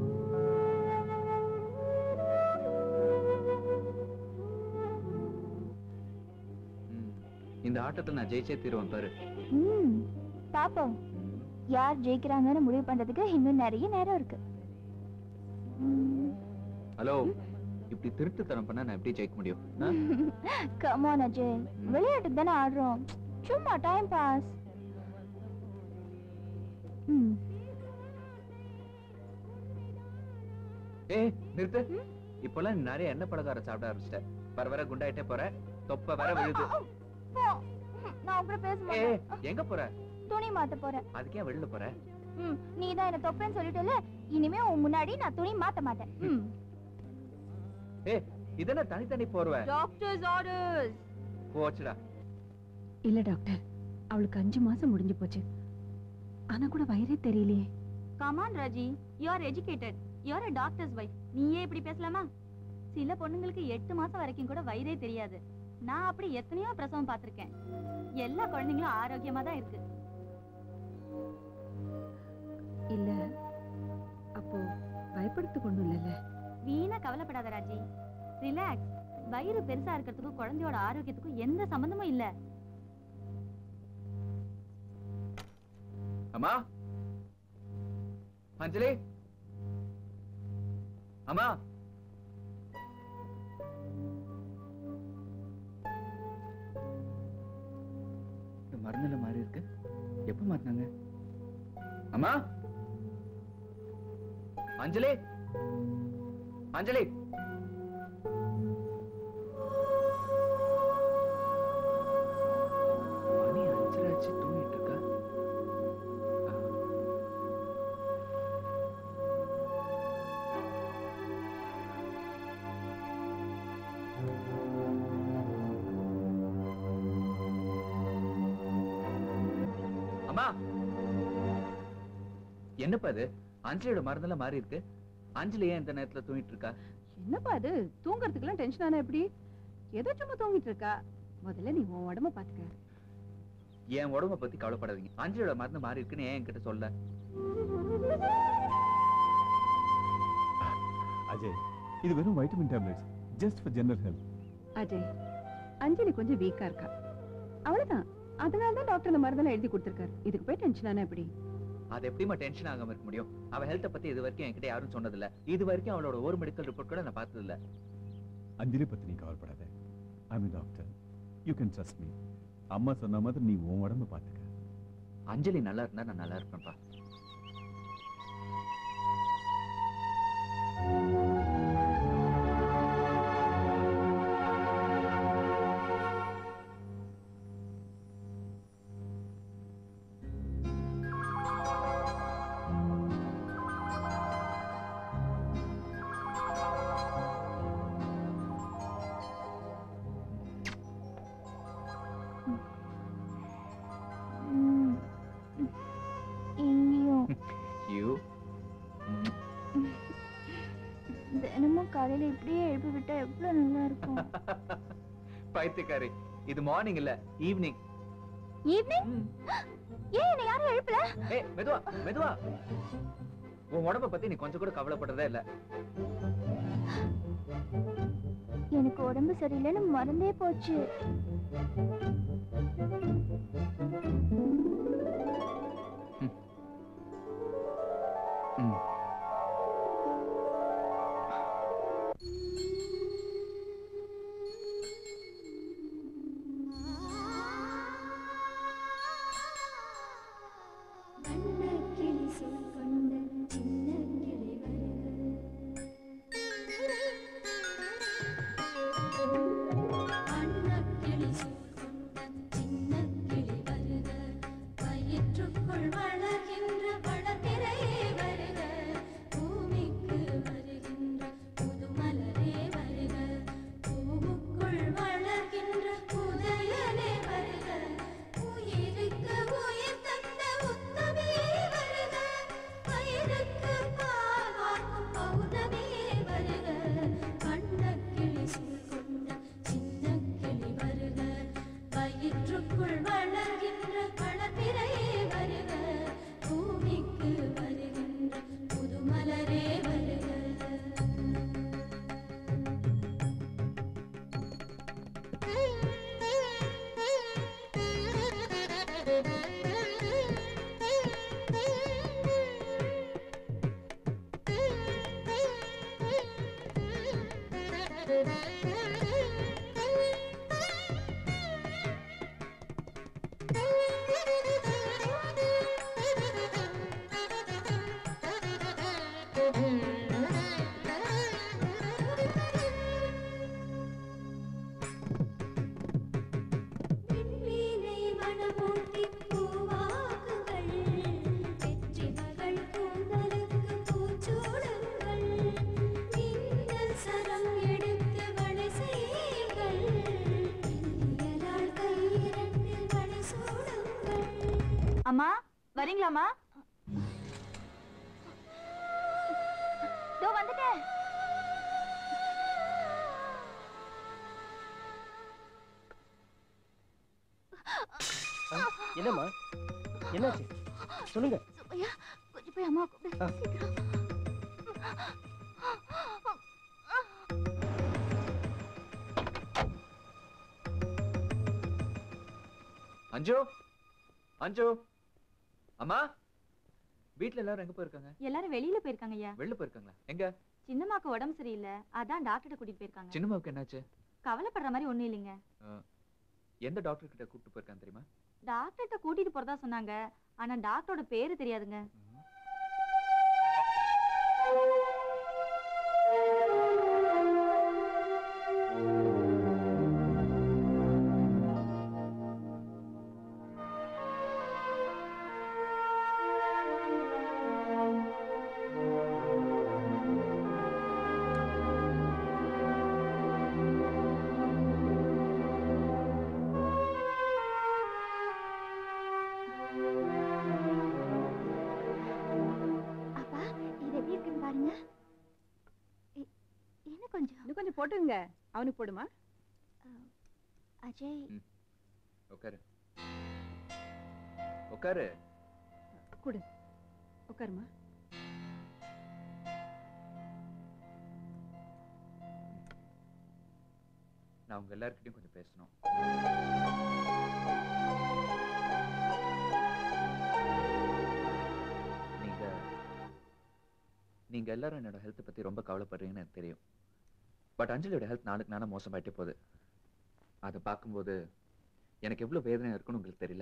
ம். இந்த ஆட்டத்தை நான் ஜெயிச்சே தீருவேன் பாரு ம் பாப்போம் யார் ஜெயிக்கிறாங்கன்னு முடிவு பண்றதுக்கு இன்னும் நிறைய நேரம் இருக்கு ஹலோ இப்படி திருட்டுத்தனம் பண்ணா நான் எப்படி ஜெயிக்க முடியும் ஆ? கமான் அஜய் விளையாட்டுக்கு தானே ஆடுறோம் சும்மா டைம் பாஸ் ம் ஏய் நிறுத்து இப்பெல்லாம் நீ நிறைய எண்ணெய் பலகாரம் சாப்பிட ஆரம்பிச்சிட்ட வர வர குண்டாயிட்டே போற தொப்ப வர விழுது போ. நான் அப்புறம் பேச ஏய் மாட்டேன் எங்க போற துணி மாத்த போறேன் அதுக்கே வெளில போற ம் நீ தான் என்ன தொப்பேன்னு சொல்லிட்டல இனிமே உன் முன்னாடி நான் துணி மாத்த மாட்டேன் ம் ஏய் இதென்ன தனித்தனி போர்வ டாக்டர்ஸ் ஆர்டர்ஸ் போச்சுடா இல்ல டாக்டர் அவளுக்கு அஞ்சு மாசம் முடிஞ்சு போச்சு ஆனா கூட வயிறே தெரியலையே come on Raji you are educated you are doctor's wife நீயே இப்படி பேசலாமா சில பொண்ணுங்களுக்கு எட்டு மாசம் வரைக்கும் கூட வயிறே தெரியாது நான் அப்படி எத்தனையோ பிரசவம் பார்த்திருக்கேன் எல்லா குழந்தைங்களும் ஆரோக்கியமா தான் இருக்கு இல்ல அப்போ பயப்படுத்து கொண்டு இல்லைல்ல வீணா கவலைப்படாத ராஜி ரிலாக்ஸ் வயிறு பெருசா இருக்கிறதுக்கும் குழந்தையோட ஆரோக்கியத்துக்கும் எந்த சம்பந்தமும் இல்ல அம்மா அஞ்சலி அம்மா இந்த மருந்துல மாறி இருக்கு எப்ப மாத்தினாங்க அம்மா அஞ்சலி அஞ்சலி மணி அஞ்சரை ஆச்சு தூங்கிட்டு இருக்கா அம்மா என்னப்பா இது அஞ்சலியோட மருந்தெல்லாம் மாறி இருக்கு அஞ்சலி ஏன் இந்த நேரத்துல தூங்கிட்டு இருக்கா என்னப்பா அது தூங்கறதுக்கெல்லாம் டென்ஷன் ஆனா எப்படி ஏதோ சும்மா தூங்கிட்டு இருக்கா முதல்ல நீ உன் உடம்ப பாத்துக்க என் உடம்ப பத்தி கவலைப்படாதீங்க அஞ்சலியோட மருந்து மாறி இருக்குன்னு ஏன் என்கிட்ட சொல்ல அஜய் இது வெறும் vitamin tablets just for general health Ajay Anjali கொஞ்சம் வீக்கா இருக்கா அவ்வளவுதான் அதனால தான் டாக்டர் இந்த மருந்தெல்லாம் எழுதி கொடுத்துருக்காரு இதுக்கு போய் டென்ஷன் ஆனா எப்படி அது எப்படிமா டென்ஷன் ஆகாம இருக்க முடியும் அவ ஹெல்த்த பத்தி இது வரைக்கும் என்கிட்ட யாரும் சொன்னதில்ல இது வரைக்கும் அவளோட ஒரு மெடிக்கல் ரிப்போர்ட் கூட நான் பார்த்ததில்ல அஞ்சலி பத்தி நீ கவலைப்படாத I mean doctor you can trust me அம்மா சொன்ன மாதிரி நீ உன் உடம்ப பார்த்துக்க அஞ்சலி நல்லா இருந்தா நான் நல்லா இருப்பேன்ப்பா இங்கேயும் யூ தினமும் காலையில இப்படியே எழுப்பி விட்டா எவ்வளவு நல்லா இருக்கும் பைத்தியக்காரி இது மார்னிங் இல்ல ஈவினிங் ஈவினிங் ஏன் என்னை யாரும் எழுப்பல ஏய் மெதுவா மெதுவா உன் உடம்ப பத்தி நீ கொஞ்சம் கூட கவலைப்படுறதே இல்ல எனக்கு உடம்பு சரியில்லைன்னு மறந்தே போச்சு ம். கிளி சொல் கொண்ட சின்ன கிளி அன்னக்கிளி சொல் கொண்ட சின்ன கிளி வருக வயிற்றுக்குள் வளர்கின்ற வளர்பிறையே வருக பூமிக்கு வருகின்ற புதுமலரே வருக பூவுக்குள் வளர்கின்ற புதையலே வருக உயிருக்கு உயிர் தந்த உத்தமியே வருக பயிருக்கு பால் வார்க்கும் பௌர்ணமியே வருக வண்ணக்கிளி சூழ் கொண்ட சின்ன கிளி வருக வயிற்றுக்குள் வளர்கின்ற வளர்பிறையே வருக பூமிக்கு வருகின்ற புதுமலரே வருக விண்மீனை மணமூட்டி பூவாக்குங்கள் வெற்றி மகள் கூந்தலுக்கு பூச்சூடுங்கள் மின்னல் சரம் எடுத்து வளை செய்யுங்கள் இயலால் கையிரண்டில் வளை சூடுங்கள் அம்மா வரீங்களாம்மா இதோ வந்துட்டேன் என்னம்மா என்னாச்சு சொல்லுங்க சுப்பையா கொஞ்சம் போய் அம்மா கூப்பிடு சீக்கிரம் அஞ்சு அஞ்சு அம்மா வீட்ல எல்லாரும் எங்க போயிருக்காங்க எல்லாரும் வெளியில போயிருக்காங்க ஐயா வெளில போயிருக்காங்களா எங்க சின்னம்மாக்கு உடம்பு சரியில்லை அதான் டாக்டர்கிட்ட கூட்டிட்டு போயிருக்காங்க சின்னம்மாவுக்கு என்னாச்சு கவலைப்படுற மாதிரி ஒண்ணும் இல்லைங்க அஹ், எந்த டாக்டர் கிட்ட கூப்பிட்டு போயிருக்காங்க தெரியுமா டாக்டர்கிட்ட கூட்டிட்டு போறதா சொன்னாங்க ஆனா டாக்டரோட பேரு தெரியாதுங்க அப்பா இது எப்படி இருக்குன்னு பாருங்க இ- இன்னும் கொஞ்சம் இன்னும் கொஞ்சம் போட்டுங்க அவனுக்கு போடுமா அஜய் உட்காரு உட்காரு கொடு உட்காருமா நான் உங்க எல்லார்கிட்டயும் கொஞ்சம் பேசணும் நீங்க நீங்க எல்லாரும் என்னோட ஹெல்த் பத்தி ரொம்ப கவலைப்படுறீங்கன்னு எனக்கு தெரியும் பட் அஞ்சலியோட ஹெல்த் நாளுக்கு நாளா மோசமாயிட்டே போகுது அதை பார்க்கும்போது எனக்கு எவ்வளவு வேதனை இருக்குன்னு உங்களுக்கு தெரியல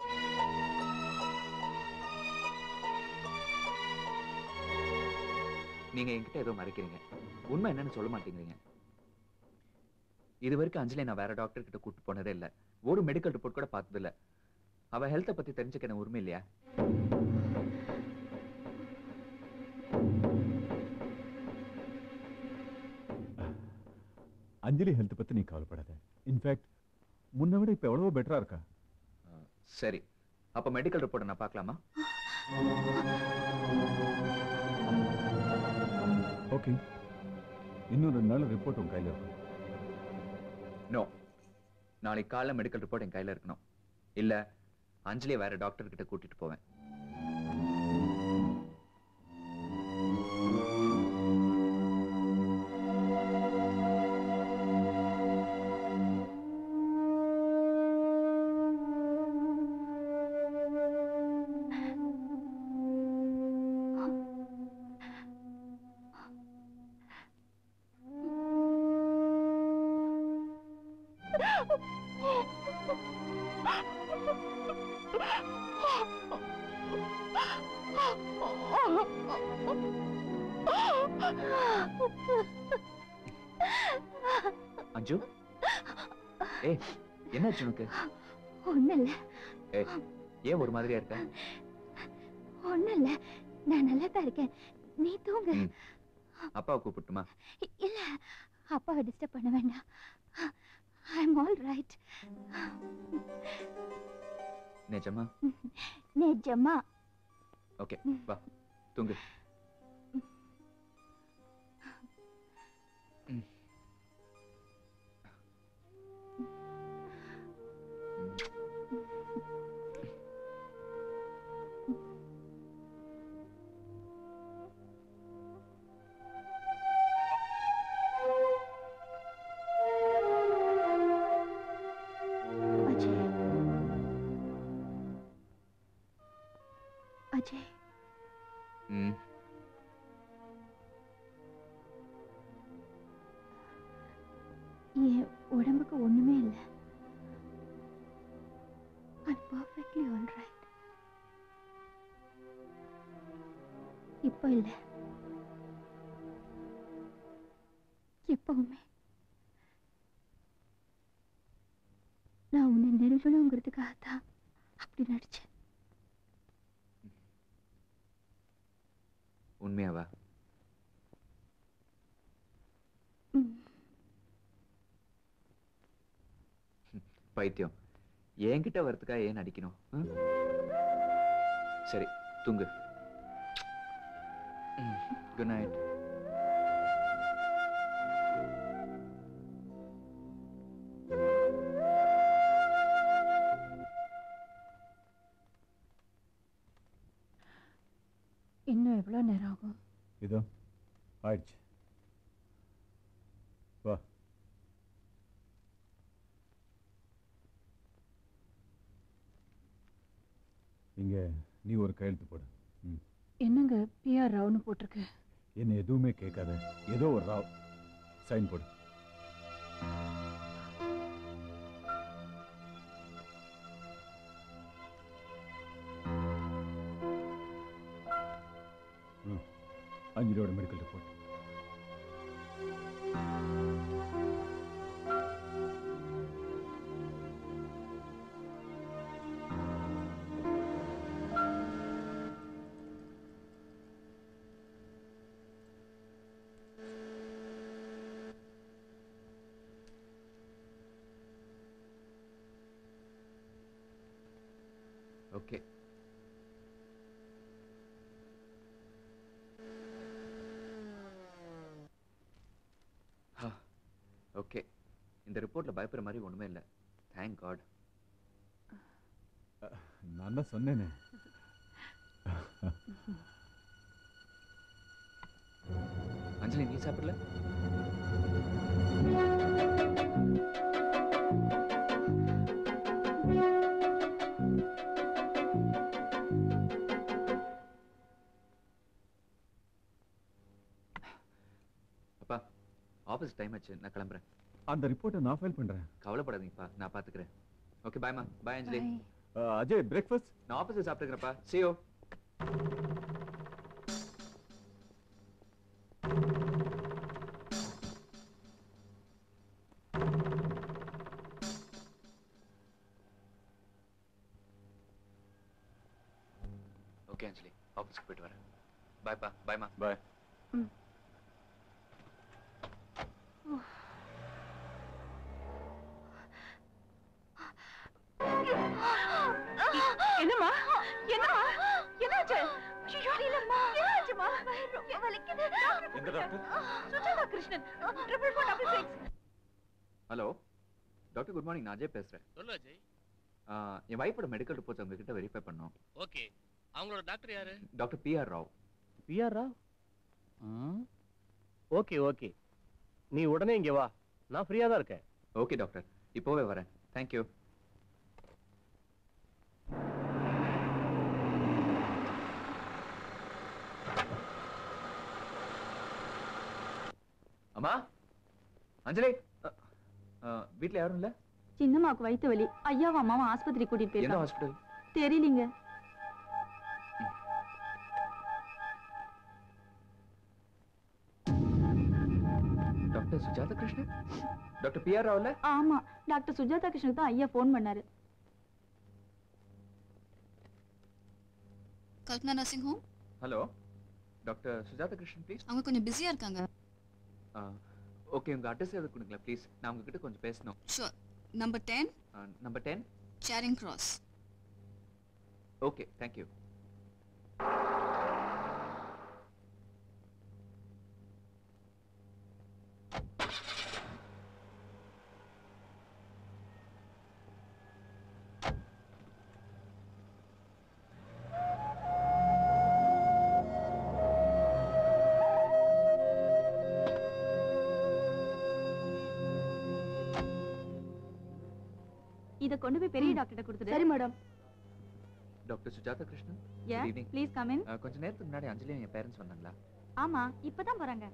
நீங்க என்கிட்ட ஏதோ மறைக்கிறீங்க உண்மை என்னன்னு சொல்ல மாட்டேங்கிறீங்க இது வரைக்கும் அஞ்சலி நான் வேற டாக்டர் கிட்ட கூட்டு போனதே இல்ல ஒரு மெடிக்கல் ரிப்போர்ட் கூட பார்த்தது இல்ல அவ ஹெல்த்தை பத்தி தெரிஞ்சுக்க எனக்கு உரிமை இல்லையா அஞ்சலி ஹெல்த் பத்தி நீ கவலைப்படாத இன்ஃபேக்ட் முன்ன விட இப்ப எவ்வளவோ பெட்டரா இருக்கா சரி அப்ப மெடிக்கல் ரிப்போர்ட்டை நான் பார்க்கலாமா ஓகே இன்னும் ரெண்டு நாள் ரிப்போர்ட் உன் கையில இருக்கும் நோ நாளைக்கு காலைல மெடிக்கல் ரிப்போர்ட் என் கையில இருக்கணும் இல்ல அஞ்சலியை வேற டாக்டர் கிட்ட கூட்டிட்டு போவேன் அஞ்சு ஏய் என்னாச்சு உனக்கு ஒண்ணும் இல்ல ஏய் ஏன் ஒரு மாதிரியா இருக்க ஒண்ணும் இல்ல நான் நல்லா தான் இருக்கேன் நீ தூங்கு ம். அப்பாவை கூப்பிட்டுமா இல்ல அப்பாவை டிஸ்டர்ப் பண்ண வேண்டாம் ஐ எம் ஆல் ரைட் நிஜமா நிஜமா ஓகே வா தூங்கு ம். அஜய் அஜய் ம் என் உடம்புக்கு ஒண்ணுமே இல்ல ஐ பர்ஃபெக்ட்லி ஆல் ரைட் இப்போ இல்ல எப்பவுமே நான் உன்னை நெருங்கணுங்கிறதுக்காக தான் அப்படி நடிச்சேன் உண்மையாவா பைத்தியம் என்கிட்ட வரதுக்காக ஏன் நடிக்கணும் ம்? சரி தூங்கு குட் நைட் இன்னும் எவ்வளோ நேரம் ஆகும் இதோ ஆயிடுச்சு வா இங்க நீ ஒரு கையெழுத்து போடு ம் என்னங்க பிஆர் ராவ்னு போட்டிருக்கு என்ன எதுவுமே கேட்காத ஏதோ ஒரு ராவ் சைன் போடு ம் அஞ்சலியோட மெடிக்கல் ரிப்போர்ட் ஓகே ஓகே இந்த ரிப்போர்ட்ல பயப்படுற மாதிரி ஒண்ணுமே இல்லை தேங்க் காட் நான் தான் சொன்னேனே அஞ்சலி நீ சாப்பிடல ஆஃபீஸ் டைம் ஆச்சு நான் கிளம்புறேன் அந்த ரிப்போர்ட்டை நான் ஃபைல் பண்றேன் கவலைப்படாதீங்கப்பா நான் பாத்துக்கிறேன் ஓகே பாய்மா பாய் அஞ்சலி அஹ், அஜய் பிரேக்ஃபாஸ்ட் நான் ஆஃபீஸில் சாப்பிட்டுக்கிறேன்ப்பா சியோ ஓகே அஞ்சலி ஆஃபீஸ்க்கு போயிட்டு வரேன் பாய்ப்பா பாய்மா பாய் என்னம்மா என்னம்மா என்னாச்சு ஐயோ இல்லம்மா என்னாச்சுமா ரொம்ப வலிக்குது எந்த doctor Sujatha Krishnan triple four double six hello doctor good morning நான் அஜய் பேசுகிறேன் சொல்லு அஜய் என் வைஃபோட மெடிக்கல் ரிப்போர்ட்ஸ் உங்ககிட்ட வெரிஃபை பண்ணோம் ஓகே அவங்களோட டாக்டர் யாரு doctor PR Rao PR Rao okay okay நீ உடனே இங்க வா நான் ஃப்ரீயா தான் இருக்கேன் ஓகே டாக்டர் இப்போவே வரேன் தேங்க்யூ அம்மா அஞ்சலி அ- அ, வீட்ல யாரும் இல்ல சின்னம்மாவுக்கு வயித்து வலி ஐயாவும் அம்மாவும் ஆஸ்பத்திரி கூட்டிட்டு எந்த போயிருக்காங்க ஹாஸ்பிட்டல் தெரியலீங்க doctor Sujatha Krishnan doctor PR ராவ்ல ஆமா டாக்டர் சுஜாதா கிருஷ்ணனுக்கு தான் ஐயா ஃபோன் பண்ணாரு Kalpana nursing home hello doctor Sujatha Krishnan please அவங்க கொஞ்சம் பிஸியா இருக்காங்க ஓகே உங்க அட்ரஸ் எது கொடுங்களேன் ப்ளீஸ் நான் உங்ககிட்ட கொஞ்சம் பேசணும் sure number ten number ten Charing Cross okay thank you இத கொண்டு போய் பெரிய டாக்டர்கிட்ட கொடுத்துரு சரி madam doctor Sujatha Krishnan Yeah, Good evening. please come in. அஹ், கொஞ்ச நேரத்துக்கு முன்னாடி அஞ்சலியும் என் பேரண்ட்ஸ் வந்தாங்களா ஆமா இப்பதான் போறாங்க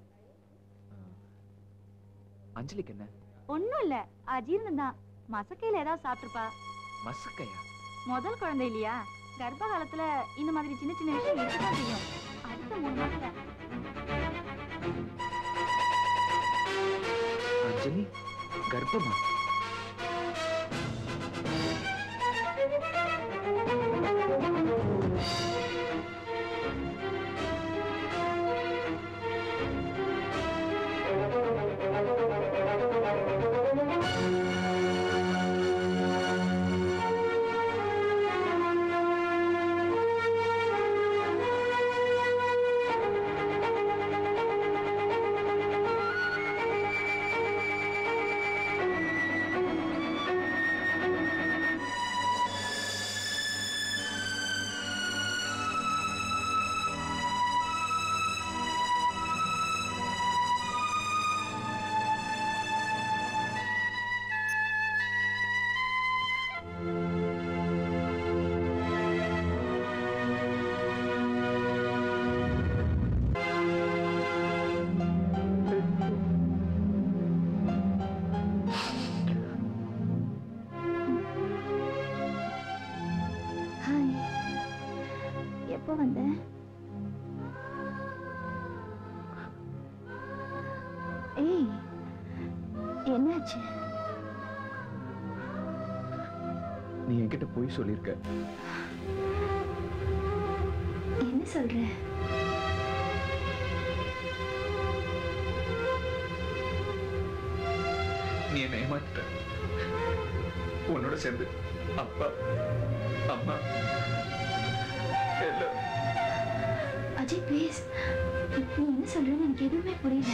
அஞ்சலிக்கு என்ன ஒண்ணும் இல்ல அஜீர்ணம் தான் மசக்கையில ஏதாவது சாப்பிட்டுருப்பா மசக்கையா முதல் குழந்தை இல்லையா கர்ப்ப காலத்துல இந்த மாதிரி சின்ன சின்ன விஷயம் இருக்கதான் செய்யும் அடுத்த மூணு மாசத்துல அஞ்சலி கர்ப்பமா ஹாய் எப்போ வந்த ஏய் என்னாச்சு நீ என்கிட்ட போய் சொல்லியிருக்க என்ன சொல்ற நீ என்னை ஏமாத்திட்ட உன்னோட சேர்ந்து அப்பா அம்மா எல்லாம் அஜய் ப்ளீஸ் நீ என்ன சொல்றன்னு எனக்கு எதுவுமே புரியல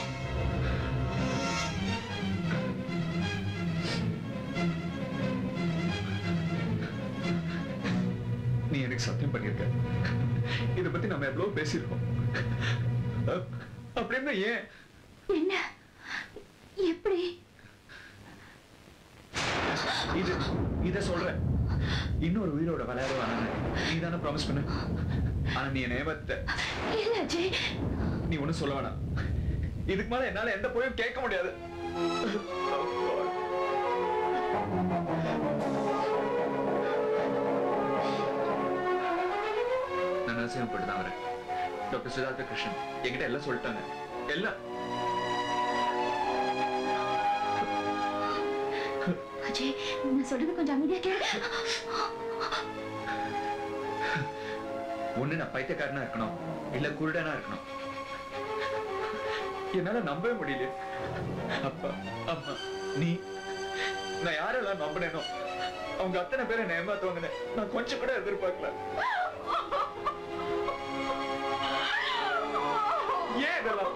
நீ எனக்கு சத்தியம் பண்ணியிருக்க இதை பத்தி நம்ம எவ்வளவு பேசியிருக்கோம் அ- அப்படின்னா ஏன் என்ன எப்படி இது இத சொல்றேன் இன்னொரு உயிரோட விளையாட வேணாம் நீ தானே ப்ராமிஸ் பண்ண ஆனா நீ என்ன ஏமாத்த இல்ல அஜய் நீ ஒண்ணும் சொல்ல வேணாம் இதுக்கு மேல என்னால எந்த போயும் கேட்க முடியாது நான் நரசிங்கம் போட்டு தான் வரேன் டாக்டர் சுதாகர் கிருஷ்ணன் என்கிட்ட எல்லாம் சொல்லிட்டாங்க எல்லாம் அஜய் நான் சொல்றது கொஞ்சம் அமைதியா கேளு ஒண்ணு நான் பைத்தியக்காரனா இருக்கணும் இல்ல குருடனா இருக்கணும் என்னால நம்பவே முடியல அப்பா அம்மா நீ நான் யாரெல்லாம் நம்பினேனோ அவங்க அத்தனை பேரை என்னை ஏமாத்துவாங்கன்னு நான் கொஞ்சம் கூட எதிர்பார்க்கல ஏன் இதெல்லாம்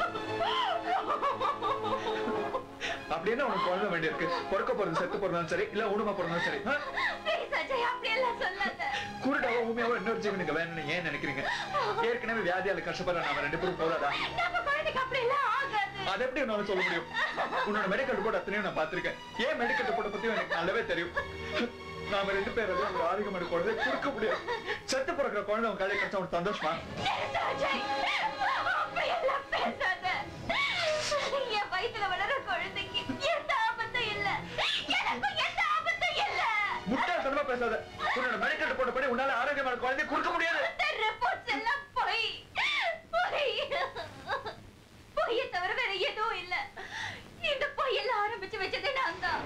அப்படி என்ன உனக்கு குழந்தை வேண்டியிருக்கு பிறக்க போறது செத்து போறதாலும் சரி இல்ல ஊனமா போறதாலும் சரி ஆ? ப்ளீஸ் அஜய் அப்படியெல்லாம் சொல்லாத குருடாவோ ஊமையாவோ இன்னொரு ஜீவனுக்கு வேணும்னு ஏன் நினைக்கிறீங்க ஏற்கனவே வியாதியால கஷ்டப்படுற நாம ரெண்டு பேரும் போதாதா நம்ம குழந்தைக்கு அப்படியெல்லாம் ஆகாது அதை எப்படி என்னால சொல்ல முடியும் உன்னோட மெடிக்கல் ரிப்போர்ட் அத்தனையும் நான் பார்த்திருக்கேன் ஏன் மெடிக்கல் ரிப்போர்ட் பத்தி எனக்கு நல்லாவே தெரியும் நாம ரெண்டு பேரும் ஒரு ஆரோக்கியமான குழந்தை கொடுக்க முடியாது செத்து பிறக்கிற குழந்தை அவன் கையில கிடைச்சா அவனுக்கு சந்தோஷமா அஜய் அப்படியெல்லாம் பேசாத என் வயித்துல வளர குழந்தைக்கு எந்த ஆபத்தும் இல்ல எனக்கும் எந்த ஆபத்தும் இல்ல முட்டாள்தனமா பேசாத உன்னோட மெடிக்கல் ரிப்போர்ட் படி உன்னால ஆரோக்கியமான குழந்தை கொடுக்க முடியாது இந்த ரிப்போர்ட்ஸ் எல்லாம் பொய் பொய் பொய்யை தவிர வேற எதுவும் இல்ல இந்த பொய்யெல்லாம் ஆரம்பிச்சு வச்சதே நான் தான்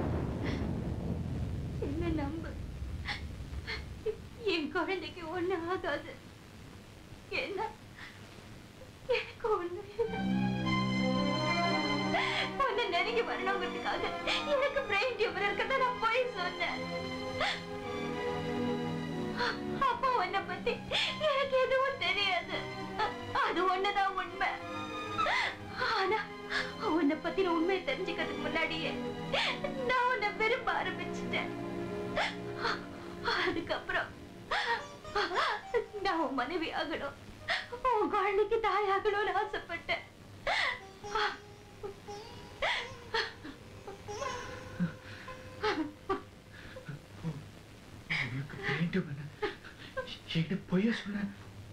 என்ன நம்பு என் குழந்தைக்கு ஒண்ணு ஆகாது என்ன எனக்கு ஒண்ணு உன்னை நெருங்கி வரணுங்கிறதுக்காக எனக்கு பிரெயின் டியூமர் இருக்கிறத நான் போய் சொன்னேன் அப்பா உன்னை பத்தி எனக்கு எதுவும் தெரியாது அது ஒண்ணுதான் உண்மை ஆனா உன்னை பத்தின உண்மையை தெரிஞ்சுக்கிறதுக்கு முன்னாடியே நான் உன்னை விரும்ப ஆரம்பிச்சிட்டேன் அதுக்கப்புறம் நான் உன் மனைவி ஆகணும் உன் குழந்தைக்கு தாயாகணும்னு ஆசைப்பட்டேன் உனக்கு வேண்டும் என்ன என்கிட்ட பொய்ய சொன்ன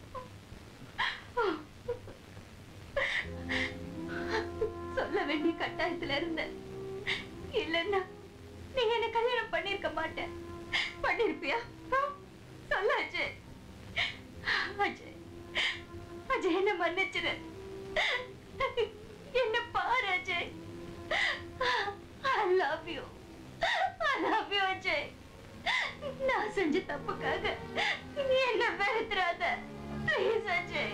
சொல்ல வேண்டிய கட்டாயத்துல இருந்தேன் இல்லன்னா நீ என்ன கல்யாணம் பண்ணிருக்க மாட்டேன் பண்ணிருப்பியா ஆ? சொல்லு அஜய் அஜய் அஜய் என்ன மன்னிச்சிரு என்ன பாரு Ajay I love you I love you Ajay நான் செஞ்ச தப்புக்காக நீ என்ன வெறுத்துறாத ப்ளீஸ் அஜய்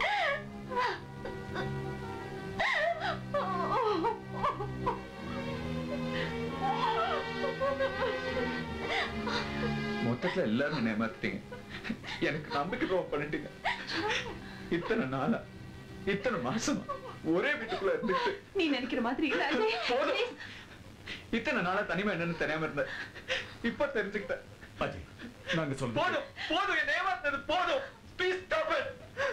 மொத்தத்துல எல்லாரும் என்னை ஏமாத்திட்டீங்க எனக்கு நம்பிக்கை துரோகம் பண்ணிட்டீங்க இத்தனை நாளா இத்தனை மாசமா ஒரே வீட்டுக்குள்ள இருந்துட்டு நீ நினைக்கிற மாதிரி இல்ல அஜய் போதும் இத்தனை நாளா தனிமை என்னன்னு தெரியாம இருந்தேன் இப்ப தெரிஞ்சுக்கிட்டேன் அஜய் நாங்க சொல்றோம் போதும் போதும் என்ன ஏமாத்தினது போதும் ப்ளீஸ் ஸ்டாப் இட்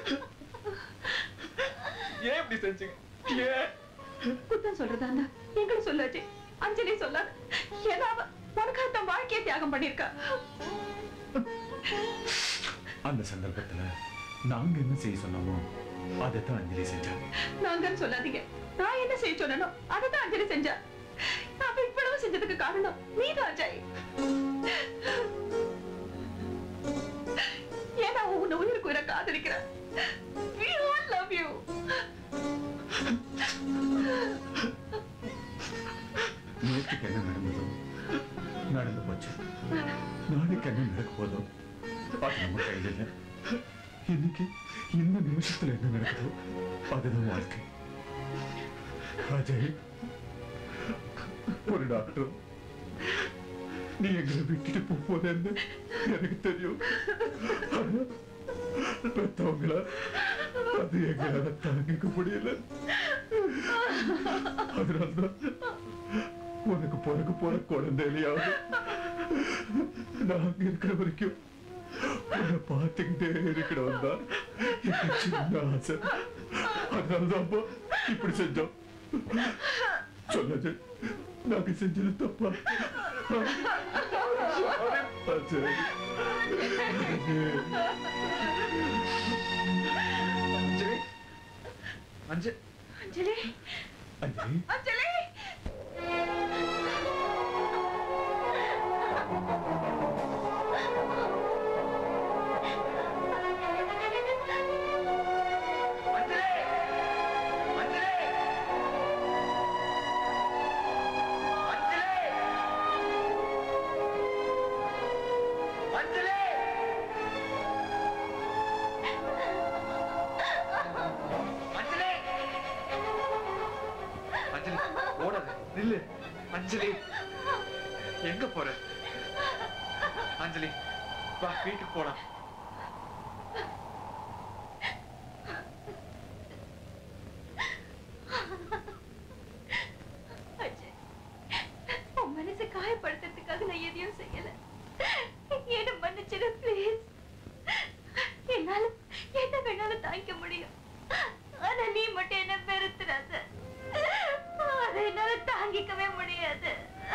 ஏன் இப்படி செஞ்சீங்க ஏன் குத்தம் சொல்றதா இருந்தா எங்களை சொல்லு அஜய் அஞ்சலி சொல்லாத ஏன்னா அவ உனக்காக தன் வாழ்க்கையை தியாகம் பண்ணிருக்கா அந்த சந்தர்ப்பத்துல நாங்க என்ன செய்ய சொன்னோமோ அதைத்தான் அஞ்சலி செஞ்சாங்க நாங்கன்னு சொல்லாதீங்க நான் என்ன செய்ய சொன்னனோ அதைதான் அஞ்சலி செஞ்சா அவ இவ்வளவு செஞ்சதுக்கு காரணம் நீதான் அஜய் ஏன்னா அவ உன்னை உயிருக்கு உயிரை காதலிக்கிற We all love you. நேற்றுக்கு என்ன நடந்ததோ நடந்து போச்சு நாளைக்கு என்ன நடக்க போதோ அது நம்ம கையில் இல்லை இன்னைக்கு இந்த நிமிஷத்துல என்ன நடக்குதோ அதுதான் வாழ்க்கை அஜய் ஒரு டாக்டர் நீ எங்களை விட்டுட்டு போகும்போது எனக்கு தெரியும் ஆனா, பெத்தவங்களா அது எங்களால தாங்கிக்க முடியல அதனால்தான் உனக்கு பிறகு போற குழந்தையிலையாவது நாங்க இருக்கிற வரைக்கும் உன்னை பார்த்துக்கிட்டே இருக்கணும் தான் எங்க சின்ன ஆசை அதனாலதான்ப்பா இப்படி செஞ்சோம் சொன்னது நாங்க செஞ்சது தப்பா சரி அஞ்சலி அஞ்சு அஞ்சலி அஞ்சலி அஞ்சலி அஞ்சலி ஓடாத நில்லு அஞ்சலி எங்க போற அஞ்சலி வா வீட்டுக்கு போலாம் அஜய், உன் மனசை காயப்படுத்துறதுக்காக நான் எதையும் செய்யல என்ன மன்னிச்சிடு ப்ளீஸ் என்னால என்ன வேணாலும் தாங்கிக்க முடியும் ஆனா நீ மட்டும் என்ன வெறுத்துறாத அதை என்னால தாங்கிக்கவே முடியாது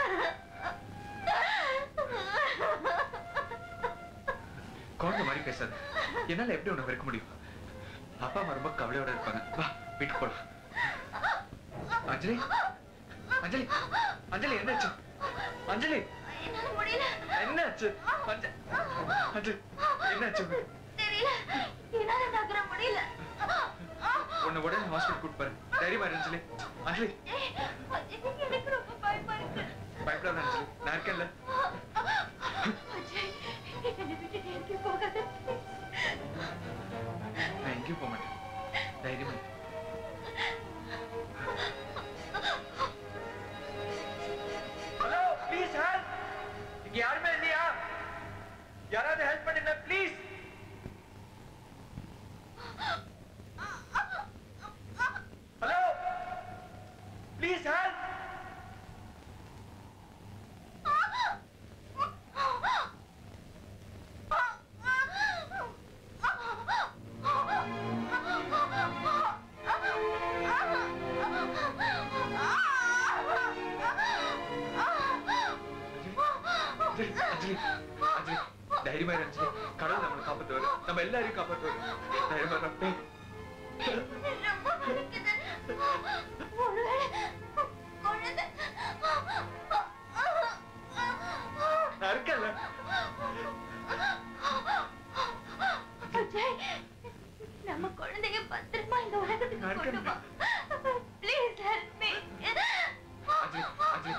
குழந்தை மாதிரி பேசாத என்னால எப்படி உன்னை வெறுக்க முடியும் அப்பா அம்மா ரொம்ப கவலையோட இருப்பாங்க வா வீட்டுக்கு போலாம் அஞ்சலி அஞ்சலி அஞ்சலி என்னாச்சு அஞ்சலி என்னால முடியல என்னாச்சு அஞ்ச- அஞ்சலி என்னாச்சு தெரியல என்னால நகர முடியல உன்னை உடனே ஹாஸ்பிட்டல் கூட்டு போறேன் தைரியமா இரு அஞ்சலி அஞ்சலி ஏய், அஜய், எனக்கு ரொம்ப பயமா இருக்கு பயப்படாத அஞ்சலி நான் இருக்கேன்ல அஜய், என்னை விட்டுட்டு எங்கேயும் போகாத நான் எங்கேயும் போக மாட்டேன் தைரியமா இரு. ஹலோ ப்ளீஸ் ஹெல்ப் இங்க யாருமே இல்லையா யாராவது ஹெல்ப் பண்ணுங்க please hello please help Anjali Anjali Anjali தைரியமா இரு அஞ்சலி கடவுள் நம்மளை காப்பாத்துவாரு நம்ம எல்லாரையும் காப்பாத்துவாரு தைரியமா இரு டேய். ரொம்ப வலிக்குது ஒருவேளை குழந்தை நான் இருக்கேன்ல அஜய் நம்ம குழந்தைய பத்திரமா இந்த உலகத்துக்கு கொண்டு வா please help me Anjali Anjali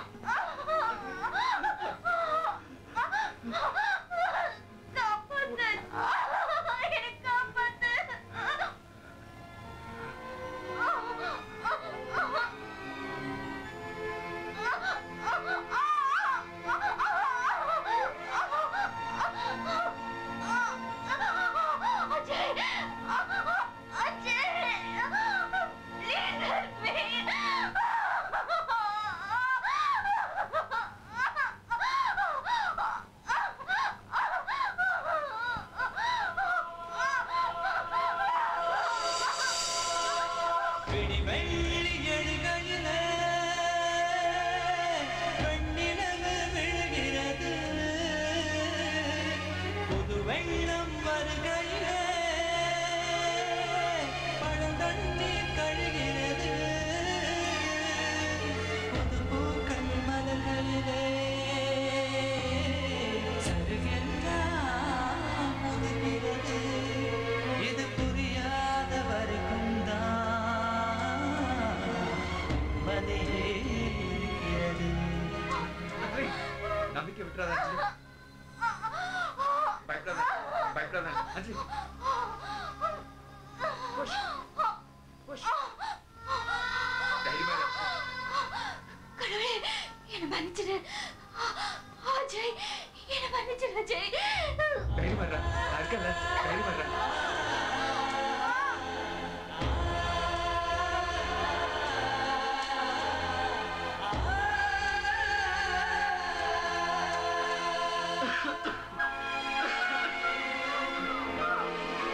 காப்பாத்து எனக்கு காப்பாத்து Ajay Ajay please help me வெள்ளி எழுகையிலே வெண்ணிலவு விழுகிறது புது வெள்ளம் வருகையிலே பழந்தண்ணீர் கழுகிறது புது பூக்கள் மலர்களிலே சருகெல்லாம் முதுகிறது இது புரியாத வரைக்கும் தான் மதியே இருக்கிறது அஞ்சலி நம்பிக்கை விட்டுறாத அஞ்சலி பயப்படாத பயப்படாத அஞ்சலி புஷ் புஷ் தைரியமா இரு கடவுளே என்ன மன்னிச்சிடு அஜய் என்ன மன்னிச்சிடு அஜய் தைரியமா இரு நான் இருக்கேன்ல தைரியமா இரு Ajay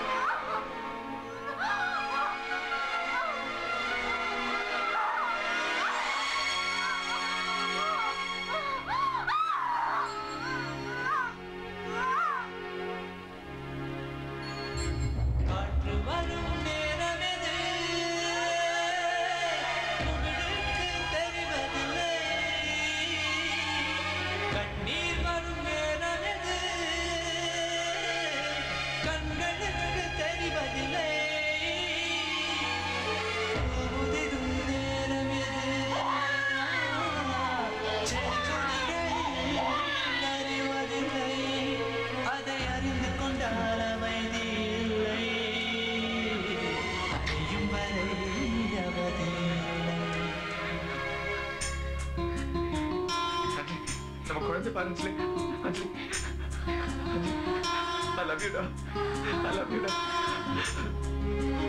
Anjali Anjali I love you டா ஐ லவ் யூ டா